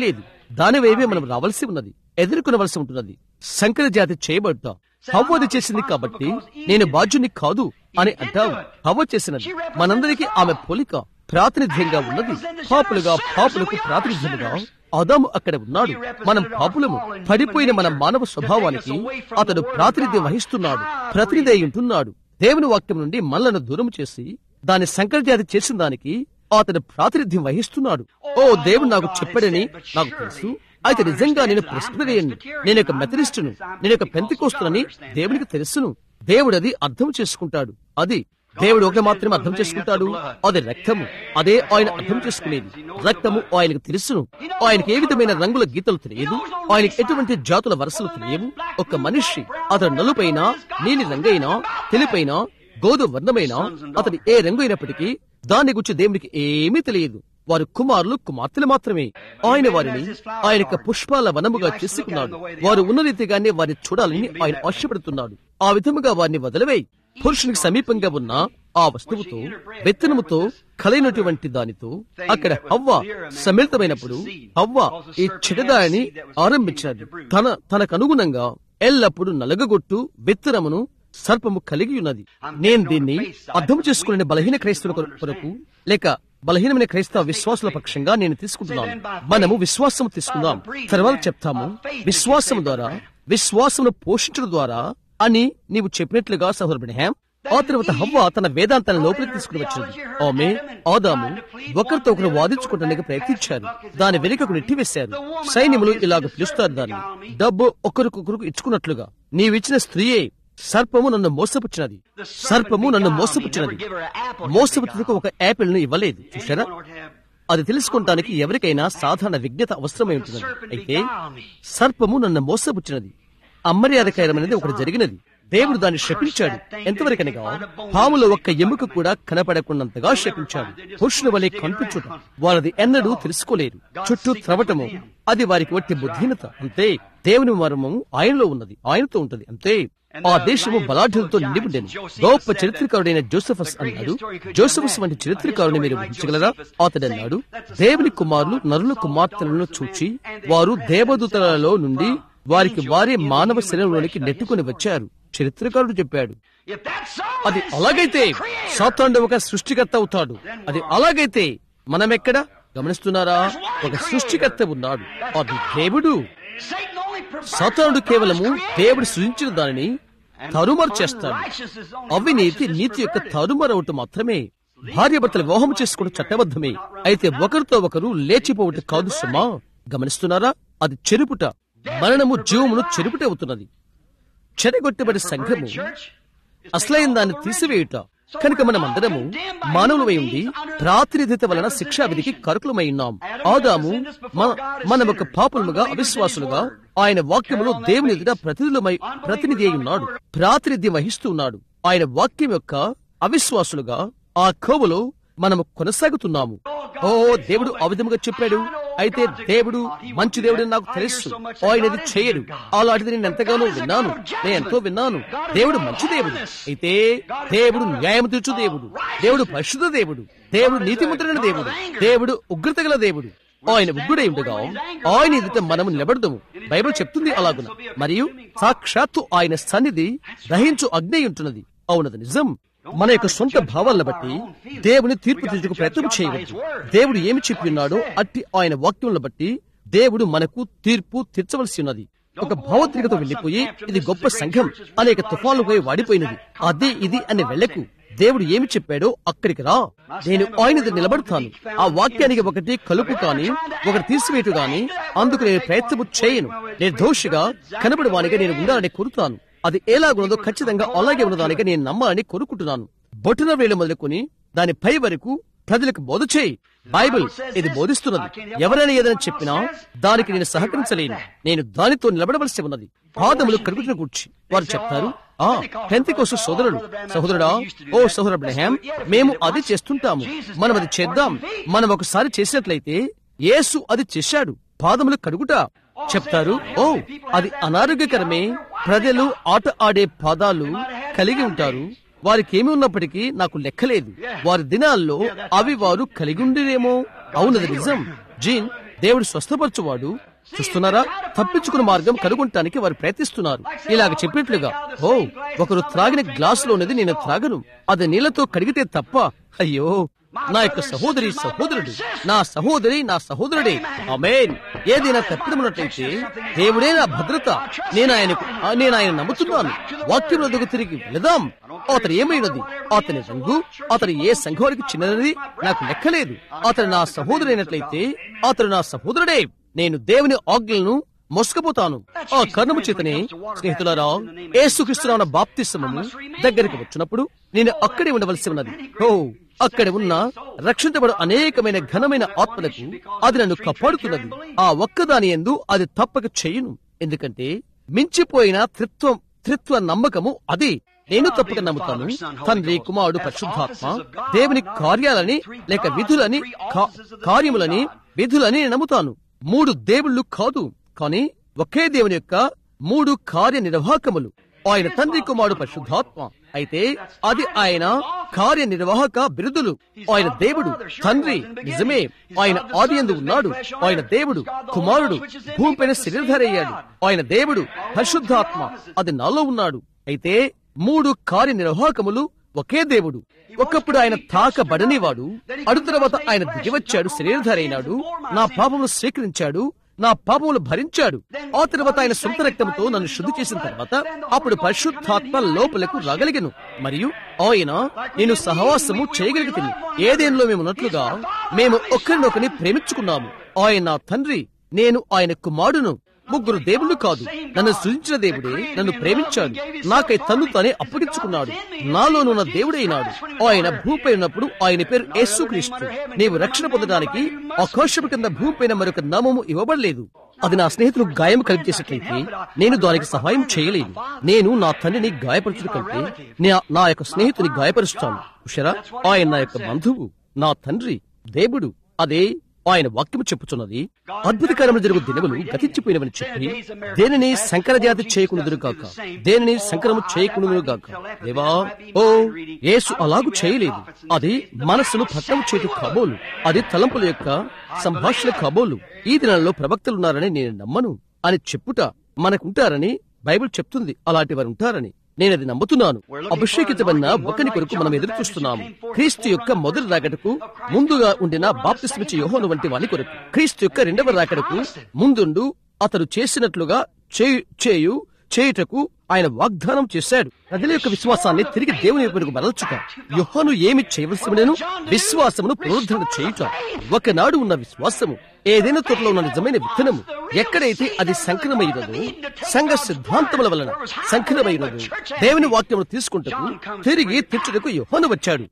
దాని వైపే మనం రావాల్సి ఉన్నది ఎదుర్కొనవలసి ఉంటున్నది సంకర జాతి చేయబడతాం హవ్వ అది చేసింది కాబట్టి నేను బాధ్యుని కాదు అని అంటావు హవ్వ చేసినది మనందరికీ ఆమె పోలిక ప్రాతినిధ్యంగా ఉన్నది పాపులుగా పాపులకు ప్రాతినిధ్యముగా అదాము అక్కడ ఉన్నాడు మనం పాపులము పడిపోయిన మన మానవ స్వభావానికి అతడు ప్రాతినిధ్యం వహిస్తున్నాడు ప్రతినిధి అయి ఉంటున్నాడు దేవుని వాక్యం నుండి మనలను దూరం చేసి దాని సంకరజాతి చేసిన దానికి అతడు ప్రాతినిధ్యం వహిస్తున్నాడు ఓ దేవుడు నాకు చెప్పాడని నాకు తెలుసు అయితే నిజంగా నేను ప్రెస్బిరియన్ నేను ఒక మెథడిస్టును నేను ఒక పెంతికోస్తునని దేవునికి తెలుసును దేవుడు అది అర్థం చేసుకుంటాడు అది దేవుడు ఒక మాత్రమే అర్థం చేసుకుంటాడు అది రక్తము అదే ఆయన అర్థం చేసుకునేది రక్తము ఆయనకు తెలుసును ఆయనకి ఏ విధమైన రంగుల గీతలు తెలియదు ఆయనకి ఎటువంటి జాతుల వరుసలు తెలియవు ఒక మనిషి అతడు నలుపైన నీలి రంగైనా తెలుపైన గోధుమ వర్ణమైన అతడు ఏ రంగు అయినప్పటికీ దాని గురించి దేవునికి ఏమీ తెలియదు వారు కుమారులు కుమార్తెలు మాత్రమే ఆయన వారిని ఆయన యొక్క పుష్పాల వనముగా చేసుకున్నాడు వారు ఉన్న రీతిగానే వారిని చూడాలని ఆయన ఆశపడుతున్నాడు ఆ విధముగా వారిని వదిలివేయి పురుషునికి సమీపంగా ఉన్న ఆ వస్తువుతో విత్తనముతో కలైనటువంటి దానితో అక్కడ హవ్వ సమ్మిళితమైనప్పుడు హవ్వ ఈ చెడదారిని ఆరంభించినది తన తనకు అనుగుణంగా ఎల్లప్పుడూ నలగగొట్టు విత్తనమును సర్పము కలిగి ఉన్నది నేను దీన్ని అర్థం చేసుకునే బలహీన క్రైస్తవుల కొర- కొరకు లేక బలహీనమైన క్రైస్తవ విశ్వాసుల పక్షంగా నేను తీసుకుంటున్నాను మనము విశ్వాసం తీసుకుందాం తర్వాత చెప్తాము విశ్వాసం ద్వారా విశ్వాసమును పోషించడం ద్వారా అని నీవు చెప్పినట్లుగా సహోదరుడు హ్యామ్ ఆ తర్వాత హవ్వ తన వేదాంతాన్ని లోపలికి తీసుకుని వచ్చింది ఆమె ఆదాము ఒకరితో ఒకరు వాదించుకోవడానికి ప్రయత్నించారు దాని వెనుకకు నెట్టివేశారు సైన్యములు ఇలాగ పిలుస్తారు దాన్ని డబ్బు ఒకరికొకరికి ఇచ్చుకున్నట్లుగా నీవిచ్చిన స్త్రీయే సర్పము నన్ను మోసపుచ్చినది సర్పము నన్ను మోసపుచ్చినది మోసపుచ్చుటకు ఒక యాపిల్ ను ఇవ్వలేదు చూసారా అది తెలుసుకుంటానికి ఎవరికైనా సాధారణ విజ్ఞత అవసరమై ఉంటున్నది అయితే సర్పము నన్ను మోసపుచ్చినది అమర్యాదకరమైనది ఒకటి జరిగినది దేవుడు దాన్ని శపించాడు ఎంతవరకనగా పాములో ఒక్క ఎముక కూడా కనపడకున్నంతగా శపించాడు పురుషుల వలె కనిపించుట వారది ఎన్నడూ తెలుసుకోలేరు చుట్టూ త్రవటము అది వారికి వట్టి బుద్ధిహీనత అంతే దేవుని మర్మము ఆయనలో ఉన్నది ఆయనతో ఉంటది అంతే ఆ దేశము బలాఢ్యులతో నిండి ఉండేది గొప్ప చరిత్రకారుడైన జోసఫస్ అన్నాడు జోసఫస్ వంటి చరిత్రకారుని మీరు ఊహించగలరా అతడు అన్నాడు దేవుని కుమారులు నరుల కుమార్తెలను చూచి వారు దేవదూతలలో నుండి వారికి వారే మానవ శరీరంలోనికి నెట్టుకుని వచ్చారు చరిత్రకారుడు చెప్పాడు If that's so, అది then అలాగైతే Satan's the creator. సాతాండు ఒక సృష్టికర్త అవుతాడు అది అలాగైతే మనమెక్కడ గమనిస్తున్నారా ఒక సృష్టికర్త ఉన్నాడు అది దేవుడు Satan only perverts సాతానుడు what కేవలము God has created. దేవుడు సృజించిన దానిని తరుమరు చేస్తాడు Unrighteousness is only అవినీతి righteousness నీతి యొక్క perverted. తరుమరవుట మాత్రమే భార్యాభర్తలు వివాహం చేసుకోవడం చట్టబద్ధమే అయితే ఒకరితో ఒకరు లేచిపోవటం కాదు సుమా గమనిస్తున్నారా అది చెరుపుట మరణము జీవమును చెరుపుట అవుతున్నది చెరగొట్టబడి సంఘము అసలైన దాన్ని తీసివేయుట కనుక మనమందరము మానవులమై ఉండి ప్రాతినిధ్యత వలన శిక్షా విధికి కరుకులమై ఉన్నాం ఆదాము మ- మనం ఒక పాపులముగా అవిశ్వాసులుగా ఆయన వాక్యములో దేవుని ఎదుట ప్రతినిధులమై ప్రతినిధి అయి ఉన్నాడు ప్రాతినిధ్యం వహిస్తూ ఉన్నాడు ఆయన వాక్యం యొక్క అవిశ్వాసులుగా ఆ కోవలో మనము కొనసాగుతున్నాము ఓ దేవుడు ఆ విధముగా చెప్పాడు అయితే దేవుడు మంచి దేవుడు నాకు తెలుసు ఆయన ఇది చేయడు అలాంటిది నేను ఎంతగానో విన్నాను నేను ఎంతో విన్నాను దేవుడు మంచి దేవుడు అయితే దేవుడు న్యాయం తీర్చు దేవుడు దేవుడు పరిశుద్ధ దేవుడు దేవుడు నీతిమంతుడైన దేవుడు దేవుడు ఉగ్రత గల దేవుడు ఆయన ఉగ్రుడై ఉండగా ఆయన ఎదుట మనము నిలబడదాము బైబిల్ చెప్తుంది అలాగున మరియు సాక్షాత్తు ఆయన సన్నిధి దహించు అగ్ని ఉంటున్నది అవునది నిజం మన యొక్క సొంత భావాలను బట్టి దేవుని తీర్పు తీర్చుకు ప్రయత్నం చేయవద్దు దేవుడు ఏమి చెప్పి ఉన్నాడో అట్టి ఆయన వాక్యములను బట్టి దేవుడు మనకు తీర్పు తీర్చవలసి ఉన్నది ఒక భావోద్రికతో వెళ్లిపోయి ఇది గొప్ప సంఘం అనేక తుఫాన్లపై వాడిపోయినది అది ఇది అని వెళ్ళకు దేవుడు ఏమి చెప్పాడో అక్కడికి రా నేను ఆయన ఎదుట నిలబడతాను ఆ వాక్యానికి ఒకటి కలుపు కాని ఒకటి తీసివేటు గాని అందుకు నేను ప్రయత్నము చేయను నేను దోషిగా కనబడవానిగా నేను ఉండాలని కోరుతాను అది ఎలాగున్నదో ఖచ్చితంగా అలాగే ఉన్నదానిగా నేను నమ్మాలని కోరుకుంటున్నాను బొట్టున వేలు మొదలుకొని దాని పై వరకు ప్రజలకు బోధ చేయి బైబిల్ ఇది బోధిస్తున్నది ఎవరైనా ఏదైనా చెప్పినా దానికి నేను సహకరించలేను నేను దానితో నిలబడవలసి ఉన్నది పాదములు కడుగుతున్న కూర్చి వారు చెప్తారు ఆ పెంతికోసు సోదరుడు సహోదరుడా ఓ సహోదరు అబ్రహాం మేము అది చేస్తుంటాము మనం అది చేద్దాం మనం ఒకసారి చేసినట్లయితే యేసు అది చేశాడు పాదములు కడుగుట చెప్తారు ఓ అది అనారోగ్యకరమే ప్రజలు ఆట ఆడే పాదాలు కలిగి ఉంటారు వారికి ఏమి ఉన్నప్పటికీ నాకు లెక్కలేదు వారి దినాల్లో అవి వారు కలిగి ఉండేరేమో అవునది నిజం జీన్ దేవుడు స్వస్థపరచువాడు చూస్తున్నారా తప్పించుకున్న మార్గం కనుగొనటానికి వారు ప్రయత్నిస్తున్నారు ఇలాగ చెప్పినట్లుగా ఓ ఒకరు త్రాగిన గ్లాసులోనిది నేను త్రాగను అది నీళ్లతో కడిగితే తప్ప అయ్యో నా యొక్క సహోదరి సహోదరుడు నా సహోదరి నా సహోదరుడే అమేన్ ఏదైనా తప్పిదమున్నట్లయితే దేవుడే నా భద్రత నేను ఆయనకు ఆ, నేను ఆయన నమ్ముతున్నాను వాక్యం వద్దకు తిరిగి వెళదాం అతను ఏమైనది అతని రంగు అతను ఏ సంఘానికి చిన్నది నాకు లెక్కలేదు అతను నా సహోదరైనట్లయితే అతను నా సహోదరుడే నేను దేవుని ఆజ్ఞలను మోసుకుపోతాను ఆ కర్ణము చేతనే స్నేహితులారా ఏసుక్రీస్తున్న బాప్తిస్మము దగ్గరికి వచ్చినప్పుడు నేను అక్కడే ఉండవలసి ఉన్నది ఓ అక్కడ ఉన్న రక్షించబడు అనేకమైన ఘనమైన ఆత్మలకు అది నన్ను కాపాడుతున్నది ఆ ఒక్కదాని ఎందు అది తప్పక చేయును ఎందుకంటే మించిపోయిన త్రిత్వం త్రిత్వ నమ్మకము అది నేను తప్పక నమ్ముతాను తండ్రి కుమారుడు పరిశుద్ధాత్మ దేవుని కార్యాలని లేక విధులని కా- కార్యములని విధులని నేను నమ్ముతాను మూడు దేవుళ్ళు కాదు కానీ ఒకే దేవుని యొక్క మూడు కార్యనిర్వాహకములు ఆయన తండ్రి కుమారుడు పరిశుద్ధాత్మ అయితే అది ఆయన కార్యనిర్వాహక బిరుదులు ఆయన దేవుడు తండ్రి నిజమే ఆయన ఆది ఎందు ఉన్నాడు ఆయన దేవుడు కుమారుడు భూమిపైన శరీరధారయ్యాడు ఆయన దేవుడు పరిశుద్ధాత్మ అది నాలో ఉన్నాడు అయితే మూడు కార్యనిర్వాహకములు ఒకే దేవుడు ఒకప్పుడు ఆయన తాకబడనివాడు అడు తర్వాత ఆయన దిగివచ్చాడు శరీరధారైనాడు నా పాపములు స్వీకరించాడు నా పాపములు భరించాడు ఆ తర్వాత ఆయన సొంత రక్తంతో నన్ను శుద్ధి చేసిన తర్వాత అప్పుడు పరిశుద్ధాత్మ లోపలకు రాగలిగను మరియు ఆయన నేను సహవాసము చేయగలిగితే ఏదేనిలో మేము ఉన్నట్లుగా మేము ఒకరినొకరిని ప్రేమించుకున్నాము ఆయన నా తండ్రి నేను ఆయన కుమారుడును ముగ్గురు దేవుళ్ళు కాదు నన్ను సృజించిన దేవుడే నన్ను ప్రేమించాడు నాకై తన్ను తానే అప్పగించుకున్నాడు నాలోనున్న దేవుడైనాడు ఆయన భూపై ఉన్నప్పుడు ఆయన పేరు యేసుక్రీస్తు నీవు రక్షణ పొందడానికి ఆకాశపు కింద భూమిపైన మరొక నామము ఇవ్వబడలేదు అది నా స్నేహితులు గాయం కలిగించేసినట్లయితే నేను దానికి సహాయం చేయలేను నేను నా తండ్రిని గాయపరచడం కంటే నా- నా యొక్క స్నేహితుని గాయపరుస్తాను ఉషరా ఆయన నా యొక్క బంధువు నా తండ్రి దేవుడు అదే ఆయన వాక్యము చెప్పుచున్నది అద్భుత కార్యములు జరుగు దినములు గతించిపోయినవని చెప్పి దేనిని సంకర జాతి చేయకుందురు గాక దేనిని సంకరము చేయకుందురు గాక దేవా ఓ యేసు అలాగు చేయలేదు అది మనస్సును పట్టణం చేతు కాబోలు అది తలంపుల యొక్క సంభాషణ కాబోలు ఈ దినాల్లో ప్రవక్తలున్నారని నేను నమ్మను అని చెప్పుట మనకుంటారని బైబిల్ చెప్తుంది అలాంటి వారు ఉంటారని నేను అది నమ్ముతున్నాను అభిషేకించబడిన ఒకని కొరకు మనం ఎదురు చూస్తున్నాము క్రీస్తు యొక్క మొదటి రాకడకు ముందుగా ఉండిన బాప్తిస్మిచ్చి యోహోను వంటి వాని కొరకు క్రీస్తు యొక్క రెండవ రాకడకు ముందుండు అతడు చేసినట్లుగా చేయు చేయు చేయుటకు ఆయన వాగ్దానం చేశాడు ప్రజల యొక్క విశ్వాసాన్ని తిరిగి దేవుని వైపునకు మరల్చుట యోహాను ఏమి చేయవలసి నేను విశ్వాసమును పునరుద్ధరణ చేయుట ఒకనాడు ఉన్న విశ్వాసము ఏదైనా తోటలో ఉన్న నిజమైన విత్తనము ఎక్కడైతే అది సంకరమైనదో సంఘ సిద్ధాంతముల వలన సంకరమైనదో దేవుని వాక్యమును తీసుకుంటూ తిరిగి తెచ్చుటకు యోహాను వచ్చాడు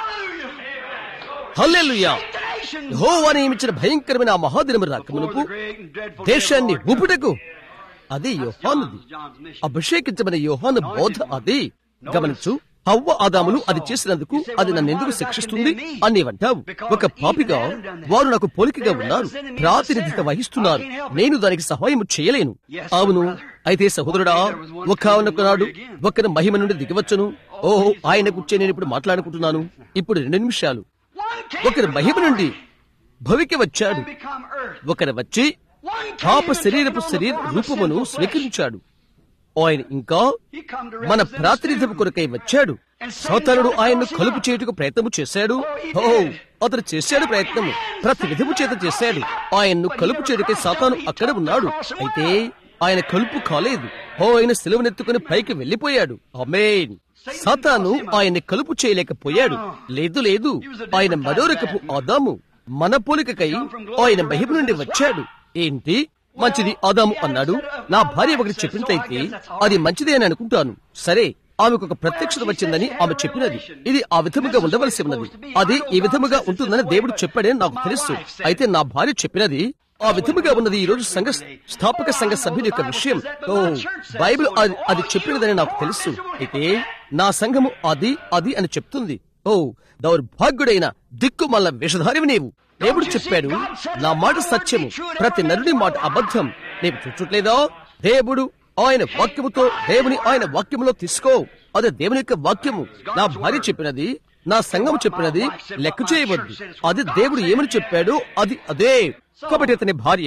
హల్లెలూయా యెహోవా నియమించిన భయంకరమైన ఆ మహాదినము రాకమునకు దేశాన్ని ఊపుటకు అది యోహానుది అభిషేకించబడిన యోహాను బోధ అది గమనించు హవ్వ ఆదాములు అది చేసినందుకు అది నన్ను ఎందుకు శిక్షిస్తుంది అని నీవంటావు ఒక పాపిగా వారు నాకు పోలికగా ఉన్నారు ప్రాతినిధ్యత వహిస్తున్నారు నేను దానికి సహాయం చేయలేను అవును అయితే సహోదరుడా ఒక నాడు ఒకరి మహిమ నుండి దిగవచ్చును ఓహో ఆయన గుచ్చే నేను ఇప్పుడు మాట్లాడుకుంటున్నాను ఇప్పుడు రెండు నిమిషాలు ఒకరి మహిమ నుండి భవికి వచ్చాడు ఒకరు వచ్చి పాప శరీరపు శరీర రూపమును స్వీకరించాడు ఆయన ఇంకా మన ప్రాతినిధ్యం కొరకై వచ్చాడు సోతనుడు ఆయన్ను కలుపు చేయుటకు ప్రయత్నము చేశాడు ఓ అతను చేశాడు ప్రయత్నము ప్రతి విధము చేత చేశాడు ఆయన్ను కలుపు చేయుటకై సాతాను అక్కడ ఉన్నాడు అయితే ఆయన కలుపు కాలేదు ఓ ఆయన సెలవునెత్తుకుని పైకి వెళ్లిపోయాడు అమేన్ సాతాను ఆయన్ని కలుపు చేయలేకపోయాడు లేదు లేదు ఆయన మరోరకపు ఆదాము మన పోలికకై ఆయన మహిమ నుండి వచ్చాడు ఏంటి మంచిది ఆదాము అన్నాడు నా భార్య ఒకటి చెప్పినట్లయితే అది మంచిదే అని అనుకుంటాను సరే ఆమెకు ఒక ప్రత్యక్షత వచ్చిందని ఆమె చెప్పినది ఇది ఆ విధముగా ఉండవలసి ఉన్నది అది ఈ విధముగా ఉంటుందని దేవుడు చెప్పాడని నాకు తెలుసు అయితే నా భార్య చెప్పినది ఆ విధముగా ఉన్నది ఈ రోజు సంఘ స్థాపక సంఘ సభ్యుని యొక్క విషయం ఓ బైబిల్ అది అది చెప్పినదని నాకు తెలుసు అయితే నా సంఘము అది అది అని చెప్తుంది ఓ దౌర్భాగ్యుడైన దిక్కుమల్ల విషధారివి నీవు దేవుడు చెప్పాడు నా మాట సత్యము ప్రతి నరుడి మాట అబద్ధం నీవు చూచట్లేదా దేవుడు ఆయన వాక్యముతో దేవుని ఆయన వాక్యములో తీసుకో అదే దేవుని యొక్క వాక్యము నా భార్య చెప్పినది నా సంఘము చెప్పినది లెక్క చేయవద్దు అది దేవుడు ఏమని చెప్పాడో అది అదే కాబట్టి అతని భార్య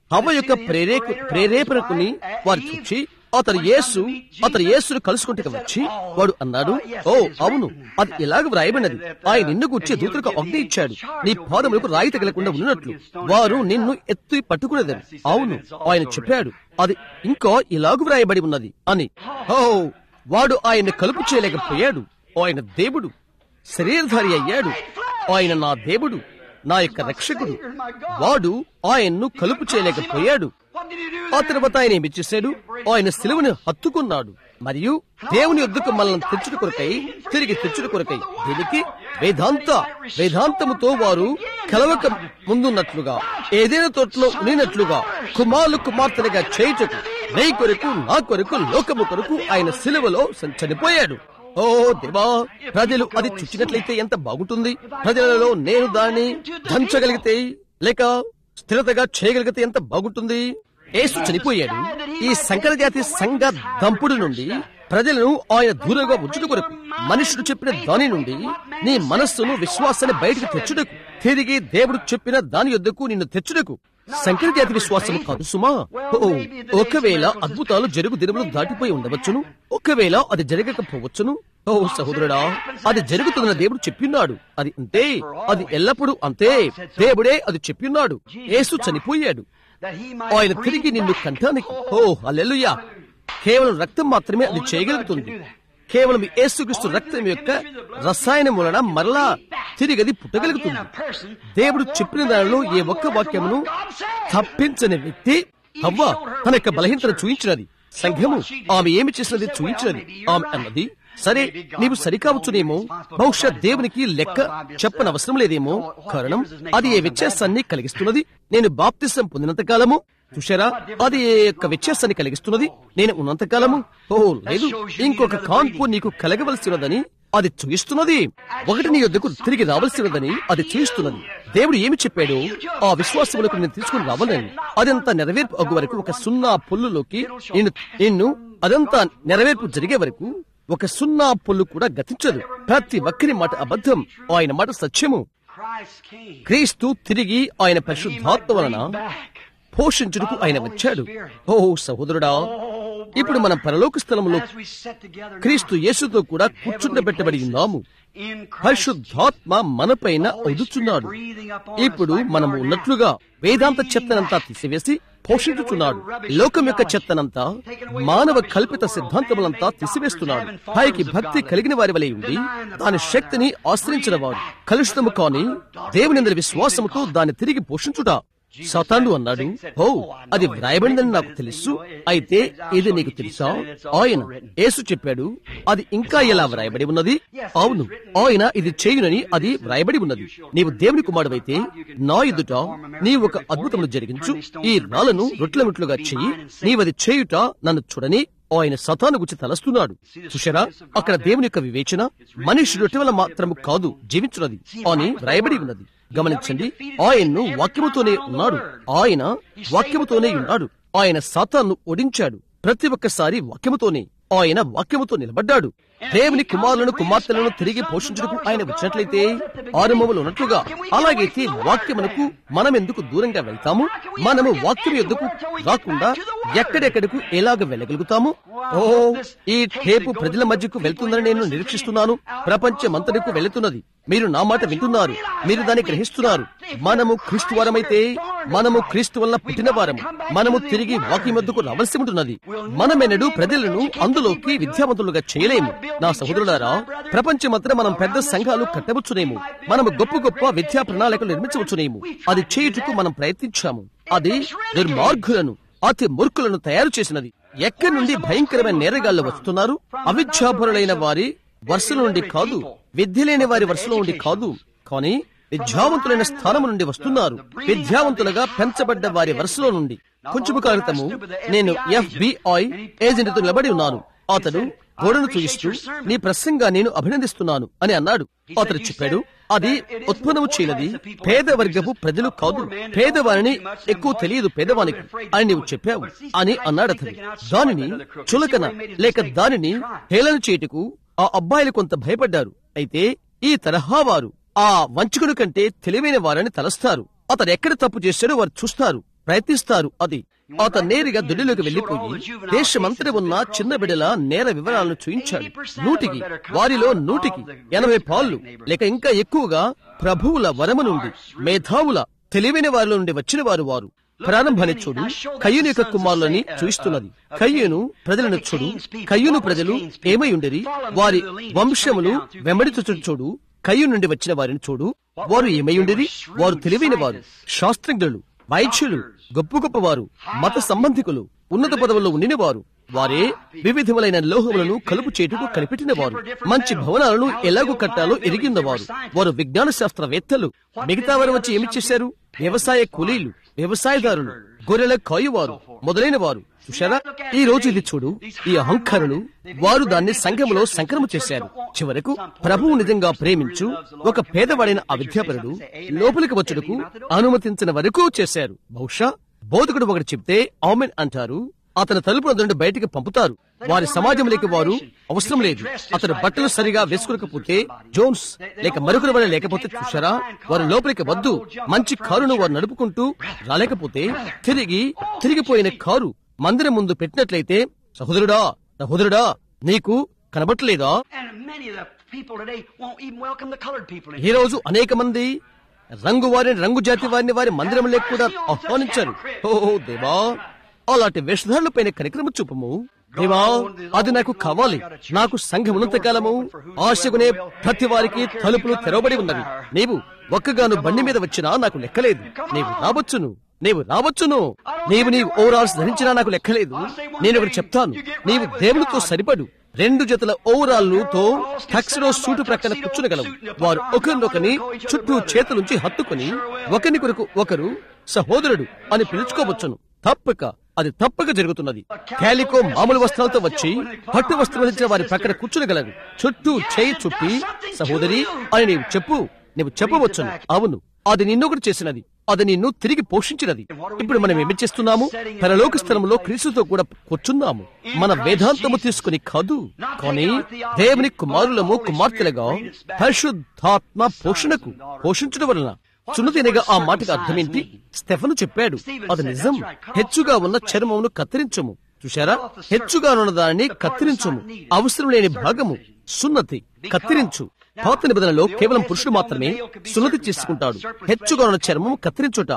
హవ్వ యొక్క ప్రేరేకు ప్రేరేపణకుని వారు చూచి అతను యేసు అతను యేసును కలుసుకుంటే వచ్చి వాడు అన్నాడు ఓ అవును అది ఇలాగ వ్రాయబడినది ఆయన నిన్ను గుర్చి దూతలకు అగ్ని ఇచ్చాడు నీ పాదములకు రాయి తగలకుండా ఉన్నట్లు వారు నిన్ను ఎత్తి పట్టుకునేదని అవును ఆయన చెప్పాడు అది ఇంకా ఇలాగ వ్రాయబడి ఉన్నది అని ఓ వాడు ఆయన కలుపు చేయలేకపోయాడు ఆయన దేవుడు శరీరధారి అయ్యాడు ఆయన నా దేవుడు నా యొక్క రక్షకుడు వాడు ఆయన్ను కలుపు చేయలేకపోయాడు What did he do ఆ there? తర్వాత ఆయన ఏమి చేశాడు ఆయన సిలువను హత్తుకున్నాడు మరియు దేవుని యొద్దకు మనల్ని తెచ్చుట కొరకై తిరిగి తెచ్చుట కొరకై దీనికి వేదాంత వేదాంతముతో వారు కలవక ముందున్నట్లుగా ఏదైనా తోటలో ఉనినట్లుగా కుమారులు కుమార్తెలుగా చేయుటకు నీ కొరకు నా కొరకు లోకము కొరకు ఆయన సిలువలో చనిపోయాడు ఓ దేవా ప్రజలు అది చుచ్చినట్లయితే ఎంత బాగుంటుంది ప్రజలలో నేను దాన్ని దంచగలిగితే లేక స్థిరతగా చేయగలిగితే ఎంత బాగుంటుంది యేసు చనిపోయాడు ఈ సంకర జాతి సంఘ దంపుడు నుండి ప్రజలను ఆయన దూరంగా ఉంచుట కొరకు మనుషుడు చెప్పిన దాని నుండి నీ మనస్సును విశ్వాసాన్ని బయటకు తెచ్చుటకు తిరిగి దేవుడు చెప్పిన దాని యొద్దకు నిన్ను తెచ్చుటకు సంకర జాతి విశ్వాసము కాదు సుమా ఓ ఒకవేళ అద్భుతాలు జరుగు దినములు దాటిపోయి ఉండవచ్చును ఒకవేళ అది జరగకపోవచ్చును ఓ సహోదరుడా అది జరుగుతుందని దేవుడు చెప్పిన్నాడు అది అంతే అది ఎల్లప్పుడూ అంతే దేవుడే అది చెప్పిన్నాడు యేసు చనిపోయాడు That he might ఆయన breathe తిరిగి నిన్ను back. కంటానికి ఓ హల్లెలూయా కేవలం రక్తం మాత్రమే అది చేయగలుగుతుంది కేవలం యేసుక్రీస్తు రక్తం యొక్క రసాయనం వలన మరలా తిరిగి అది పుట్టగలుగుతుంది దేవుడు చెప్పిన దానిలో ఏ ఒక్క వాక్యమును తప్పించని వ్యక్తి అవ్వ తన యొక్క బలహీనతను చూయించినది సంఘము ఆమె ఏమి చేసినది చూయించినది ఆమె అన్నది సరే నీవు సరికావచ్చునేమో బహుశా దేవునికి లెక్క చెప్పనవసరం లేదేమో కారణం అది ఏ వ్యత్యాసాన్ని కలిగిస్తున్నది నేను బాప్తిసం పొందినంత కాలము చూశారా అది ఏ యొక్క వ్యత్యాసాన్ని కలిగిస్తున్నది నేను ఉన్నంత కాలము ఓ లేదు ఇంకొక కాన్పు నీకు కలగవలసినదని అది చూయిస్తున్నది ఒకటి నీ యొద్దకు తిరిగి రావలసినదని అది చూయిస్తున్నది దేవుడు ఏమి చెప్పాడు ఆ విశ్వాసములకు నేను తీసుకుని రావాలని అదంతా నెరవేర్పు అగ్గు వరకు ఒక సున్నా పొల్లులోకి నిన్ను నిన్ను అదంతా నెరవేర్పు జరిగే వరకు ఒక సున్నా పొల్లు కూడా గతించదు ప్రతి ఒక్కరి మాట అబద్ధం ఆయన మాట సత్యము Christ came. క్రీస్తు తిరిగి ఆయన పరిశుద్ధాత్మ వలన Back. పోషించుటకు ఆయన వచ్చాడు ఓ సహోదరుడా ఇప్పుడు మనం పరలోక స్థలములో As we sit together now, క్రీస్తు యేసుతో కూడా కూర్చుండబెట్టబడి ఉన్నాము in Christ, పరిశుద్ధాత్మ మనపైన ఒదుచున్నాడు ఇప్పుడు మనము ఉన్నట్లుగా వేదాంత చెత్తనంతా తీసివేసి పోషించుచున్నాడు లోకం యొక్క చెత్తనంతా మానవ కల్పిత సిద్ధాంతములంతా తీసివేస్తున్నాడు పైకి భక్తి కలిగిన వారి వలె ఉండి దాని శక్తిని ఆశ్రయించిన వాడు కలుషితము కాని దేవుని విశ్వాసముతో దాన్ని తిరిగి పోషించుట సతాను అన్నాడు ఓ అది వ్రాయబడిందని నాకు తెలుసు అయితే ఇది నీకు తెలుసా ఆయన యేసు చెప్పాడు అది ఇంకా ఎలా వ్రాయబడి ఉన్నది అవును ఆయన ఇది చేయునని అది వ్రాయబడి ఉన్నది నీవు దేవుని కుమారుడైతే నా ఎదుట నీ ఒక అద్భుతములు జరిగించు ఈ రాళ్లను రొట్టెల ముట్లుగా చెయ్యి నీవది చేయుట నన్ను చూడని ఆయన సతాను గురించి తలస్తున్నాడు చూశారా అక్కడ దేవుని యొక్క వివేచన మనుషుడు రొట్టె వల్ల మాత్రము కాదు జీవించున్నది అని వ్రాయబడి ఉన్నది గమనించండి ఆయన్ను వాక్యముతోనే ఉన్నాడు ఆయన వాక్యముతోనే ఉన్నాడు ఆయన సాతాన్ను ఓడించాడు ప్రతి ఒక్కసారి వాక్యముతోనే ఆయన వాక్యముతో నిలబడ్డాడు దేవుని కుమారులను కుమార్తెలను తిరిగి పోషించుటకు ఆయన వచ్చినట్లయితే ఆరంభములు ఉన్నట్లుగా అలాగైతే వాక్యమునకు మనం ఎందుకు దూరంగా వెళ్తాము మనము వాక్యం ఎందుకు రాకుండా ఎక్కడెక్కడకు ఎలాగ వెళ్ళగలుగుతాము ఓ ఈ టేపు ప్రజల మధ్యకు వెళ్తుందని నేను నిరీక్షిస్తున్నాను ప్రపంచమంతటికు వెళుతున్నది మీరు నా మాట వింటున్నారు మీరు దాన్ని గ్రహిస్తున్నారు మనము క్రీస్తు వారమైతే మనము క్రీస్తు వల్ల పుట్టిన వారము మనము తిరిగి వాక్యం వద్దకు రావాల్సి ఉంటున్నది మనమెన్నడూ ప్రజలను అందులోకి విద్యావంతులుగా చేయలేము నా సహోదరులారా ప్రపంచమంతటా మనం పెద్ద సంఘాలు కట్టవచ్చునేమో మనము గొప్ప గొప్ప విద్యా ప్రణాళికలు నిర్మించవచ్చునేమో అది చేయుటకు మనం ప్రయత్నించాము అది దుర్మార్గులను అతి మూర్ఖులను తయారు చేసినది ఎక్కడి నుండి భయంకరమైన నేరగాళ్లు వస్తున్నారు అవిద్యాపరులైన వారి వరుసలో నుండి కాదు విద్య లేని వారి వరుసలో నుండి కాదు కానీ విద్యావంతులైన స్థానం నుండి వస్తున్నారు విద్యావంతులుగా పెంచబడ్డ వారి వరుసలో నుండి కొంచెం కాలతము నేను ఎఫ్బిఐ ఏజెంట్ తో నిలబడి ఉన్నాను అతడు గోడను చూయిస్తూ నీ ప్రసంగా నేను అభినందిస్తున్నాను అని అన్నాడు అతడు చెప్పాడు అది ఉత్పన్నము చేయనది పేద వర్గపు ప్రజలు కాదు పేదవారిని ఎక్కువ తెలియదు పేదవానికి అని నీవు చెప్పావు అని అన్నాడు అతడు దానిని చులకన లేక దానిని హేళన చేయుటకు ఆ అబ్బాయిలు కొంత భయపడ్డారు అయితే ఈ తరహా వారు ఆ వంచకుడు కంటే తెలివైన వారని తలస్తారు అతడు ఎక్కడ తప్పు చేశాడో వారు చూస్తారు ప్రయత్నిస్తారు అది అతను నేరుగా దొడ్డిలోకి వెళ్లిపోయి దేశమంతటి ఉన్న చిన్న బిడ్డల నేర వివరాలను చూయించాడు నూటికి వారిలో నూటికి ఎనభై పాళ్ళు లేక ఇంకా ఎక్కువగా ప్రభువుల వరము నుండి మేధావుల తెలివైన వారిలో నుండి వచ్చిన వారు వారు ప్రారంభాన్ని చూడు కయ్యూని యొక్క కుమారులని చూయిస్తున్నది కయ్యూను ప్రజలను చూడు కయ్యూను ప్రజలు ఏమై ఉండేది వారి వంశములు వెంబడి చూడు కయ్యూ నుండి వచ్చిన వారిని చూడు వారు ఏమై ఉండేది వారు తెలివైన వారు శాస్త్రజ్ఞులు వైద్యులు గొప్ప గొప్ప వారు మత సంబంధికులు ఉన్నత పదవుల్లో ఉండిన వారు వారే వివిధములైన లోహములను కలుపు చేటుకు కనిపెట్టిన వారు మంచి భవనాలను ఎలాగూ కట్టాలో ఎరిగినవారు వారు విజ్ఞాన శాస్త్రవేత్తలు మిగతా వారు వచ్చి ఏమి చేశారు వ్యవసాయ కూలీలు వ్యవసాయదారులు గొర్రెల కాయువారు మొదలైన వారు చూశారా ఈ రోజు ఇది చూడు ఈ అహంకారులు వారు దాన్ని సంఘములో సంక్రమ చేశారు చివరకు ప్రభువు నిజంగా ప్రేమించు ఒక పేదవాడైన ఆ విద్యాపరుడు లోపలికి వచ్చుటకు అనుమతించిన వరకు చేశారు బహుశా బోధకుడు ఒకటి చెప్తే ఆమెన్ అంటారు అతని తలుపుల నుండి బయటికి పంపుతారు వారి సమాజంలోకి వారు అవసరం లేదు అతను బట్టలు సరిగా వేసుకోకపోతే జోన్స్ లేక మరొకరి వల్ల లేకపోతే చూశారా వారు లోపలికి వద్దు మంచి కారును వారు నడుపుకుంటూ రాలేకపోతే తిరిగి తిరిగిపోయిన కారు మందిరం ముందు పెట్టినట్లయితే సహోదరుడా సహోదరుడా నీకు కనబట్టలేదా And many of the people today won't even welcome the colored people in ఈ రోజు అనేక మంది రంగు వారిని రంగు జాతి వారిని వారి మందిరంలో కూడా ఆహ్వానించారు ఓ దేవా అలాంటి వేషధారులపైన కనికరము చూపము దేవా అది నాకు కావాలి నాకు సంఘం ఉన్నంతకాలము ఆశకునే ప్రతి వారికి తలుపులు తెరవబడి ఉన్నవి నీవు ఒక్కగాను బండి మీద వచ్చినా నాకు లెక్కలేదు నీవు రావచ్చును నీవు రావచ్చును నీవు నీ ఓవరాల్స్ ధరించినా నాకు లెక్కలేదు నేను ఒకటి చెప్తాను నీవు దేవునితో సరిపడు రెండు జతల ఓవరాల్తో టక్సిడో సూటు ప్రక్కన కూర్చునగలవు వారు ఒకరినొకని చుట్టూ చేతులుంచి హత్తుకుని ఒకరి కొరకు ఒకరు సహోదరుడు అని పిలుచుకోవచ్చును తప్పక అది తప్పక జరుగుతున్నది కాలికో మామూలు వస్త్రాలతో వచ్చి పట్టు వస్త్రం ధరించిన వారి ప్రక్కన కూర్చునగలరు చుట్టూ చేయి చుట్టి సహోదరి అని నీవు చెప్పు నీవు చెప్పవచ్చును అవును అది నిన్నొకటి చేసినది అది నిన్ను తిరిగి పోషించినది ఇప్పుడు మనం ఏమి చేస్తున్నాము పరలోక స్థలంలో క్రీస్తుతో కూడా కూర్చున్నాము మన వేదాంతము తీసుకుని కాదు కానీ దేవుని కుమారులము కుమార్తెలుగా పరిశుద్ధాత్మ పోషణకు పోషించడం వలన చున్నతినగా ఆ మాటకు అర్థమేంటి స్టెఫను చెప్పాడు అది నిజం హెచ్చుగా ఉన్న చర్మమును కత్తిరించము చూశారా హెచ్చుగా ఉన్న దానిని కత్తిరించము అవసరం లేని భాగము సున్నతి కత్తిరించు పాత నిబంధనలో కేవలం పురుషుడు మాత్రమే సున్నతి చేసుకుంటాడు హెచ్చుగా ఉన్న చర్మం కత్తిరించుట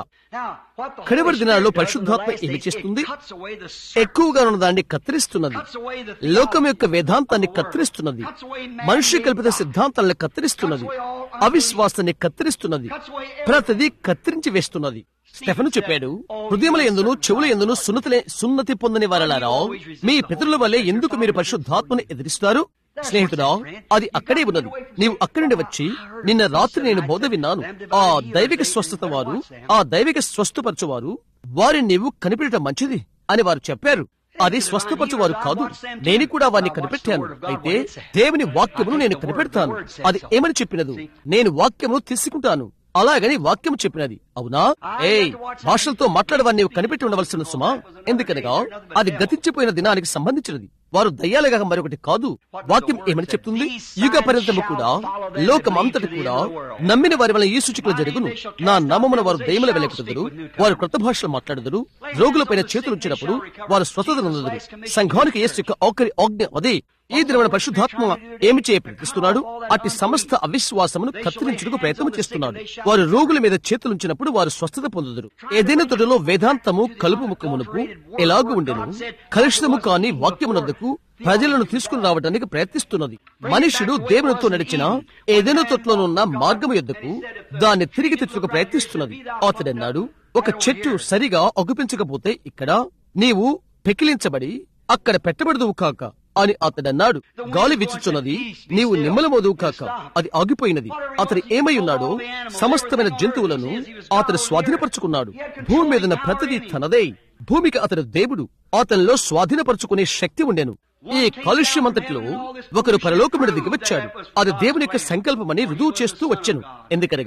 కడవరి దినాల్లో పరిశుద్ధాత్మ ఏమి చేస్తుంది ఎక్కువగా ఉన్న దాన్ని కత్తిరిస్తున్నది లోకం యొక్క వేదాంతాన్ని కత్తిరిస్తున్నది మనుష్య కల్పిత సిద్ధాంతాలను కత్తిరిస్తున్నది అవిశ్వాసాన్ని కత్తిరిస్తున్నది ప్రతిదీ కత్తిరించి వేస్తున్నది స్టెఫను చెప్పాడు హృదయముల ఎందును చెవుల ఎందును సున్నతిలే సున్నతి పొందని వారలారా మీ పితరుల వల్లే ఎందుకు మీరు పరిశుద్ధాత్మను ఎదిరిస్తారు స్నేహితుడా అది అక్కడే ఉన్నది నీవు అక్కడి నుండి వచ్చి నిన్న రాత్రి నేను బోధ విన్నాను ఆ దైవిక స్వస్థత వారు ఆ దైవిక స్వస్థపరచువారు వారిని నీవు కనిపెట్టడం మంచిది అని వారు చెప్పారు అది స్వస్థపరచువారు కాదు నేను కూడా వారిని కనిపెట్టాను అయితే దేవుని వాక్యమును నేను కనిపెడతాను అది ఏమని చెప్పినదు నేను వాక్యమును తీసుకుంటాను అలాగని వాక్యం చెప్పినది అవునా ఏయ్ భాషలతో మాట్లాడవాన్ని నీవు కనిపెట్టి ఉండవలసిన సుమా ఎందుకనగా అది గతించిపోయిన దినానికి సంబంధించినది వారు దయ్యాలుగా మరొకటి కాదు వాక్యం ఏమని చెప్తుంది యుగ పర్యంతము కూడా లోకం అంతటి కూడా నమ్మిన వారి వల్ల ఈ సూచికలు జరుగును నా నామమున వారు దయముల వెళ్ళకుదురు వారు కొత్త భాషలు మాట్లాడుదురు రోగులపైన చేతులు ఉంచినప్పుడు వారు స్వతత నందుదురు సంఘానికి యేసు యొక్క ఆఖరి ఆజ్ఞ అదే ఈ దినమైన పరిశుద్ధాత్మ ఏమి చేయ ప్రయత్నిస్తున్నాడు అట్టి సమస్త అవిశ్వాసమును కత్తిరించుటకు ప్రయత్నం చేస్తున్నాడు వారు రోగుల మీద చేతులుంచినప్పుడు వారు స్వస్థత పొందుదురు ఏదైనా తొడిలో వేదాంతము కలుపు ముఖమునకు ఎలాగూ ఉండెను కలుషితము కాని వాక్యమునందుకు ప్రజలను తీసుకుని రావడానికి ప్రయత్నిస్తున్నది మనుషుడు దేవునితో నడిచిన ఏదైనా తొట్లోనున్న మార్గము యొద్దకు దాన్ని తిరిగి తెచ్చుకు ప్రయత్నిస్తున్నది అతడన్నాడు ఒక చెట్టు సరిగా అగుపించకపోతే ఇక్కడ నీవు పెకిలించబడి అక్కడ పెట్టబడదువు కాక అని అతడన్నాడు గాలి విచ్చుచున్నది నీవు నిమ్మలమోదువు కాక అది ఆగిపోయినది అతడు ఏమై ఉన్నాడో సమస్తమైన జంతువులను అతడు స్వాధీనపరుచుకున్నాడు భూమి మీద ప్రతిదీ తనదే భూమికి అతడు దేవుడు అతనిలో స్వాధీనపరుచుకునే శక్తి ఉండెను ఈ కాలుష్యమంతటిలో ఒకరు పరలోకముడి దిగి వచ్చాడు అది దేవుని యొక్క సంకల్పమని రుజువు చేస్తూ వచ్చెను ఎందుకనగా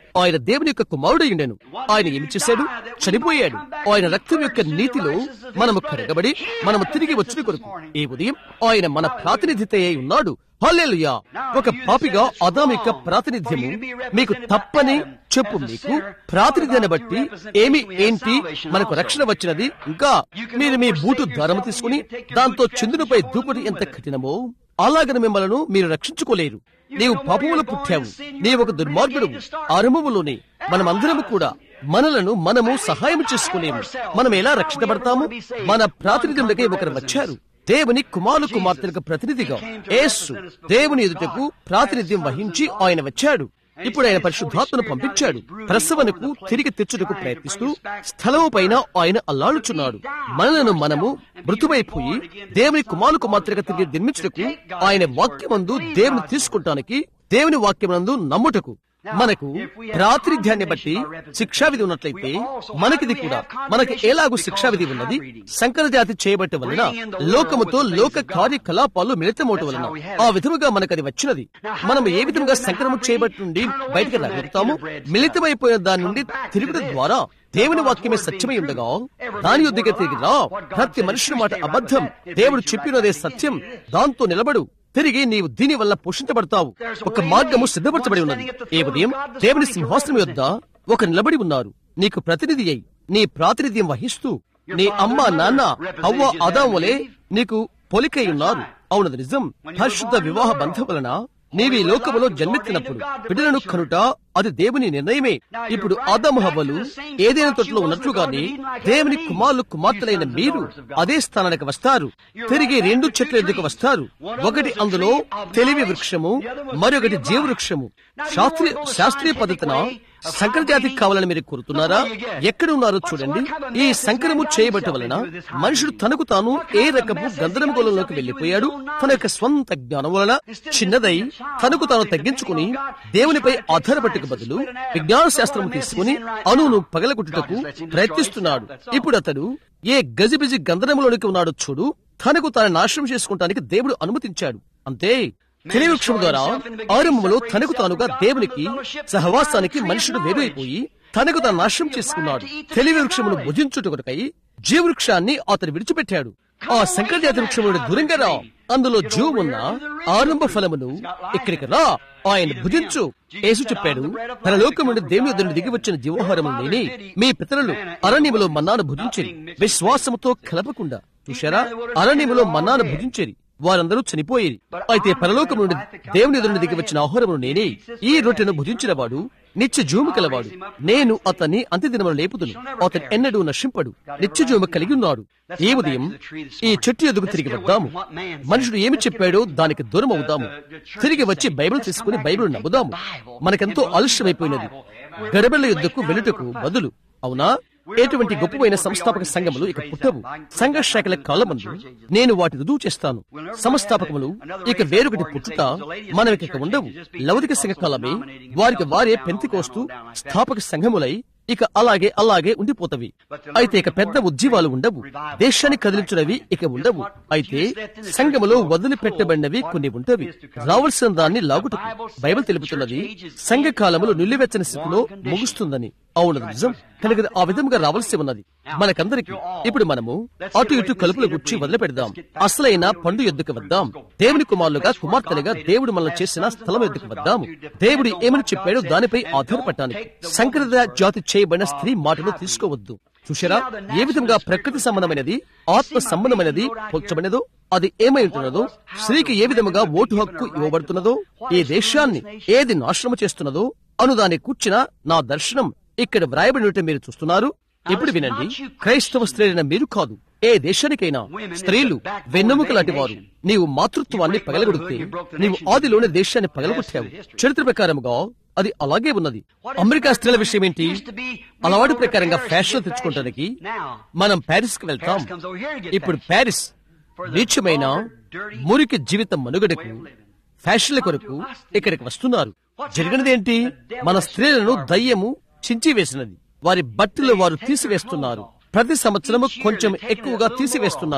ఆయన దేవుని యొక్క కుమారుడు ఉండెను ఆయన ఏమి చేశాడు చనిపోయాడు ఆయన రక్తం యొక్క నీతిలో మనము కరగబడి మనము తిరిగి వచ్చిన కొరకు ఈ ఉదయం ఆయన మన ప్రాతినిధ్యత అయి ఉన్నాడు హల్లెలూయా ఒక పాపిగా అదాం యొక్క ప్రాతినిధ్యము మీకు తప్పని చెప్పు మీకు ప్రాతినిధ్యాన్ని బట్టి ఏమి ఏంటి మనకు రక్షణ వచ్చినది ఇంకా మీరు మీ బూటు దారము తీసుకుని దాంతో చంద్రునిపై దూకుడు ఎంత కఠినమో అలాగన మిమ్మల్ని మీరు రక్షించుకోలేరు నీవు పాపములో పుట్టావు నీవు ఒక దుర్మార్గుడు ఆరంభములోనే మనమందరము కూడా మనలను మనము సహాయం చేసుకునేము మనం ఎలా రక్షించబడతాము మన ప్రాతినిధ్యంలోకి ఒకరు వచ్చారు దేవుని కుమారు కుమార్తెలకు ప్రతినిధిగా యేసు దేవుని ఎదుటకు ప్రాతినిధ్యం వహించి ఆయన వచ్చాడు ఇప్పుడు ఆయన పరిశుద్ధాత్మను పంపించాడు ప్రసవనకు తిరిగి తెచ్చుటకు ప్రయత్నిస్తూ స్థలము పైన ఆయన అల్లాడుచున్నాడు మనలను మనము మృతువైపోయి దేవుని కుమారు కుమార్తెగా తిరిగి నిర్మించుటకు ఆయన వాక్యమందు దేవుని తీసుకుంటానికి దేవుని వాక్యమందు నమ్ముటకు మనకు ప్రాతినిధ్యాన్ని బట్టి శిక్షావిధి ఉన్నట్లయితే మనకిది కూడా మనకి ఎలాగూ శిక్షావిధి ఉన్నది సంకర జాతి చేయబట్ట వలన లోకముతో లోక కార్యకలాపాలు మిళితమవటం వలన ఆ విధముగా మనకు అది వచ్చినది మనం ఏ విధంగా సంకరము చేయబట్టి నుండి బయటకు రాగలుగుతాము మిళితమైపోయిన దాని నుండి తిరుగుట ద్వారా దేవుని వాక్యమే సత్యమై ఉండగా దాని యుద్ధగా తిరిగి రా ప్రతి మనుషుని మాట అబద్ధం దేవుడు చెప్పినదే సత్యం దాంతో నిలబడు తిరిగి నీవు దీని వల్ల పోషించబడతావు ఒక మార్గము సిద్ధపరచబడి ఉన్నది ఏ ఉదయం దేవుని సింహాసనం యొద్ద ఒక నిలబడి ఉన్నారు నీకు ప్రతినిధి అయి నీ ప్రాతినిధ్యం వహిస్తూ నీ అమ్మ నాన్న అవ్వ అదాం వలె నీకు పొలికై ఉన్నారు అవునది నిజం పరిశుద్ధ వివాహ బంధం వలన నీవి లోకములో జన్మెత్తినప్పుడు బిడ్డలను కనుట అది దేవుని నిర్ణయమే ఇప్పుడు ఆదాము హవ్వలు ఏదైనా తొట్టులో ఉన్నట్లుగానే దేవుని కుమారులు కుమార్తెలైన మీరు అదే స్థానానికి వస్తారు తిరిగి రెండు చెట్ల ఎదుకు వస్తారు ఒకటి అందులో తెలివి వృక్షము మరొకటి జీవ వృక్షము శాస్త్రీయ శాస్త్రీయ పద్ధతిన సంకర జాతికి కావాలని మీరు కోరుతున్నారా ఎక్కడ ఉన్నారో చూడండి ఈ సంకరము చేయబట్ట వలన మనుషుడు తనకు తాను ఏ రకపు గంధరం గోళంలోకి వెళ్లిపోయాడు తన యొక్క స్వంత జ్ఞానం వలన చిన్నదై తనకు తాను తగ్గించుకుని దేవునిపై ఆధారపట్టుకు బదులు విజ్ఞాన శాస్త్రం తీసుకుని అణువును పగలగొట్టుటకు ప్రయత్నిస్తున్నాడు ఇప్పుడు అతడు ఏ గజిబిజి గంధరములోనికి ఉన్నాడో చూడు తనకు తాను నాశనం చేసుకుంటానికి దేవుడు అనుమతించాడు అంతే తెలివి వృక్షం ద్వారా ఆరంభంలో తనకు తానుగా దేవునికి సహవాసానికి మనుషుడు వేరైపోయి తనకు తాను నాశనం చేసుకున్నాడు తెలివి వృక్షమును భుజించుటకై జీవవృక్షాన్ని అతను విడిచిపెట్టాడు ఆ సంకరజాతి వృక్షముడు దూరంగా రా అందులో జీవం ఉన్న ఆరంభ ఫలమును ఇక్కడికి రా ఆయన భుజించు యేసు చెప్పాడు తన లోకం నుండి దేవుని ఎదురు దిగి వచ్చిన జీవోహారము నేనే మీ పితరులు అరణ్యములో మన్నాను భుజించేది విశ్వాసముతో కలపకుండా చూశారా అరణ్యములో మన్నాను భుజించేది వారందరూ చనిపోయేది అయితే పరలోకం నుండి దేవుని ఎదురు దిగి వచ్చిన ఆహారమును నేనే ఈ రొట్టెను భుజించిన వాడు నిత్య జీవము కలవాడు నేను అతన్ని అంత్యదినములు లేపుదును అతను ఎన్నడూ నశింపడు నిత్య జీవము కలిగి ఉన్నాడు ఈ ఉదయం ఈ చెట్టు ఎదుగు తిరిగి వద్దాము మనుషుడు ఏమి చెప్పాడో దానికి దూరం అవుదాము తిరిగి వచ్చి బైబిల్ తీసుకుని బైబిల్ నమ్ముదాము మనకెంతో ఆలస్యమైపోయినది గడబెళ్ల యుద్ధకు వెలుటకు బదులు అవునా ఎటువంటి గొప్పమైన సంస్థాపక సంఘములు ఇక పుట్టవు సంఘ శాఖల కాలమందు నేను వాటి రుజువు చేస్తాను సంస్థాపకములు ఇక వేరొకటి పుట్టుట మనం ఇక ఉండవు లౌకిక సంఘ కాలమే వారికి వారే పెంతికోస్తూ స్థాపక సంఘములై ఇక అలాగే అలాగే ఉండిపోతవి అయితే ఇక పెద్ద ఉద్యమాలు ఉండవు దేశాన్ని కదిలించినవి ఇక ఉండవు అయితే సంఘములో వదిలిపెట్టబడినవి కొన్ని ఉంటవి రావాల్సిన దాన్ని లాగుటకు బైబిల్ తెలుపుతున్నది సంఘ కాలములు నిల్లివెచ్చని స్థితిలో ముగుస్తుందని అవును నిజం కనుక ఆ విధంగా రావాల్సి ఉన్నది మనకందరికి ఇప్పుడు మనము అటు ఇటు కలుపులు గుచ్చి వదిలిపెడదాం అసలైన పండు ఎద్దుకు వద్దాం దేవుని కుమారులుగా కుమార్తెలుగా దేవుడు మనల్ని చేసిన స్థలం ఎద్దుకు వద్దాము దేవుడు ఏమని చెప్పాడో దానిపై ఆధారపడటానికి సంకృత జాతి చేయబడిన స్త్రీ మాటలు తీసుకోవద్దు చూసారా ఏ విధంగా ప్రకృతి సంబంధమైనది ఆత్మ సంబంధమైనది పోల్చబడినదో అది ఏమై ఉంటున్నదో స్త్రీకి ఏ విధముగా ఓటు హక్కు ఇవ్వబడుతున్నదో ఈ దేశాన్ని ఏది నాశనం చేస్తున్నదో అను దాన్ని కూర్చిన నా దర్శనం ఇక్కడ వ్రాయబడినట్టు మీరు చూస్తున్నారు ఇప్పుడు వినండి క్రైస్తవ స్త్రీలైన మీరు కాదు ఏ దేశానికైనా స్త్రీలు వెన్నెముక లాంటి వారు నీవు మాతృత్వాన్ని పగలగొడితే నీవు ఆదిలోనే దేశాన్ని పగలగొట్టావు చరిత్ర ప్రకారముగా అది అలాగే ఉన్నది అమెరికా స్త్రీల విషయం ఏంటి అలవాటు ప్రకారంగా ఫ్యాషన్ తెచ్చుకోవడానికి మనం ప్యారిస్ కి వెళ్తాం ఇప్పుడు ప్యారిస్ నీచమైన మురికి జీవితం మనుగడకు ఫ్యాషన్ల కొరకు ఇక్కడికి వస్తున్నారు జరిగినదేంటి మన స్త్రీలను దయ్యము చించివేసినది వారి బట్టలు వారు తీసివేస్తున్నారు ప్రతి సంవత్సరము కొంచెం ఎక్కువగా తీసివేస్తున్నారు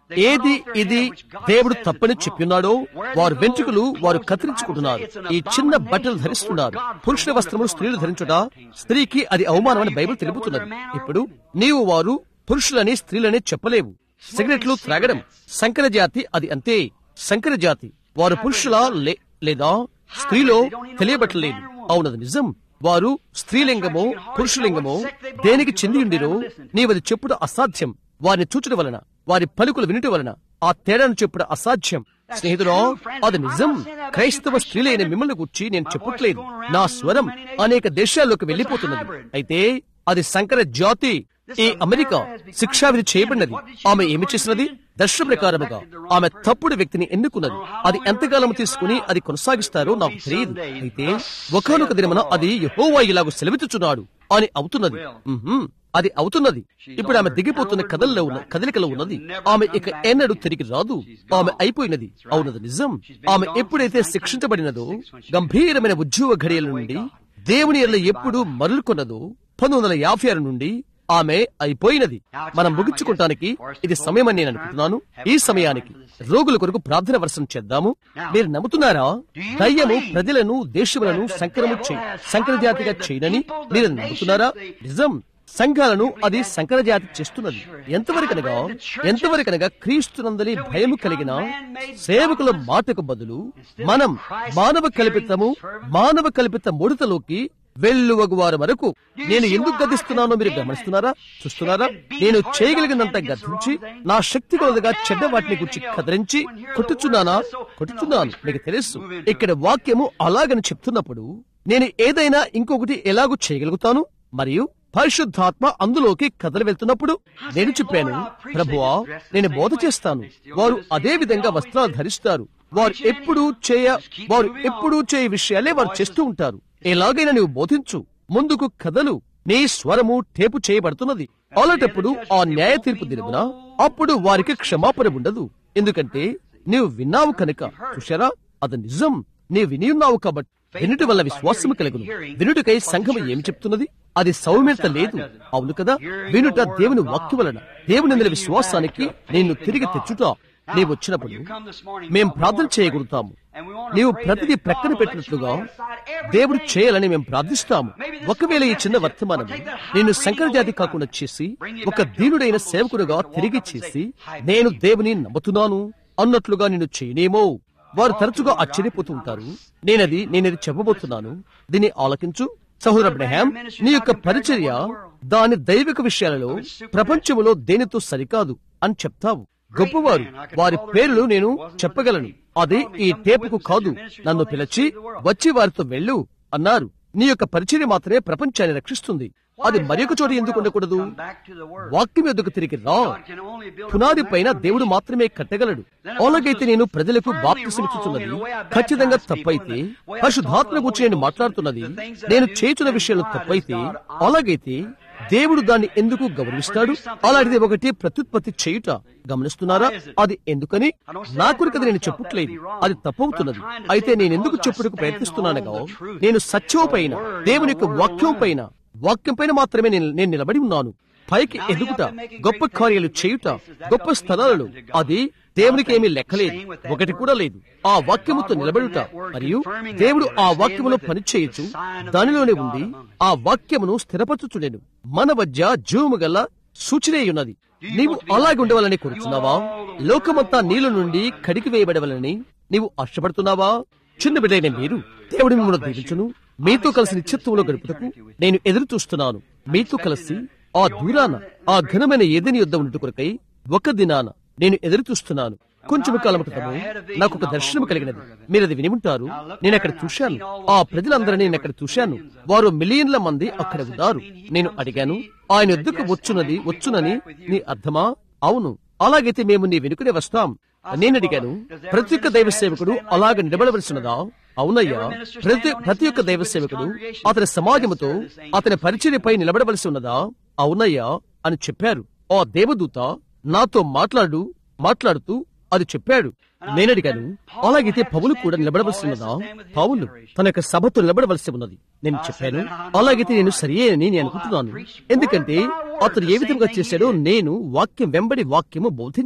ఏది ఇది దేవుడు తప్పని చెప్పిన్నాడో వారు వెంట్రుకలు వారు కత్తిరించుకుంటున్నారు ఈ చిన్న బట్టలు ధరిస్తున్నారు పురుషుల వస్త్రములు స్త్రీలు ధరించుట స్త్రీకి అది అవమానమని బైబిల్ తెలుపుతున్నది ఇప్పుడు నీవు వారు పురుషులని స్త్రీలని చెప్పలేవు సిగరెట్లు త్రాగడం సంకర జాతి అది అంతే సంకర జాతి వారు పురుషుల లే- లేదా స్త్రీలో తెలియబట్టలేదు అవునది నిజం వారు స్త్రీలింగమో పురుషులింగమో దేనికి చెంది ఉండిరో నీవది చెప్పుడు అసాధ్యం వారిని చూచుట వలన వారి పలుకులు వినుట వలన ఆ తేడాను చెప్పుడు అసాధ్యం స్నేహితుడా అది నిజం క్రైస్తవ స్త్రీలైన మిమ్మల్ని గుర్చి నేను చెప్పట్లేదు నా స్వరం అనేక దేశాల్లోకి వెళ్లిపోతున్నది అయితే అది సంకర జాతి ఈ అమెరికా శిక్షావిధి చేయబడినది ఆమె ఏమి చేసినది దర్శ ప్రకారముగా ఆమె తప్పుడు వ్యక్తిని ఎన్నుకున్నది అది ఎంతకాలం తీసుకుని అది కొనసాగిస్తారో నాకు తెలియదు అయితే ఒకనొక దినమున అది యెహోవా ఇలాగ సెలవిచ్చుచున్నాడు అని అవుతున్నది ఉహుం, అది అవుతున్నది ఇప్పుడు ఆమె దిగిపోతున్న కథల్లో ఉన్న కదలికలో ఉన్నది ఆమె ఇక ఎన్నడూ తిరిగి రాదు ఆమె అయిపోయినది అవునది నిజం ఆమె ఎప్పుడైతే శిక్షించబడినదో గంభీరమైన ఉద్యోగ ఘడియల నుండి దేవుని ఎల్ల ఎప్పుడు మరలుకొన్నదో పంతొమ్మిది వందల యాభై ఆరు నుండి ఆమె అయిపోయినది మనం ముగించుకుంటానికి ఇది సమయం అని నేను అనుకుంటున్నాను ఈ సమయానికి రోగుల కొరకు ప్రార్థన వర్షం చేద్దాము మీరు నమ్ముతున్నారా దయ్యము ప్రజలను దేశములను సంకరము చేయి సంకర జాతిగా చేయనని మీరు నమ్ముతున్నారా నిజం సంఘాలను అది సంకర జాతి చేస్తున్నది ఎంతవరకనగా ఎంతవరకనగా క్రీస్తునందలి భయము కలిగిన సేవకుల మాటకు బదులు మనం మానవ కల్పితము మానవ కల్పిత ముడతలోకి వెల్లువగు వారి వరకు నేను ఎందుకు గదిస్తున్నానో మీరు గమనిస్తున్నారా చూస్తున్నారా నేను చేయగలిగినంత గద్దించి నా శక్తి కొలదిగా చెడ్డ వాటిని గురించి కదిరించి కొట్టుచున్నానా కొట్టుచున్నాను మీకు తెలుసు ఇక్కడ వాక్యము అలాగని చెప్తున్నప్పుడు నేను ఏదైనా ఇంకొకటి ఎలాగూ చేయగలుగుతాను మరియు పరిశుద్ధాత్మ అందులోకి కదలి వెళ్తున్నప్పుడు నేను చెప్పాను ప్రభువా నేను బోధ చేస్తాను వారు అదే విధంగా వస్త్రాలు ధరిస్తారు వారు ఎప్పుడు చేయ వారు ఎప్పుడూ చేయ విషయాలే వారు చేస్తూ ఉంటారు ఎలాగైనా నీవు బోధించు ముందుకు కథలు నీ స్వరము టేపు చేయబడుతున్నది అలాంటప్పుడు ఆ న్యాయ తీర్పు దినమున అప్పుడు వారికి క్షమాపణ ఉండదు ఎందుకంటే నీవు విన్నావు కనుక చూశారా అది నిజం నీవు విని ఉన్నావు కాబట్టి వినుట వల్ల విశ్వాసము కలుగును వినుటకై సంఘము ఏమి చెప్తున్నది అది సౌమ్యత లేదు అవును కదా వినుట దేవుని వాక్య వలన దేవుని మీద విశ్వాసానికి నేను తిరిగి తెచ్చుట నీవు వచ్చినప్పుడు మేం ప్రార్థన చేయగలుగుతాము నీవు ప్రతిదీ ప్రక్కన పెట్టినట్లుగా దేవుడు చేయాలని మేము ప్రార్థిస్తాము ఒకవేళ ఈ చిన్న వర్తమానం నేను శంకర జాతి కాకుండా చేసి ఒక దీనుడైన సేవకుడుగా తిరిగి చేసి నేను దేవుని నమ్ముతున్నాను అన్నట్లుగా నేను చేయనేమో వారు తరచుగా ఆశ్చర్యపోతూ ఉంటారు నేనది నేనది చెప్పబోతున్నాను దీన్ని ఆలకించు సహోదర అబ్రహాం నీ యొక్క పరిచర్య దాని దైవిక విషయాలలో ప్రపంచములో దేనితో సరికాదు అని చెప్తావు గొప్పవారు వారి పేర్లు నేను చెప్పగలను అది ఈ టేపుకు కాదు నన్ను పిలిచి వచ్చి వారితో వెళ్ళు అన్నారు నీ యొక్క పరిచర్య మాత్రమే ప్రపంచాన్ని రక్షిస్తుంది అది మరొక చోట ఎందుకు ఉండకూడదు వాక్యం ఎదుకు తిరిగి రా పునాది పైన దేవుడు మాత్రమే కట్టగలడు అలాగైతే నేను ప్రజలకు బాప్తిసమిచ్చుతున్నది ఖచ్చితంగా తప్పైతే పరిశుద్ధాత్మ గురించి నేను మాట్లాడుతున్నది నేను చేతున్న విషయాలు తప్పైతే అలాగైతే దేవుడు దాన్ని ఎందుకు గౌరవిస్తాడు అలాంటిది ఒకటి ప్రత్యుత్పత్తి చేయుట గమనిస్తున్నారా అది ఎందుకని నా కొరకు నేను చెప్పట్లేదు అది తప్పవుతున్నది అయితే నేను ఎందుకు చెప్పుటకు ప్రయత్నిస్తున్నానగా నేను సత్యం పైన దేవుని యొక్క వాక్యం పైన వాక్యం పైన మాత్రమే నేను నేను నిలబడి ఉన్నాను పైకి ఎదుగుట గొప్ప కార్యాలు చేయుట గొప్ప స్థలాలలో అది దేవునికి ఏమీ లెక్కలేదు ఒకటి కూడా లేదు ఆ వాక్యముతో నిలబడుట మరియు దేవుడు ఆ వాక్యములో పనిచేయచ్చు దానిలోనే ఉండి ఆ వాక్యమును స్థిరపరచుచుండెను మన మధ్య జీవము గల సూచనే ఉన్నది నీవు అలాగే ఉండవాలని కోరుచున్నావా లోకమంతా నీళ్ళ నుండి కడికి వేయబడవలని నీవు ఆశపడుతున్నావా చిన్న బిడ్డైన మీరు దేవుడి మిమ్మల్ని దీవించును మీతో కలిసి నిత్యత్వంలో గడుపుటకు నేను ఎదురు చూస్తున్నాను మీతో కలిసి ఆ దూరాన ఆ ఘనమైన ఏదని యుద్ధం ఉండు కొరకై ఒక దినాన నేను ఎదురు చూస్తున్నాను కొంచెం కాలం క్రితము నాకు ఒక దర్శనం కలిగినది మీరు అది విని ఉంటారు నేను అక్కడ చూశాను ఆ ప్రజలందరినీ నేను అక్కడ చూశాను వారు మిలియన్ల మంది అక్కడ ఉన్నారు నేను అడిగాను ఆయన యుద్ధకు వచ్చునది వచ్చునని నీ అర్థమా అవును అలాగైతే మేము నీ వెనుకనే వస్తాం నేను అడిగాను ప్రతి ఒక్క దైవ సేవకుడు అలాగ నిలబడవలసినదా అవునయ్యా ప్రతి ప్రతి ఒక్క దైవ సేవకుడు అతని సమాజముతో అతని పరిచర్యపై నిలబడవలసి ఉన్నదా అవునయ్యా అని చెప్పారు ఆ దేవదూత నాతో మాట్లాడు మాట్లాడుతూ అది చెప్పాడు నేనడిగాను అలాగైతే పౌలు కూడా నిలబడవలసి ఉన్నదా పౌలు తన యొక్క సభతో నిలబడవలసి ఉన్నది నేను చెప్పాను అలాగైతే నేను సరియని నేను అనుకుంటున్నాను ఎందుకంటే అతను ఏ విధంగా చేశాడో నేను వాక్యం వెంబడి వాక్యము బోధించాను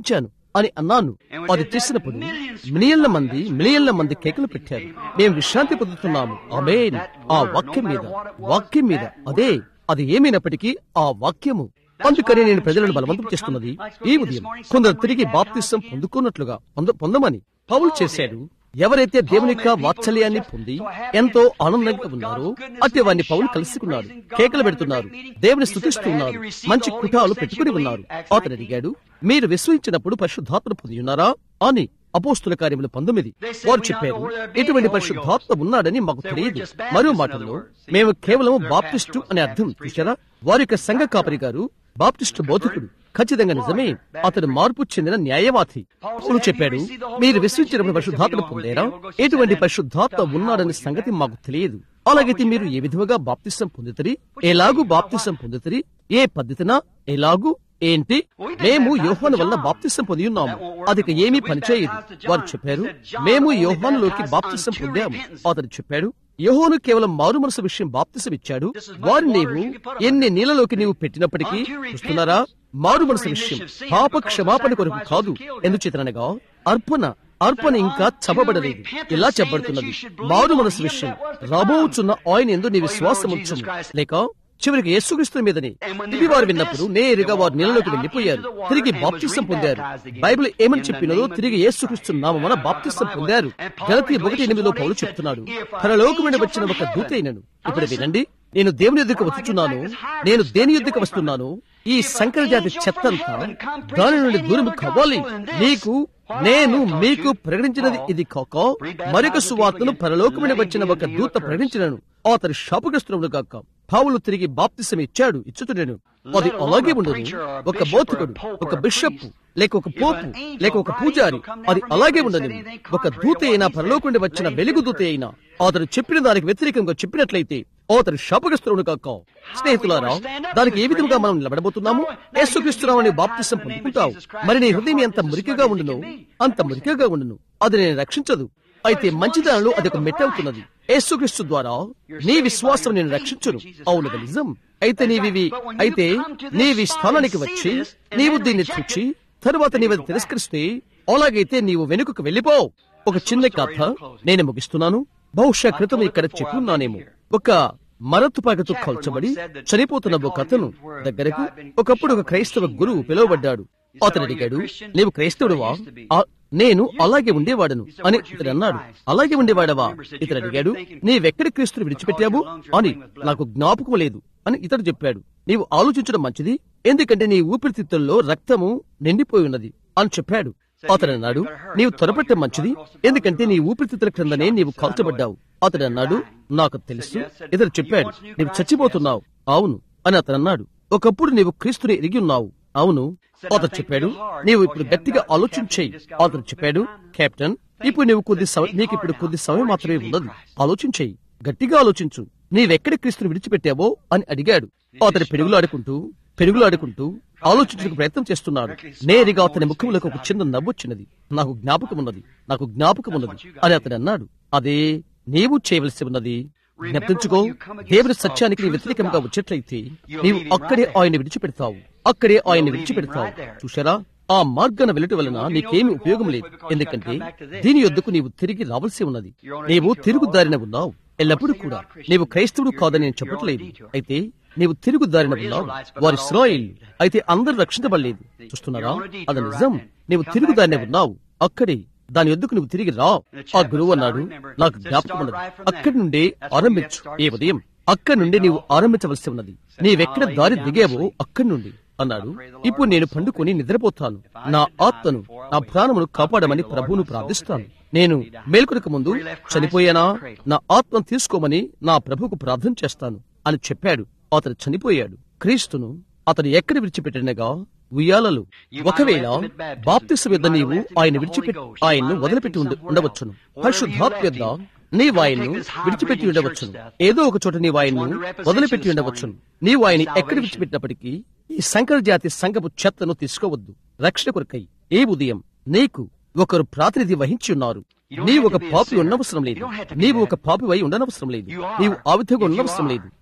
అని అన్నాను అది చేసినప్పుడు మిలియన్ల మంది మిలియన్ల మంది కేకలు పెట్టారు మేము విశ్రాంతి పొందుతున్నాము అమేన్ ఆ వాక్యం మీద వాక్యం మీద అదే అది ఏమైనప్పటికీ ఆ వాక్యము అందుకని నేను ప్రజలను బలవంతం చేస్తున్నది ఈ ఉదయం కొందరు తిరిగి బాప్తిసం పొందుకున్నట్లుగా పొంద- పొందమని పౌలు చేశాడు ఎవరైతే దేవుని యొక్క వాత్సల్యాన్ని పొంది ఎంతో ఆనందంగా ఉన్నారో అట్టి వారిని పౌలు కలుసుకున్నారు కేకలు పెడుతున్నారు దేవుని స్థుతిస్తున్నారు మంచి కుటాలు పెట్టుకుని ఉన్నారు అతను అడిగాడు మీరు విశ్వసించినప్పుడు పరిశుద్ధాత్మ పొంది ఉన్నారా అని అపోస్తుల కార్యములు పంతొమ్మిది వారు చెప్పారు ఇటువంటి పరిశుద్ధాత్మ ఉన్నాడని మాకు తెలియదు మరో మాటల్లో మేము కేవలం బాప్టిస్టు అనే అర్థం చూసారా వారి యొక్క సంఘ కాపరి గారు బాప్టిస్టు బోధకుడు ఖచ్చితంగా నిజమే అతడు మార్పు చెందిన న్యాయవాది పౌలు చెప్పాడు మీరు విశ్వించినప్పుడు పరిశుద్ధాత్మ పొందారా ఎటువంటి పరిశుద్ధాత్మ ఉన్నాడనే సంగతి మాకు తెలియదు అలాగైతే మీరు ఏ విధముగా బాప్తిసం పొందుతరి ఎలాగూ బాప్తిసం పొందుతరి ఏ పద్ధతిన ఎలాగూ ఏంటి మేము యోహాను వల్ల బాప్తిసం పొంది ఉన్నాము అది ఇక ఏమీ పనిచేయదు వారు చెప్పారు మేము యోహానులోకి బాప్తిసం పొందాము అతడు చెప్పాడు యోహోను కేవలం మారు మనసు విషయం బాప్తిసం ఇచ్చాడు వారు నీవు ఎన్ని నీళ్ళలోకి నీవు పెట్టినప్పటికీ చూస్తున్నారా మారు మనసు విషయం పాప క్షమాపణ కొరకు కాదు ఎందుచేతనగా అర్పణ అర్పణ ఇంకా చబబడలేదు ఇలా చెప్పబడుతున్నది మారు మనసు విషయం రాబోచున్న ఆయన ఎందు నీ విశ్వాసం ఉంచము లేక చివరికి యేసుక్రీస్తు మీదనే ఇది వారు విన్నప్పుడు నేరుగా వారు నీళ్ళలోకి వెళ్లిపోయారు తిరిగి బాప్తిసం పొందారు బైబిల్ ఏమని చెప్పినదో తిరిగి యేసుక్రీస్తు నామమున బాప్తిసం పొందారు గలతీ ఒకటి ఎనిమిదిలో పౌలు చెప్తున్నాడు పరలోకమైన వచ్చిన ఒక దూత అయినను ఇప్పుడు వినండి నేను దేవుని యుద్ధకు వచ్చుచున్నాను నేను దేని యుద్ధకు వస్తున్నాను ఈ సంకర జాతి చెత్తంతా దాని నుండి దూరం కావాలి నీకు నేను మీకు ప్రకటించినది ఇది కాక మరొక సువార్తను పరలోకమైన వచ్చిన ఒక దూత ప్రకటించినను అతని శాపగ్రస్తుడు కాక పావులు తిరిగి బాప్తిసం ఇచ్చాడు ఇచ్చుతున్నాను అది అలాగే ఉండదు ఒక బోధకుడు ఒక బిషప్ లేక ఒక పోపు లేక ఒక పూజారి అది అలాగే ఉండదు ఒక దూత అయినా పరలోకుండి వచ్చిన వెలుగు దూత అయినా అతను చెప్పిన దానికి వ్యతిరేకంగా చెప్పినట్లయితే అతను శాపగ్రస్తుడు కాక స్నేహితులారా దానికి ఏ విధంగా మనం నిలబడబోతున్నాము యేసుక్రీస్తురావుని బాప్తిసం పొందుకుంటావు మరి నీ హృదయం ఎంత మురికగా ఉండును అంత మురికగా ఉండును అది నేను రక్షించదు అయితే మంచిదనంలో అది ఒక మెట్టవుతున్నది యేసుక్రీస్తు ద్వారా నీ విశ్వాసం నేను రక్షించును అవును అది నిజం అయితే నీవివి అయితే నీవి స్థానానికి వచ్చి నీవు దీన్ని చూచి తరువాత నీవు అది తిరస్కరిస్తే అలాగైతే నీవు వెనుకకు వెళ్ళిపో ఒక చిన్న కథ నేను ముగిస్తున్నాను బహుశా క్రితం ఇక్కడ చెప్పున్నానేమో ఒక మరతుపాకతో కాల్చబడి చనిపోతున్న ఒక అతను దగ్గరకు ఒకప్పుడు ఒక క్రైస్తవ గురువు పిలువబడ్డాడు అతను అడిగాడు నీవు క్రైస్తవుడువా "ఆ, నేను అలాగే ఉండేవాడను అని ఇతడు అన్నాడు అలాగే ఉండేవాడవా ఇతడు అడిగాడు నీవెక్కడి క్రీస్తుని విడిచిపెట్టావు అని నాకు జ్ఞాపకం లేదు అని ఇతడు చెప్పాడు నీవు ఆలోచించడం మంచిది ఎందుకంటే నీ ఊపిరితిత్తుల్లో రక్తము నిండిపోయి ఉన్నది అని చెప్పాడు అతడు అన్నాడు నీవు త్వరపట్టే మంచిది ఎందుకంటే నీ ఊపిరితిత్తుల క్రిందనే నీవు కాల్చబడ్డావు అతడు అన్నాడు నాకు తెలుసు ఇతడు చెప్పాడు నీవు చచ్చిపోతున్నావు అవును అని అతను అన్నాడు ఒకప్పుడు నీవు క్రీస్తుని ఎరిగి ఉన్నావు అవును అతను చెప్పాడు నీవు ఇప్పుడు గట్టిగా ఆలోచించేయి అతను చెప్పాడు కెప్టెన్ ఇప్పుడు నీవు కొద్ది సమయం నీకు ఇప్పుడు కొద్ది సమయం మాత్రమే ఉన్నది ఆలోచించేయి గట్టిగా ఆలోచించు నీవెక్కడి క్రీస్తుని విడిచిపెట్టావో అని అడిగాడు అతను పెరుగులాడుకుంటూ పెరుగులాడుకుంటూ ఆలోచించడానికి ప్రయత్నం చేస్తున్నాడు నేరుగా అతని ముఖంలోకి ఒక చిన్న నవ్వు వచ్చినది నాకు జ్ఞాపకం ఉన్నది నాకు జ్ఞాపకం ఉన్నది అని అతను అన్నాడు అదే నీవు చేయవలసి ఉన్నది జ్ఞప్తించుకో దేవుని సత్యానికి నీ వ్యతిరేకంగా వచ్చేట్లయితే నీవు అక్కడే ఆయన విడిచిపెడతావు అక్కడే ఆయన విడిచిపెడతావు చూశారా ఆ మార్గాన వెళ్ళటం వలన నీకేమీ ఉపయోగం లేదు ఎందుకంటే దీని యొద్దకు నీవు తిరిగి రావాల్సి ఉన్నది నీవు తిరుగుదారిన ఉన్నావు ఎల్లప్పుడూ కూడా నీవు క్రైస్తవుడు కాదని నేను చెప్పట్లేదు అయితే నీవు తిరుగుదారిన ఉన్నావు వారి ఇస్రాయిల్ అయితే అందరూ రక్షించబడలేదు చూస్తున్నారా అది నిజం నీవు తిరుగుదారిన ఉన్నావు అక్కడే దాని యొద్దకు నువ్వు తిరిగి రా ఆ గురువు అన్నాడు నాకు జ్ఞాపకం ఉన్నది అక్కడి నుండే ఆరంభించు ఏ ఉదయం అక్కడి నుండి నీవు ఆరంభించవలసి ఉన్నది నీవెక్కడ దారి దిగావో అక్కడి నుండి అన్నాడు ఇప్పుడు నేను పండుకొని నిద్రపోతాను నా ఆత్మను నా ప్రాణమును కాపాడమని ప్రభువును ప్రార్థిస్తాను నేను మేల్కొనక ముందు చనిపోయానా నా ఆత్మను తీసుకోమని నా ప్రభువుకు ప్రార్థన చేస్తాను అని చెప్పాడు అతను చనిపోయాడు క్రీస్తును అతను ఎక్కడ విడిచిపెట్టినగా ఉయ్యాలలు ఒకవేళ బాప్తిస్మ యొద్ద నీవు ఆయన విడిచిపెట్టి ఆయన్ను వదిలిపెట్టి ఉండ- ఉండవచ్చును పరిశుద్ధాత్మ యొద్ద నీవు ఆయన్ను విడిచిపెట్టి ఉండవచ్చును ఏదో ఒక చోట నీవు ఆయన్ను వదిలిపెట్టి ఉండవచ్చును నీవు ఆయన ఎక్కడ విడిచిపెట్టినప్పటికీ ఈ సంకర జాతి సంఘపు చెత్తను తీసుకోవద్దు రక్షణ కొరకై ఏ ఉదయం నీకు ఒకరు ప్రాతినిధి వహించి ఉన్నారు నీవు ఒక పాపి ఉండవసరం లేదు నీవు ఒక పాపివై ఉండనవసరం లేదు నీవు ఆవిధంగా ఉండవసరం లేదు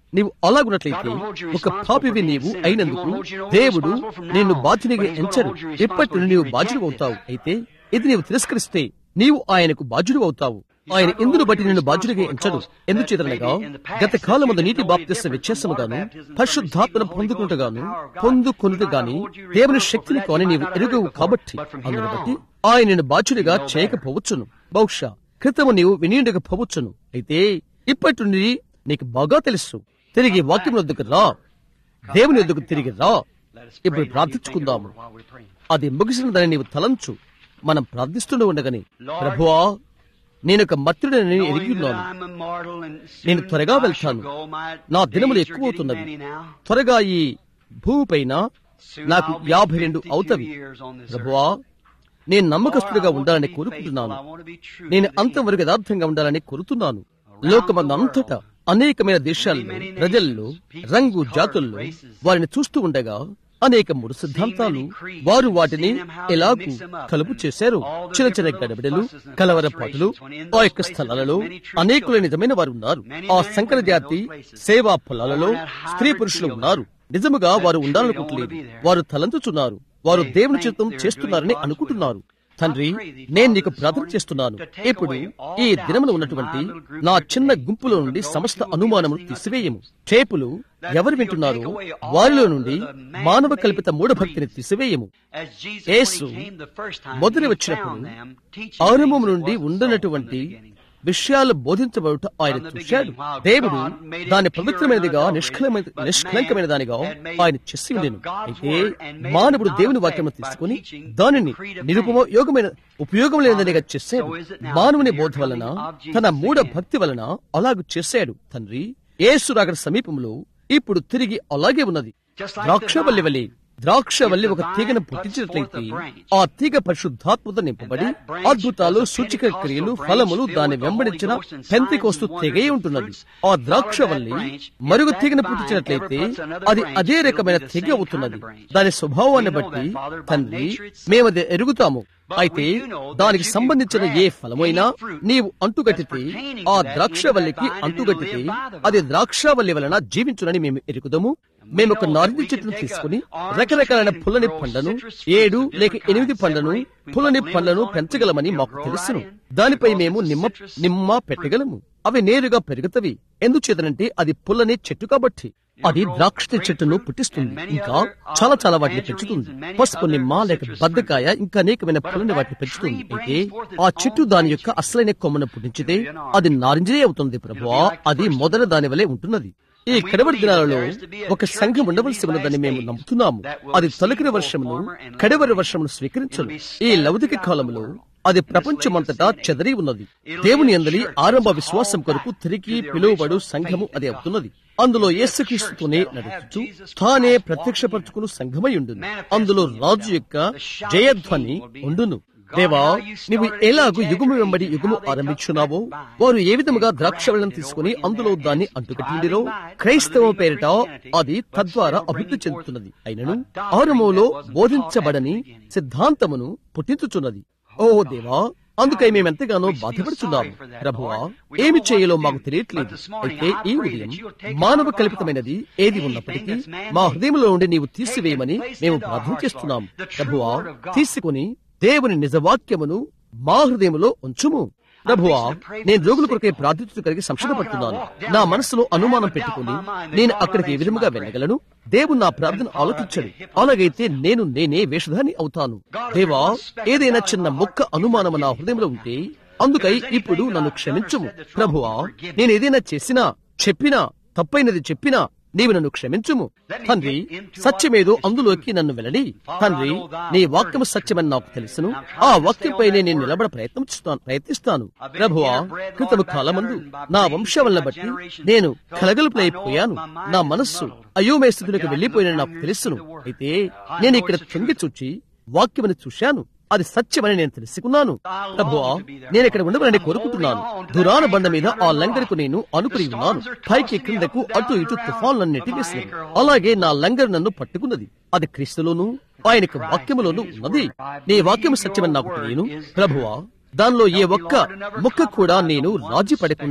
నీవు అలాగున్నట్లయితే ఒక పాపివి నీవు అయినందుకు దేవుడు నిన్ను బాధ్యునిగా ఎంచడు ఇప్పటి నుండి నీవు బాధ్యుడు అవుతావు అయితే ఇది నీవు తిరస్కరిస్తే నీవు ఆయనకు బాధ్యుడు అవుతావు ఆయన ఇందును బట్టి నిన్ను బాధ్యుడిగా ఎంచడు ఎందుచేతనగా గత కాలమందు నీటి బాప్తిస్త వ్యత్యాసముగాను పరిశుద్ధాత్మను పొందుకుంటగాను పొందుకొనుట గాని దేవుని శక్తిని కాని నీవు ఎరుగవు కాబట్టి అందును బట్టి ఆయన నిన్ను బాధ్యుడిగా చేయకపోవచ్చును బహుశా క్రితము నీవు వినియుండకపోవచ్చును అయితే ఇప్పటి నుండి నీకు బాగా తెలుసు తిరిగి వాక్యం వద్దకు రా దేవుని వద్దకు తిరిగి రా ఇప్పుడు ప్రార్థించుకుందాము అది ముగిసినదని నీవు తలంచు మనం ప్రార్థిస్తూనే ఉండగని ప్రభువా నేను ఒక మత్తుడని ఎరిగి ఉన్నాను నేను త్వరగా వెళ్తాను నా దినములు ఎక్కువవుతున్నవి త్వరగా ఈ భూమిపైన నాకు యాభై రెండు అవుతవి ప్రభువా నేను నమ్మకస్తుడిగా ఉండాలని కోరుకుంటున్నాను నేను అంతవరకు యథార్థంగా ఉండాలని కోరుతున్నాను లోకమందంతటా అనేకమైన దేశాల్లో ప్రజల్లో రంగు జాతుల్లో వారిని చూస్తూ ఉండగా అనేక మూడు సిద్ధాంతాలు వారు వాటిని ఎలాగూ కలుపు చేశారు చిన్న చిన్న గడబిడలు కలవరపాటులు ఆ యొక్క స్థలాలలో అనేకుల నిజమైన వారు ఉన్నారు ఆ సంకర జాతి సేవా పొలాలలో స్త్రీ పురుషులు ఉన్నారు నిజముగా వారు ఉండాలనుకుంటలేదు వారు తలంచుచున్నారు వారు దేవుని చిత్తం చేస్తున్నారని అనుకుంటున్నారు తండ్రి నేను నీకు ప్రార్థన చేస్తున్నాను ఇప్పుడు ఈ దినములో ఉన్నటువంటి నా చిన్న గుంపులో నుండి సమస్త అనుమానములు తీసివేయము టేపులు ఎవరు వింటున్నారో వారిలో నుండి మానవ కల్పిత మూఢభక్తిని తీసివేయము యేసు మొదటి వచ్చినప్పుడు ఆరంభం నుండి ఉండనటువంటి విషయాలు బోధించబడుట ఆయన చూశాడు దేవుడు దాని పవిత్రమైనదిగా నిష్కలమైన నిష్కలంకమైన దానిగా ఆయన చేసి ఉండేను అయితే మానవుడు దేవుని వాక్యం తీసుకుని దానిని నిరుపయోగమైన ఉపయోగం లేనిదనిగా చేశాడు మానవుని బోధ వలన తన మూఢ భక్తి వలన అలాగూ చేశాడు తండ్రి ఏసు అక్కడ సమీపంలో ఇప్పుడు తిరిగి అలాగే ఉన్నది ద్రాక్షవల్లి వలె ద్రాక్షవల్లి ఒక తీగను పుట్టించినట్లయితే ఆ తీగ పరిశుద్ధాత్మతో నింపబడి అద్భుతాలు సూచిక క్రియలు ఫలములు దాన్ని వెంబడించిన పెంతికోస్తు తెగై ఉంటున్నది ఆ ద్రాక్షవల్లి మరొక తీగను పుట్టించినట్లయితే అది అదే రకమైన తెగ అవుతున్నది దాని స్వభావాన్ని బట్టి తండ్రి మేమది ఎరుగుతాము అయితే దానికి సంబంధించిన ఏ ఫలమైనా నీవు అంటుగట్టితే ఆ ద్రాక్షవల్లికి అంటుగట్టితే అది ద్రాక్షవల్లి వలన జీవించునని మేము ఎరుగుదాము మేము ఒక నారింజ చెట్టును తీసుకుని రకరకాలైన పుల్లని పండ్లను ఏడు లేక ఎనిమిది పండ్లను పుల్లని పండ్లను పెంచగలమని మాకు తెలుసును దానిపై మేము నిమ్మ నిమ్మ పెట్టగలము అవి నేరుగా పెరుగుతవి ఎందుచేతనంటే అది పుల్లని చెట్టు కాబట్టి అది ద్రాక్ష చెట్టును పుట్టిస్తుంది ఇంకా చాలా చాలా వాటిని పెంచుతుంది పసుపు నిమ్మ లేక బద్దకాయ ఇంకా అనేకమైన పుల్లని వాటిని పెంచుతుంది అయితే ఆ చెట్టు దాని యొక్క అసలైన కొమ్మను పుట్టించితే అది నారింజనే అవుతుంది ప్రభువా అది మొదట దాని వలె ఉంటున్నది ఈ కడవరి దినాలలో ఒక సంఘం ఉండవలసి ఉన్నదని మేము నమ్ముతున్నాము అది తొలగిన వర్షమును కడవరి వర్షమును స్వీకరించను ఈ లౌకిక కాలంలో అది ప్రపంచమంతటా చెదరి ఉన్నది దేవుని అందలి ఆరంభ విశ్వాసం కొరకు తిరిగి పిలువబడు సంఘము అది అవుతున్నది అందులో యేసుక్రీస్తుతోనే నడుచుచు తానే ప్రత్యక్షపరచుకుని సంఘమై ఉండును అందులో రాజు యొక్క జయధ్వని ఉండును దేవా నీవు ఎలాగూ యుగము వెంబడి యుగము ఆరంభించున్నావో వారు ఏ విధముగా ద్రాక్షవళం తీసుకుని అందులో దాన్ని అంటుకట్టిండిరో క్రైస్తవం పేరిట అది తద్వారా అభివృద్ధి చెందుతున్నది అయినను ఆరంభంలో బోధించబడని సిద్ధాంతమును పుట్టించుచున్నది ఓ దేవా అందుకై మేమెంతగానో బాధపడుచున్నాము ప్రభువా ఏమి చేయాలో మాకు తెలియట్లేదు అయితే ఈ ఉదయం మానవ కల్పితమైనది ఏది ఉన్నప్పటికీ మా హృదయంలో నుండి నీవు తీసివేయమని మేము ప్రార్థన చేస్తున్నాము ప్రభువా తీసుకుని దేవుని నిజవాక్యమును మా హృదయములో ఉంచుము ప్రభువా నేను రోగుల కొరకై ప్రార్థించడం కలిగి సంశయపడుతున్నాను నా మనసులో అనుమానం పెట్టుకుని నేను అక్కడికి ఏ విధముగా వెళ్ళగలను దేవుడు నా ప్రార్థన ఆలోచించడు అలాగైతే నేను నేనే వేషధాని అవుతాను దేవా ఏదైనా చిన్న మొక్క అనుమానము నా హృదయంలో ఉంటే అందుకై ఇప్పుడు నన్ను క్షమించుము ప్రభువా నేను ఏదైనా చేసినా చెప్పినా తప్పైనది చెప్పినా నీవు నన్ను క్షమించుము తండ్రి సత్యమేదో అందులోకి నన్ను వెళ్ళడి తండ్రి నీ వాక్యము సత్యమని నాకు తెలుసును ఆ వాక్యంపైనే నేను నిలబడ ప్రయత్నిస్తాను ప్రయత్నిస్తాను ప్రభువా క్రితము కాలమందు నా వంశవలన బట్టి నేను కలగలుపులైపోయాను నా మనస్సు అయోమయ స్థితిలోకి వెళ్లిపోయిన నాకు తెలుసును అయితే నేను ఇక్కడ తొంగి చూచి వాక్యమని చూశాను అది సత్యమని నేను తెలుసుకున్నాను ప్రభువా నేను ఇక్కడ ఉండవలని కోరుకుంటున్నాను దురాన బండ మీద ఆ లంగరుకు నేను అనుకుని ఉన్నాను పైకి క్రిందకు అటు ఇటు తుఫాన్ నన్ను నెట్టివేసినది అలాగే నా లంగరు నన్ను పట్టుకున్నది అది క్రీస్తులోను ఆయనకు వాక్యములోను ఉన్నది నీ వాక్యము సత్యమని నాకు తెలియను ప్రభువా దానిలో ఏ ఒక్క ముక్క కూడా నేను రాజీ పడకుండా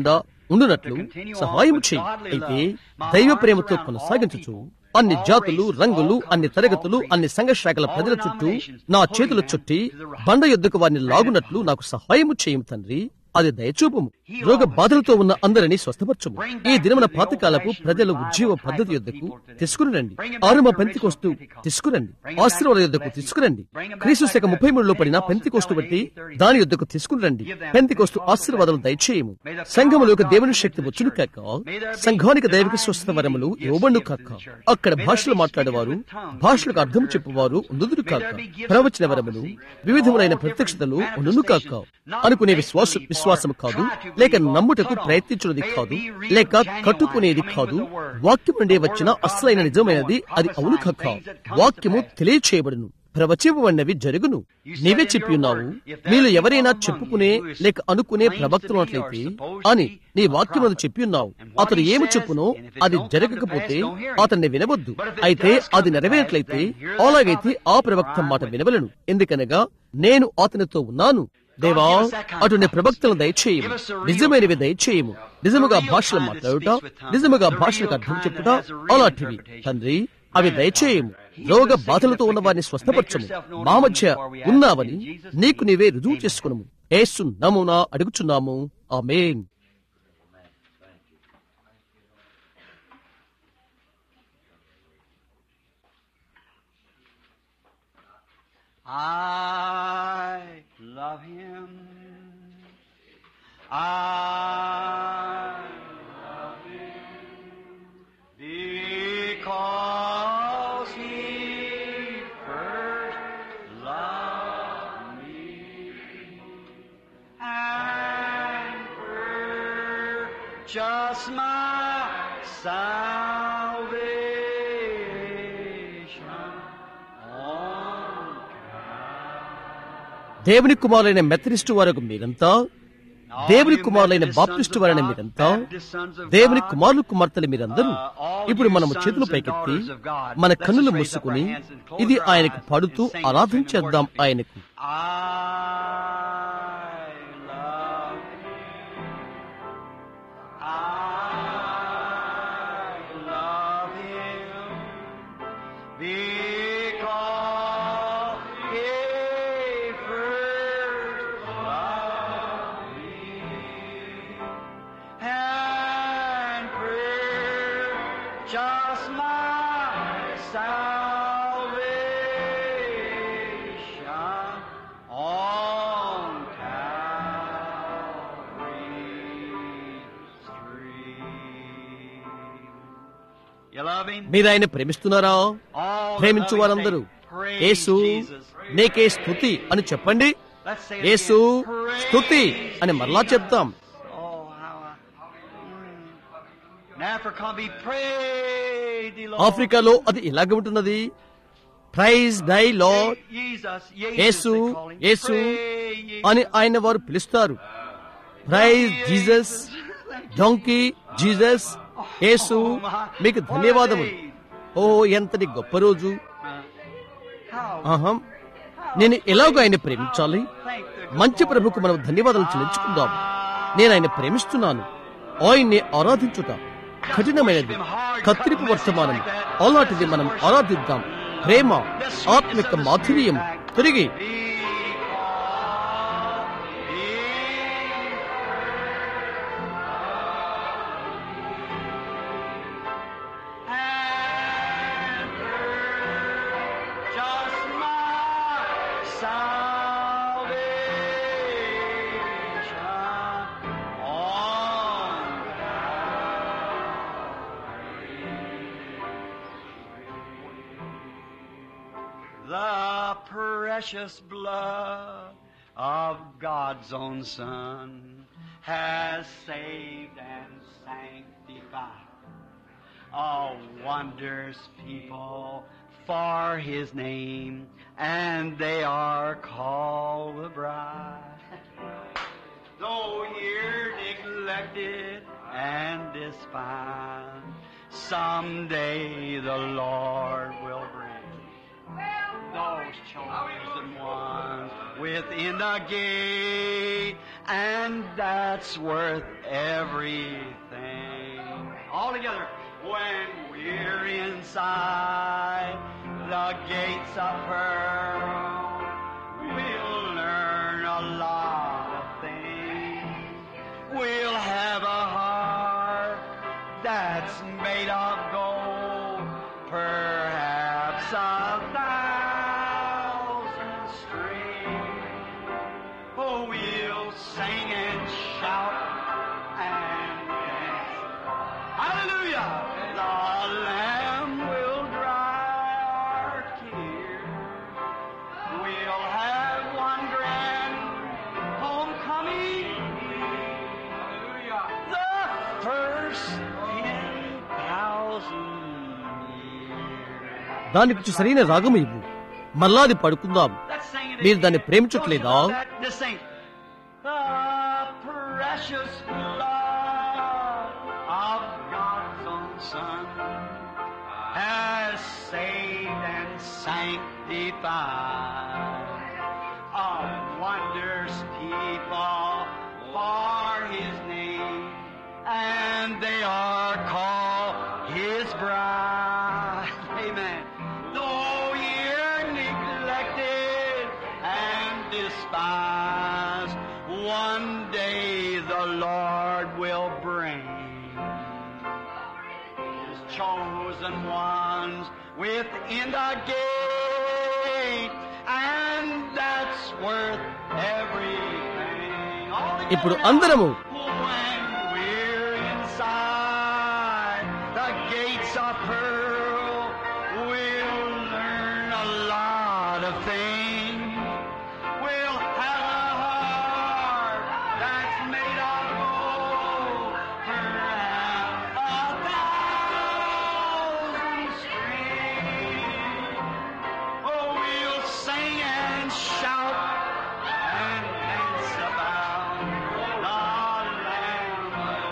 ఉండునట్లు సహాయం చేయి అయితే దైవ ప్రేమతో కొనసాగించుచు అన్ని జాతులు రంగులు అన్ని తరగతులు అన్ని సంఘ శాఖల ప్రజల చుట్టూ నా చేతులు చుట్టి బండ యుద్ధకు వారిని లాగునట్లు నాకు సహాయము చేయము తండ్రి అది దయచూపము రోగ బాధలతో ఉన్న అందరినీ స్వస్థపరచము ఈ దినమున పాతకాలపు ప్రజల ఉద్యోగ పద్ధతి యుద్ధకు తీసుకుని రండి ఆరుమ పెంతికొస్తూ తీసుకురండి ఆశీర్వాద యుద్ధకు తీసుకురండి క్రీస్తు శక ముప్పై మూడులో పడిన పెంతికొస్తు బట్టి దాని యుద్ధకు తీసుకుని రండి పెంతికొస్తు ఆశీర్వాదాలు దయచేయము సంఘములోకి దేవుని శక్తి వచ్చును కాక సంఘానికి దైవిక స్వస్థత వరములు ఇవ్వబడు కాక అక్కడ భాషలు మాట్లాడేవారు భాషలకు అర్థం చెప్పువారు ఉందుదురు కాక ప్రవచన వరములు వివిధములైన ప్రత్యక్షతలు ఉండును కాక అనుకునే విశ్వాస విశ్వాసం కాదు లేక నమ్ముటకు ప్రయత్నించున్నది కాదు లేక కట్టుకునేది కాదు వాక్యం నుండి వచ్చిన అసలైన నిజమైనది అది అవును కాక వాక్యము తెలియచేయబడును ప్రవచింపబడినవి జరుగును నీవే చెప్పి ఉన్నావు మీరు ఎవరైనా చెప్పుకునే లేక అనుకునే ప్రవక్తలట్లయితే అని నీ వాక్యం చెప్పి ఉన్నావు అతడు ఏమి చెప్పునో అది జరగకపోతే అతన్ని వినవద్దు అయితే అది నెరవేరట్లయితే అలాగైతే ఆ ప్రవక్త మాట వినవలను ఎందుకనగా నేను అతనితో ఉన్నాను దేవా అటువంటి ప్రవక్తలను దయచేయము నిజమైనవి దయచేయము నిజముగా భాషలు మాట్లాడుట నిజముగా భాషలకు అర్థం చెప్పుట అలాంటివి తండ్రి అవి దయచేయము రోగ బాధలతో ఉన్న వారిని స్వస్థపరచము మా మధ్య ఉన్నావని నీకు నీవే రుజువు చేసుకునము ఏసు నమూనా అడుగుచున్నాము ఆమేన్ I love him. I love him because he first loved me and purchased my salvation on దేవుని కుమారులైన మెథడిస్టు వరకు మీరంతా దేవుని కుమారులైన బాప్టిస్టు వారైన మీరంతా దేవుని కుమారులు కుమార్తెలు మీరందరూ ఇప్పుడు మనము చేతులు పైకెత్తి మన కన్నులు మూసుకుని ఇది ఆయనకు పాడుతూ ఆరాధన చేద్దాం ఆయనకు I love I love him because he first loved me and purchased my salvation on Calvary's tree. You love him? మీరు ఆయన ప్రేమిస్తున్నారా All that ప్రేమించు love him వారందరూ say, "Praise యేసు Jesus." నీకే స్థుతి అని చెప్పండి Let's say it Yesu again. Praise స్థుతి అని మరలా చెప్తాం Oh, how I... Mm. In Africa, be prayed, the Lord. ఆఫ్రికాలో అది ఇలాగ ఉంటున్నది praise the Lord Jesus, Yesu they call him. Yesu Pray, అని ఆయన వారు పిలుస్తారు ప్రైజ్ జీసస్ డొంకీ జీసస్ యేసు మీకు ధన్యవాదములు ఓ ఎంతటి గొప్ప రోజు How ఆహం నేను ఎలాగో ఆయన ప్రేమించాలి thank the మంచి ప్రభుకు మనం ధన్యవాదాలు చెల్లించుకుందాం నేను ఆయన ప్రేమిస్తున్నాను ఆయన్ని ఆరాధించుట కఠినమైనది కత్తిరిపు వర్తమానం అలాంటిది మనం ఆరాధిద్దాం ప్రేమ ఆత్మిక మాధుర్యం తిరిగి and just my salvation on the precious blood of God's own Son has saved and sanctified a wondrous people for his name, and they are called the bride. Though here neglected and despised, someday the Lord will bring those chosen ones within the gate, and that's worth everything. All together. When we're inside the gates of pearl, we'll learn a lot of things. We'll have a heart that's made of gold, perhaps a thousand strings. Oh, we'll sing and shout and dance. Hallelujah! The Lamb will dry our tears. We'll have one grand homecoming. Hallelujah! The first ten thousand years. దాని గురించి సరైన రాగము ఇవ్వు మళ్ళా అది పడుకుందాం Let's sing it మీరు దాన్ని again. ప్రేమించట్లేదా Don't you know that? Just sing. The precious blood of God's own Son has saved and sanctified a wonders people for His name, and they are called His bride. Amen. Though you're neglected and despised, one day the Lord will bring His chosen ones within the gate, and that's worth everything. All ఇప్పుడు together now. అందరము When we're inside the gates of pearl, we'll learn a lot of things. We'll have a heart that's made of gold, perhaps a thousand strings. Oh, we'll sing and shout and dance about the Lamb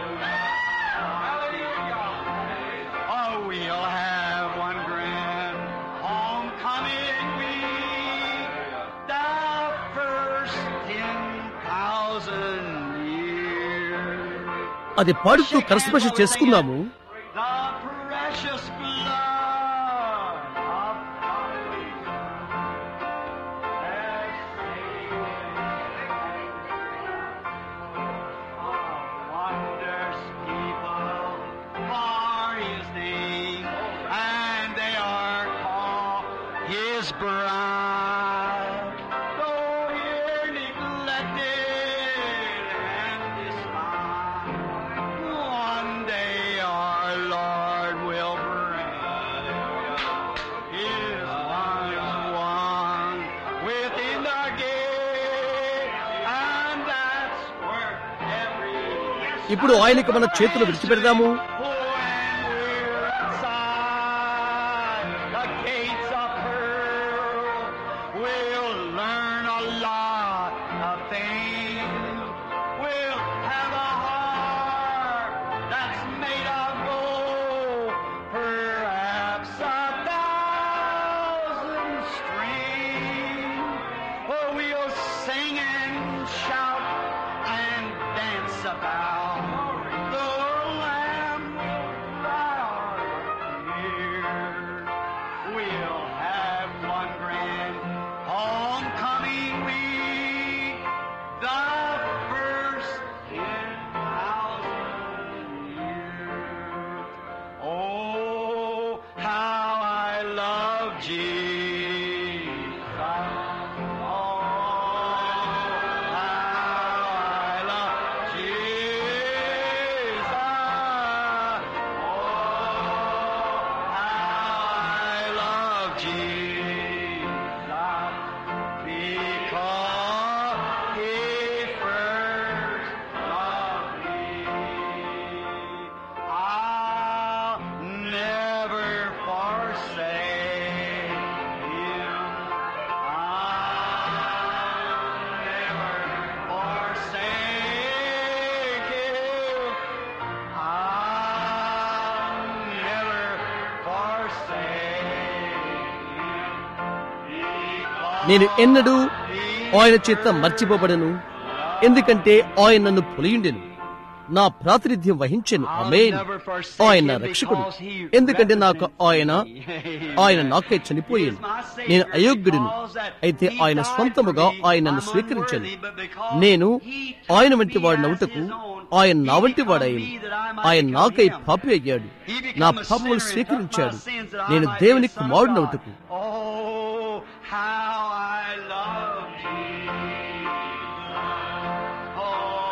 Oh, we'll have one grand homecoming week, the first ten thousand years. అది పాడుతూ కరస్పర్శ చేసుకుందాము The precious blood of wonders people for His name, and they are called His bride. Though here neglected and despised, one day our Lord will bring His wise one within the gate, and that's worth every. ఇప్పుడు ఆయనకు మన చేతులు విడిచిపెడదాము When we're inside the gates of pearl, we'll learn a lot of things. We'll have a heart that's made of gold, perhaps a thousand strings. Oh, we'll sing and shout and dance about the Lamb right here. We'll have one grand homecoming week, the first in thousand years. Oh, how I love Jesus. Oh, how I love Jesus. Oh, how I love Jesus. Because He first loved me. I'll never forsake Him. I'll never forsake Him. I'll never forsake Him. నేను ఎన్నడూ Because ఆయన చేత మర్చిపోబడను He ఎందుకంటే ఆయన నన్ను పొలియుండెను నా ప్రాతినిధ్యం వహించెను ఆమేన్ ఆయన నా రక్షకుడు ఎందుకంటే నాకు ఆయన ఆయన నాకై చనిపోయాను నేను అయోగ్యుడిని అయితే ఆయన స్వంతముగా ఆయన నన్ను స్వీకరించాను నేను ఆయన వంటి వాడు నవ్వుటకు ఆయన నా వంటి వాడాయను ఆయన నాకై పాపి అయ్యాడు నా పాపములు స్వీకరించాడు నేను దేవుని కుమారుడు నవ్వుటకు Oh, how I love Jesus. Oh,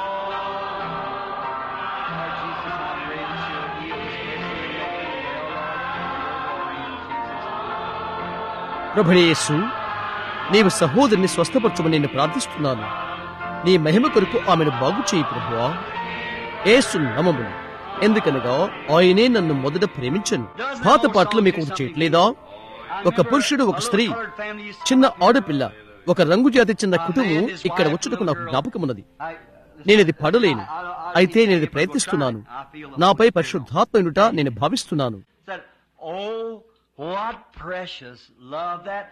Lord Jesus, I pray that you'll heal this person and make them well, Lord. In Jesus' name. ప్రభుయేసు నీవు సహోదరిని స్వస్థపరచమని నేను ప్రార్థిస్తున్నాను నీ మహిమ కొరకు ఆమెను బాగు చేయి ప్రభువా ఏసు నమములు ఎందుకనగా ఆయనే నన్ను మొదట ప్రేమించను పాత పాటలు మీకు ఒకటి చేయట్లేదా ఒక పురుషుడు ఒక స్త్రీ చిన్న ఆడపిల్ల ఒక రంగు జాతి చెందిన కుటుంబం ఇక్కడ వచ్చుటకు నాకు జ్ఞాపకమున్నది నేనిది పడలేను అయితే నేను ఇది ప్రయత్నిస్తున్నాను నాపై పరిశుద్ధాత్మనుట నేను భావిస్తున్నాను said, Oh, what precious love that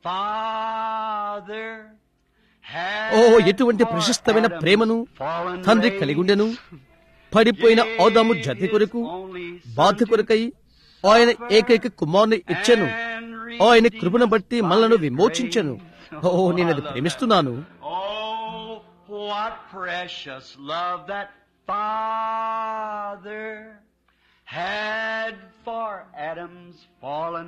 Father had ఓ ఎటువంటి for ప్రశస్తమైన Adam's ప్రేమను fallen తండ్రి race. కలిగి ఉండెను పడిపోయిన ఆదాము జాతి కొరకు బాధ కొరకై ఆయన ఏకైక కుమారుని ఇచ్చెను ఆయన కృపను బట్టి మనలను విమోచించెను ఓ నేను అది ప్రేమిస్తున్నాను Oh, what precious love that Father had for Adam's fallen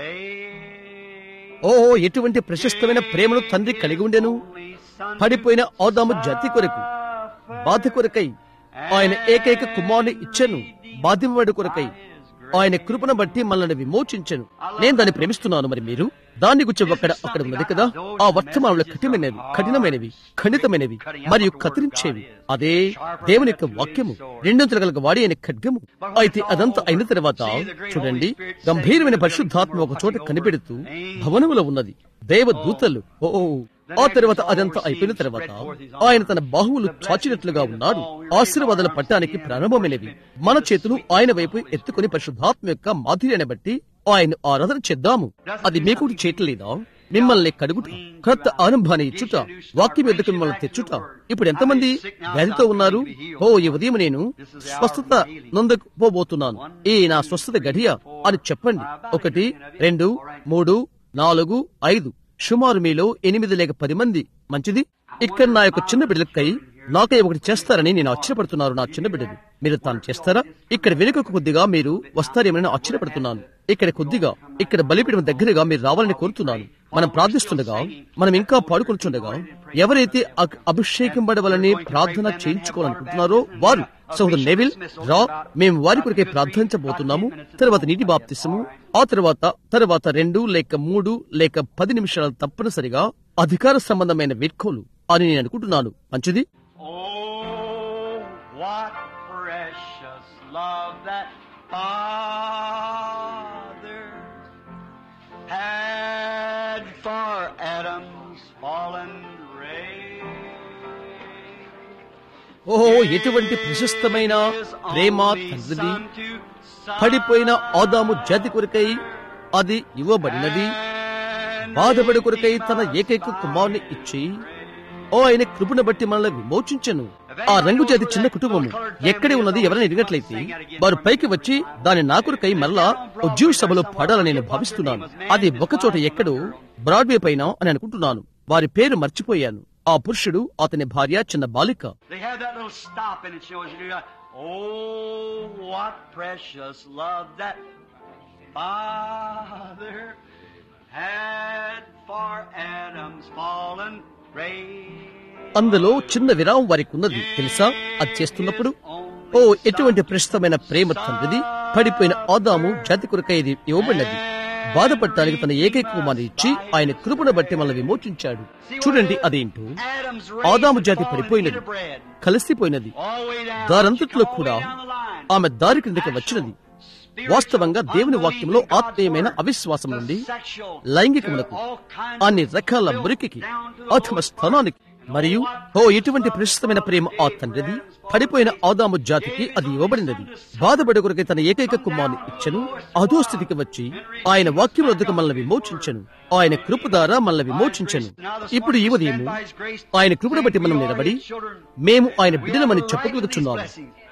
race. ఓ ఎటువంటి ప్రశస్తమైన ప్రేమను తండ్రి కలిగి ఉండెను పడిపోయిన ఆదాము జాతి కొరకు బాధ కొరకై ఆయన ఏకైక కుమారుని ఇచ్చెను బాధింపబడి కొరకై ఆయన కృపను బట్టి మనల్ని విమోచించెను నేను దాన్ని ప్రేమిస్తున్నాను మరి మీరు దాన్ని గురించి అక్కడ అక్కడ ఉన్నది కదా ఆ వర్తమానంలో కఠినమైనవి కఠినమైనవి ఖండితమైనవి మరియు కత్తిరించేవి అదే దేవుని యొక్క వాక్యము రెండొంతులు గల వాడి అయిన ఖడ్గము అయితే అదంతా అయిన తర్వాత చూడండి గంభీరమైన పరిశుద్ధాత్మ ఒక చోట కనిపెడుతూ భవనములో ఉన్నది దేవ దూతలు ఓ ఆ తర్వాత అదంతా అయిపోయిన తర్వాత ఆయన తన బాహువులు చాచినట్లుగా ఉన్నాడు ఆశీర్వాదాల పట్టానికి ప్రారంభమైనవి మన చేతులు ఆయన వైపు ఎత్తుకుని పరిశుద్ధాత్మ యొక్క మాధుర్యాన్ని బట్టి ఆయన ఆరాధన చేద్దాము అది మీకు చేయట్లేదా మిమ్మల్ని కడుగుట క్రొత్త ఆరంభాన్ని ఇచ్చుట వాక్యం ఎద్దుకు మిమ్మల్ని తెచ్చుట ఇప్పుడు ఎంతమంది వ్యాధితో ఉన్నారు ఓ ఈ ఉదయం నేను స్వస్థత నొందకు పోబోతున్నాను ఈ నా స్వస్థత గడియ అని చెప్పండి ఒకటి రెండు మూడు నాలుగు ఐదు సుమారు మీలో ఎనిమిది లేక పది మంది మంచిది ఇక్కడ నా యొక్క చిన్న బిడ్డలకై నాకై ఒకటి చేస్తారని నేను ఆశ్చర్యపడుతున్నాను నా చిన్న బిడ్డలు మీరు తాను చేస్తారా ఇక్కడ వెనుకకు కొద్దిగా మీరు వస్తారేమని ఆశ్చర్యపడుతున్నాను ఇక్కడ కొద్దిగా ఇక్కడ బలిపీఠం దగ్గరగా మీరు రావాలని కోరుతున్నాను మనం ప్రార్థిస్తుండగా మనం ఇంకా పాడుకుంటుండగా ఎవరైతే అ- అభిషేకింపడవలని ప్రార్థన చేయించుకోవాలనుకుంటున్నారో వారు సోదరు నెవిల్ రా మేము వారి కొరకే ప్రార్థించబోతున్నాము తర్వాత నీటి బాప్తిసము ఆ తర్వాత తర్వాత రెండు లేక మూడు లేక పది నిమిషాలు తప్పనిసరిగా అధికార సంబంధమైన వీడ్కోలు అని నేను అనుకుంటున్నాను మంచిది Oh, what precious love that Father had for Adam's fallen race. ఓ ఎటువంటి ప్రశస్తమైన ప్రేమ His తండ్రిది Son to పడిపోయిన ఆదాము జాతి కొరకై అది ఇవ్వబడినది and బాధపడి కొరకై తన ఏకైక కుమారుని ఇచ్చి ఓ ఆయన కృపను బట్టి మనల్ని విమోచించను ఆ రంగు జాతి చిన్న కుటుంబము ఎక్కడే ఉన్నది ఎవరైనా ఎరిగినట్లయితే వారు పైకి వచ్చి దాని నా కొరకై మరలా ఉద్యోగ సభలో పాడాలని నేను భావిస్తున్నాను అది ఒకచోట ఎక్కడో బ్రాడ్వే పైన అని అనుకుంటున్నాను వారి పేరు మర్చిపోయాను ఆ పురుషుడు అతని భార్య చిన్న బాలిక They have that little stop in it, you know, as you do that. Oh, what precious love that Father had for Adam's fallen race. అందులో చిన్న విరామం వారికి ఉన్నది తెలుసా అది చేస్తున్నప్పుడు ఓ ఎటువంటి ప్రస్తుతమైన ప్రేమ తండ్రిది పడిపోయిన ఆదాము జాతి కొరకై ఇది ఇవ్వబడినది బాధపడటానికి తన ఏకైక కుమారుని ఇచ్చి ఆయన కృపను బట్టి మనల్ని విమోచించాడు చూడండి అదేంటో Adam's ఆదాము race జాతి fallen పడిపోయినది into bread. కలిసిపోయినది All the way down. దారంతట్లో All the కూడా way down the line. ఆమె దారి క్రిందకి వచ్చినది వాస్తవంగా దేవుని వాక్యంలో ఆత్మీయమైన అవిశ్వాసం నుండి లైంగికమునకు అన్ని రకాల మురికికి అథమ స్థానానికి మరియు ఓ ఎటువంటి ప్రశస్తమైన ప్రేమ ఆ తండ్రిది పడిపోయిన ఆదాము జాతికి అది ఇవ్వబడినది బాధపడి కొరకై తన ఏకైక కుమారుని ఇచ్చను అధో స్థితికి వచ్చి ఆయన వాక్యం వద్దకు మనల్ని విమోచించను ఆయన కృప ద్వారా మనల్ని విమోచించను ఇప్పుడు ఈ ఉదయము ఆయన కృపను బట్టి మనం నిలబడి మేము ఆయన బిడ్డలమని చెప్పగలుగుతున్నాము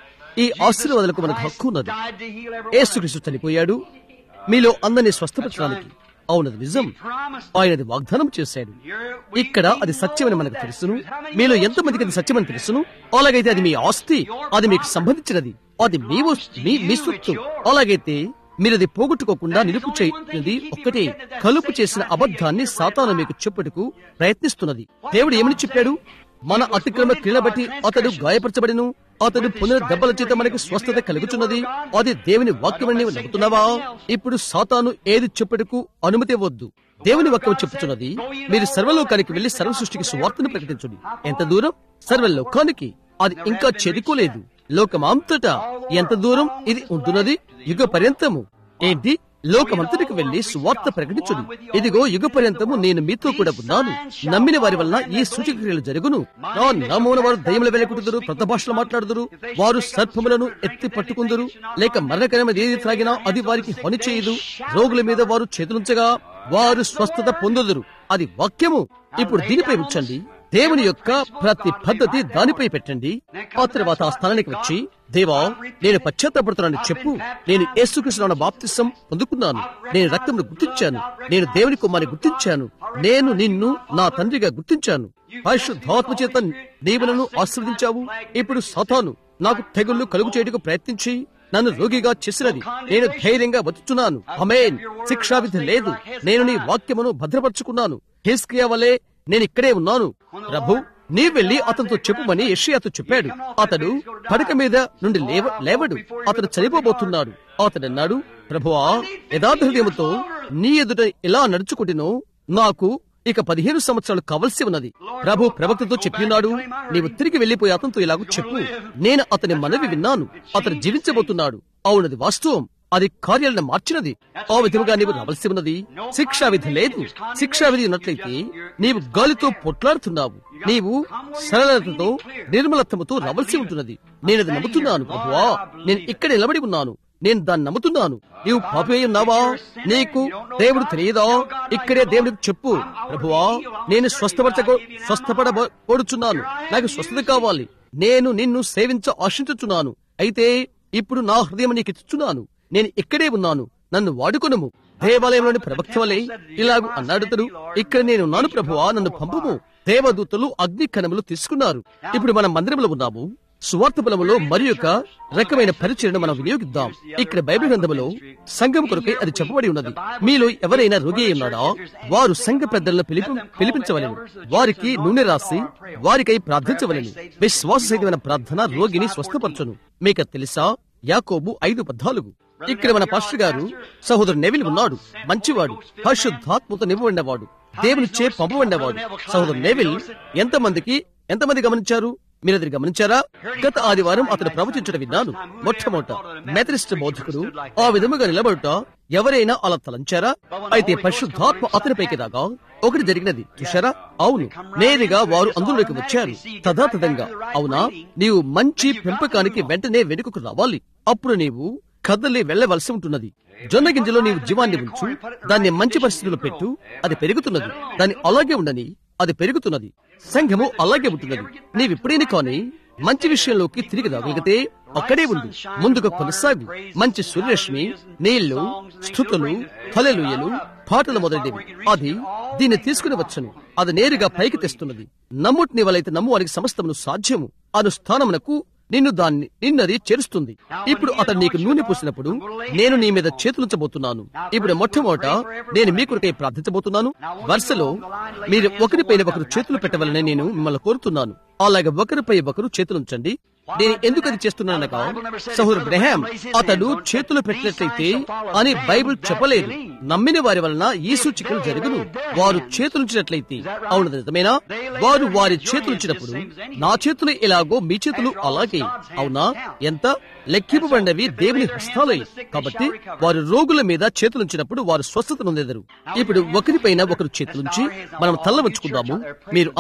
ఈ ఆశీర్వాదాలకు మనకు హక్కు ఉన్నది ఏసుక్రీస్తు చనిపోయాడు మీలో అందరినీ స్వస్థపరచడానికి అవునది నిజం ఆయనది వాగ్దానం చేశాడు ఇక్కడ అది సత్యమని మనకు తెలుసును మీలో ఎంతమందికి అది సత్యమని తెలుసును అలాగైతే అది మీ ఆస్తి అది మీకు సంబంధించినది అది మీ వస్తు- మీ మీ సొత్తు అలాగైతే మీరు అది పోగొట్టుకోకుండా నిలుపు చేయున్నది ఒక్కటే కలుపు చేసిన అబద్ధాన్ని సాతాను మీకు చెప్పుటకు ప్రయత్నిస్తున్నది దేవుడు ఏమని చెప్పాడు మన అతిక్రమ క్రియల బట్టి అతడు గాయపరచబడిను అతడు పొందిన దెబ్బల చేత మనకి స్వస్థత కలుగుతున్నది అది దేవుని వాక్యమని నీవు నమ్ముతున్నావా ఇప్పుడు సాతాను ఏది చెప్పుటకు అనుమతి ఇవ్వద్దు దేవుని వాక్యం చెప్పుతున్నది మీరు సర్వలోకానికి వెళ్లి సర్వ సృష్టికి సువార్తను ప్రకటించండి ఎంత దూరం సర్వలోకానికి అది ఇంకా చేరుకోలేదు లోకమంతటా ఎంత దూరం ఇది ఉంటున్నది యుగ పర్యంతము ఏంటి లోకమంతటికి వెళ్లి సువార్త ప్రకటించుడు ఇదిగో యుగ పర్యంతము నేను మీతో కూడా ఉన్నాను నమ్మిన వారి వల్ల ఈ సూచక క్రియలు జరుగును నా నామమున వారు దయ్యములు వెలకుడుదురు ప్రత భాషలు మాట్లాడుదురు వారు సర్పములను ఎత్తి పట్టుకుందురు లేక మరణకరమైన ఏది త్రాగినా అది వారికి హాని చేయదు రోగుల మీద వారు చేతులుంచగా వారు స్వస్థత పొందుదురు అది వాక్యము ఇప్పుడు దీనిపై ఉంచండి దేవుని యొక్క ప్రతి పద్ధతి దానిపై పెట్టండి ఆ తర్వాత ఆ స్థానానికి వచ్చి దేవా నేను పశ్చాత్తపడుతున్నాను చెప్పు నేను యేసుకృష్ణ బాప్తిసం పొందుకున్నాను నేను రక్తమును గుర్తించాను నేను దేవుని కుమారిని గుర్తించాను నేను నిన్ను నా తండ్రిగా గుర్తించాను పరిశుద్ధాత్మ చేత నీవు నన్ను ఆశీర్వదించావు ఇప్పుడు సతాను నాకు తెగుళ్లు కలుగు చేయడానికి ప్రయత్నించి నన్ను రోగిగా చేసినది నేను ధైర్యంగా బతుకుతున్నాను అమేన్ శిక్షావిధి లేదు నేను నీ వాక్యమును భద్రపరుచుకున్నాను హిస్కియా వలె నేను ఇక్కడే ఉన్నాను ప్రభు నీ వెళ్లి అతనితో చెప్పుమని యెషయాతో చెప్పాడు అతడు పడక మీద నుండి లేవ లేవడు అతడు చనిపోబోతున్నాడు అతడు అన్నాడు ప్రభువా యథార్థ హృదయముతో నీ ఎదుట ఎలా నడుచుకుంటునో నాకు ఇక పదిహేను సంవత్సరాలు కావలసి ఉన్నది ప్రభు ప్రవక్తతో చెప్పినాడు నీవు తిరిగి వెళ్లిపోయి అతనితో ఇలాగ చెప్పు నేను అతని మనవి విన్నాను అతను జీవించబోతున్నాడు అవునది వాస్తవం అది కార్యాలను మార్చినది ఆ విధముగా నీవు రావలసి ఉన్నది శిక్షా విధి లేదు శిక్షా విధి ఉన్నట్లయితే నీవు గాలితో పొట్లాడుతున్నావు నీవు సరళతతో నిర్మలత్వముతో రావలసి ఉంటున్నది నేను అది నమ్ముతున్నాను ప్రభువా నేను ఇక్కడ నిలబడి ఉన్నాను నేను దాన్ని నమ్ముతున్నాను నీవు పాపి అయి ఉన్నావా నీకు దేవుడు తెలియదా ఇక్కడే దేవుడికి చెప్పు ప్రభువా నేను స్వస్థపరచ స్వస్థపడబోడుచున్నాను నాకు స్వస్థత కావాలి నేను నిన్ను సేవించ ఆశించుచున్నాను అయితే ఇప్పుడు నా హృదయం నీకు ఇచ్చుచున్నాను నేను ఇక్కడే ఉన్నాను నన్ను వాడుకొనుము దేవాలయంలోని ప్రవక్త వలె ఇలాగు అన్నాడుతడు ఇక్కడ నేను ఉన్నాను ప్రభువా నన్ను పంపుము దేవదూతలు అగ్ని కణములు తీసుకున్నారు ఇప్పుడు మనం మందిరంలో ఉన్నాము సువార్త బలములో మరి యొక్క రకమైన పరిచయను మనం వినియోగిద్దాం ఇక్కడ బైబిల్ గ్రంథములో సంఘం కొరకై అది చెప్పబడి ఉన్నది మీలో ఎవరైనా రోగి అయి ఉన్నాడా వారు సంఘ పెద్దలను పిలిపి పిలిపించవలెను వారికి నూనె రాసి వారికై ప్రార్థించవలెను విశ్వాస సహితమైన ప్రార్థన రోగిని స్వస్థపరచును మీకు తెలుసా యాకోబు ఐదు పద్నాలుగు ఇక్కడ మన పాస్టర్ గారు సహోదరు నెవిల్ ఉన్నాడు మంచివాడు పరిశుద్ధాత్మతో నివ్వబడినవాడు దేవునిచ్చే పంపబడినవాడు సహోదరు నెవిల్ ఎంతమందికి ఎంతమంది గమనించారు మీరు అది గమనించారా గత ఆదివారం అతను ప్రవచించడం విన్నాను మొట్టమొదట మెథడిస్ట్ బోధకుడు ఆ విధముగా నిలబడుట ఎవరైనా అలా తలంచారా అయితే పరిశుద్ధాత్మ అతనిపైకి రాగా ఒకటి జరిగినది చూశారా అవును నేరుగా వారు అందులోకి వచ్చారు తదాతథంగా అవునా నీవు మంచి పెంపకానికి వెంటనే వెనుకకు రావాలి అప్పుడు నీవు కదలి వెళ్ళవలసి ఉంటున్నది జొన్న గింజలో నీవు జీవాన్ని ఉంచు దాన్ని మంచి పరిస్థితుల్లో పెట్టు అది పెరుగుతున్నది దాన్ని అలాగే ఉండని అది పెరుగుతున్నది సంఘము అలాగే ఉంటున్నది నీవిప్పుడైనా కానీ మంచి విషయంలోకి తిరిగి రాగలిగితే అక్కడే ఉండు ముందుగా కొనసాగు మంచి సూర్యరశ్మి నీళ్లు స్థుతులు హలెలుయలు పాటలు మొదలైనవి అది దీన్ని తీసుకుని వచ్చను అది నేరుగా పైకి తెస్తున్నది నమ్ముటి నీవలైతే నమ్మువానికి సమస్తమును సాధ్యము అను స్థానమునకు నిన్ను దాన్ని నిన్నది చేరుస్తుంది ఇప్పుడు అతను నీకు నూనె పూసినప్పుడు నేను నీ మీద చేతులుంచబోతున్నాను ఇప్పుడు మొట్టమొదట నేను మీ కొరకై ప్రార్థించబోతున్నాను వరుసలో మీరు ఒకరిపైన ఒకరు చేతులు పెట్టవాలని నేను మిమ్మల్ని కోరుతున్నాను అలాగే ఒకరిపై ఒకరు చేతులుంచండి నేను ఎందుకు అది చేస్తున్నానగా సహోదరు బ్రహాం అతడు చేతులు పెట్టినట్లయితే అని బైబిల్ చెప్పలేదు నమ్మిన వారి వలన ఈ సూచికలు జరుగును వారు చేతులుంచినట్లయితే అవును నిజమేనా వారు వారి చేతులుంచినప్పుడు నా చేతులు ఎలాగో మీ చేతులు అలాగే అవునా ఎంత లెక్కింపబడినవి దేవుని హస్తాలై కాబట్టి వారు రోగుల మీద చేతులుంచినప్పుడు వారు స్వస్థత నొందెదరు ఇప్పుడు ఒకరిపైన ఒకరు చేతులుంచి మనం తల్ల ఉంచుకుందాము మీరు అందరూ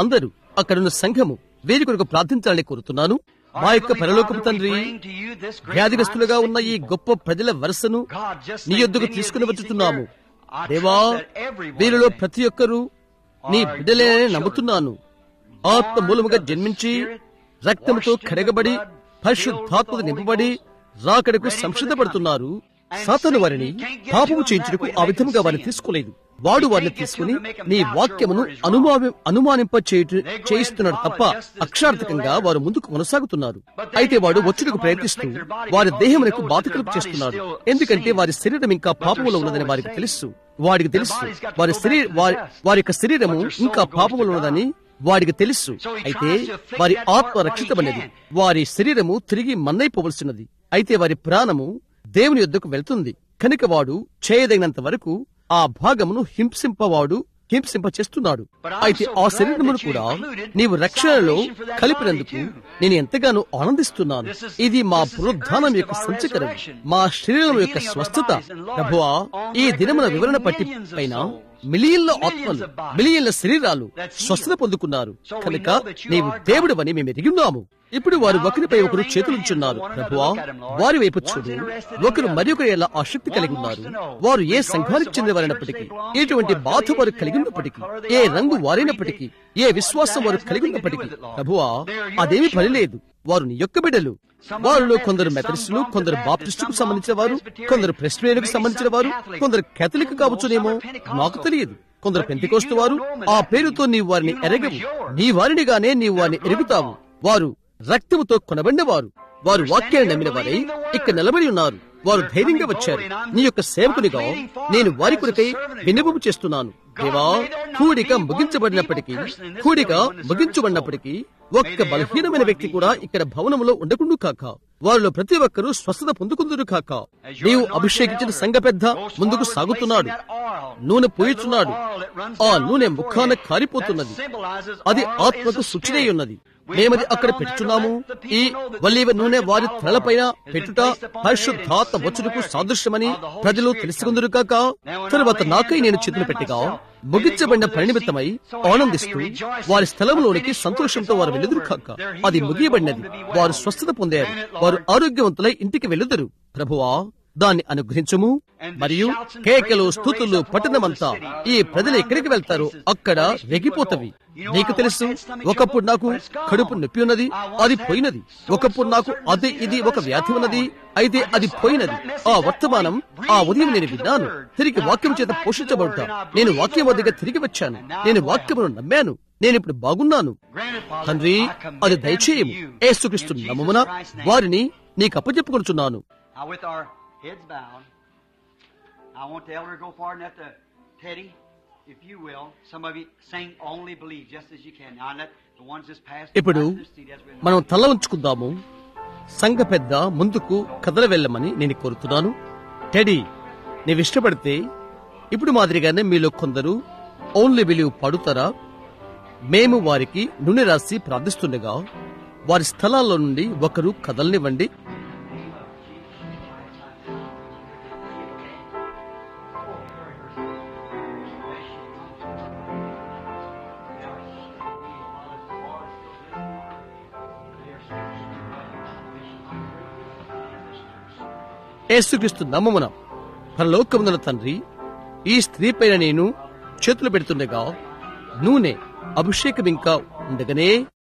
అక్కడున్న సంఘము వీరి కొరకు ప్రార్థించాలని కోరుతున్నాను మా యొక్క పరలోకపు తండ్రి వ్యాధిగ్రస్తులుగా ఉన్న ఈ గొప్ప ప్రజల వరుసను నీ యొద్దకు తీసుకుని వచ్చుతున్నాము దేవా వీరిలో ప్రతి ఒక్కరూ నీ బిడ్డలే నమ్ముతున్నాను ఆత్మ మూలముగా జన్మించి రక్తముతో కడగబడి పరిశుద్ధాత్మత నింపబడి రాకడకు సంసిద్ధపడుతున్నారు సాతను వారిని పాపము చేయించుటకు ఆ విధముగా వారిని తీసుకోలేదు వాడు వారిని తీసుకుని నీ వాక్యమును అనుమానం అనుమానింప చేయుట- చేయిస్తున్నాడు తప్ప అక్షార్థకంగా వారు ముందుకు కొనసాగుతున్నారు అయితే వాడు వచ్చుటకు ప్రయత్నిస్తూ వారి దేహమునకు బాధ కలుపు చేస్తున్నాడు ఎందుకంటే వారి శరీరం ఇంకా పాపములో ఉన్నదని వారికి తెలుసు వాడికి తెలుసు వారి శరీర వారి వారి యొక్క శరీరము ఇంకా పాపములో ఉన్నదని వాడికి తెలుసు అయితే వారి ఆత్మ రక్షితమైనది వారి శరీరము తిరిగి మన్నైపోవలసినది అయితే వారి ప్రాణము దేవుని యొద్దకు వెళ్తుంది కనుక వాడు చేయదగినంత వరకు ఆ భాగమును హింసింపవాడు హింసింప చేస్తున్నాడు అయితే ఆ శరీరమును కూడా నీవు రక్షణలో కలిపినందుకు నేను ఎంతగానో ఆనందిస్తున్నాను ఇది మా పునరుద్ధానం యొక్క సంచకరం మా శరీరం యొక్క స్వస్థత ప్రభువా ఈ దినమున వివరణ పట్టి పైన మిలియన్ల ఆత్మలు మిలియన్ల శరీరాలు స్వస్థత పొందుకున్నారు కనుక నీవు దేవుడవని మేము ఎరిగిన్నాము ఇప్పుడు వారు ఒకరిపై ఒకరు చేతులుంచున్నారు ప్రభువా వారి వైపు చూడు ఒకరు మరి ఒకరు ఎలా ఆసక్తి కలిగి ఉన్నారు వారు ఏ సంఘానికి చెందినవారైనప్పటికీ ఎటువంటి బాధ వారు కలిగి ఉన్నప్పటికీ ఏ రంగు వారైనప్పటికీ ఏ విశ్వాసం వారు కలిగి ఉన్నప్పటికీ ప్రభువా అదేమి పని లేదు వారు నీ యొక్క బిడ్డలు వారిలో కొందరు మెథడిస్టులు కొందరు బాప్టిస్టుకు సంబంధించిన వారు కొందరు ప్రెస్టేలకు సంబంధించిన వారు కొందరు కేథలిక్ కావచ్చునేమో నాకు తెలియదు కొందరు పెంతికోస్తు వారు ఆ పేరుతో నీవు వారిని ఎరగవు నీ వారినిగానే నీవు వారిని ఎరుగుతావు వారు రక్తముతో కొనబడిన వారు వారు వాక్యాన్ని నమ్మిన వారై ఇక్కడ నిలబడి ఉన్నారు వారు ధైర్యంగా వచ్చారు నీ యొక్క సేవకునిగా నేను వారి కొరకై విన్నపము చేస్తున్నాను దేవా కూడిక ముగించబడినప్పటికీ కూడిక ముగించబడినప్పటికీ ఒక్క బలహీనమైన వ్యక్తి కూడా ఇక్కడ భవనములో ఉండకుండు కాక వారిలో ప్రతి ఒక్కరూ స్వస్థత పొందుకుందురు కాక నీవు అభిషేకించిన సంఘ పెద్ద ముందుకు సాగుతున్నాడు నూనె పోయిచున్నాడు ఆ నూనె ముఖాన కారిపోతున్నది అది ఆత్మకు శుచినై ఉన్నది మేమది అక్కడ పెట్టుచున్నాము ఈ వల్లీవ నూనె వారి తలపైన పెట్టుట పరిశుద్ధాత్మ వచ్చుటకు సాదృశ్యమని ప్రజలు తెలుసుకుందరు కాక తరువాత నాకై నేను చేతులు పెట్టిగా ముగించబడిన పరినిమిత్తమై ఆనందిస్తూ వారి స్థలంలోనికి సంతోషంతో వారు వెలుదురు కాక అది ముగియబడినది వారు స్వస్థత పొందారు వారు ఆరోగ్యవంతులై ఇంటికి వెలుదురు ప్రభువా దాన్ని అనుగ్రహించము మరియు కేకలు స్థుతులు పట్టణమంతా ఈ ప్రజలు ఎక్కడికి వెళ్తారో అక్కడ రెగిపోతవి నీకు తెలుసు ఒకప్పుడు నాకు కడుపు నొప్పి ఉన్నది అది పోయినది ఒకప్పుడు నాకు అది ఇది ఒక వ్యాధి ఉన్నది అయితే అది పోయినది ఆ వర్తమానం ఆ ఉదయం నేను విన్నాను తిరిగి వాక్యం చేత పోషించబడతా నేను వాక్యం వద్దగా తిరిగి వచ్చాను నేను వాక్యమును నమ్మాను నేను ఇప్పుడు బాగున్నాను తండ్రి అది దయచేయము ఏసుక్రీస్తు నమ్మమున వారిని నీకు అప్పచెప్పుకొనుచున్నాను Now, with our heads bowed, I want the elder to go forward and let the Teddy, if you will, some of you sing only believe just as you can. Now, let the ones just passed ఇప్పుడు back to the seat as we మనం తల ఉంచుకుందాము సంఘ పెద్ద ముందుకు కదల వెళ్ళమని నేను కోరుతున్నాను teddy నీవు ఇష్టపడితే ఇప్పుడు మాదిరిగానే మీలో కొందరు ఓన్లీ బిలీవ్ పడుతారా మేము వారికి నూనె రాసి ప్రార్థిస్తుండగా వారి స్థలాల్లో నుండి ఒకరు కదలనివ్వండి యేసుక్రీస్తు నమ్మమున పరలోకమున తండ్రి ఈ స్త్రీ పైన నేను చేతులు పెడుతుండగా నూనె అభిషేకం ఇంకా ఉండగానే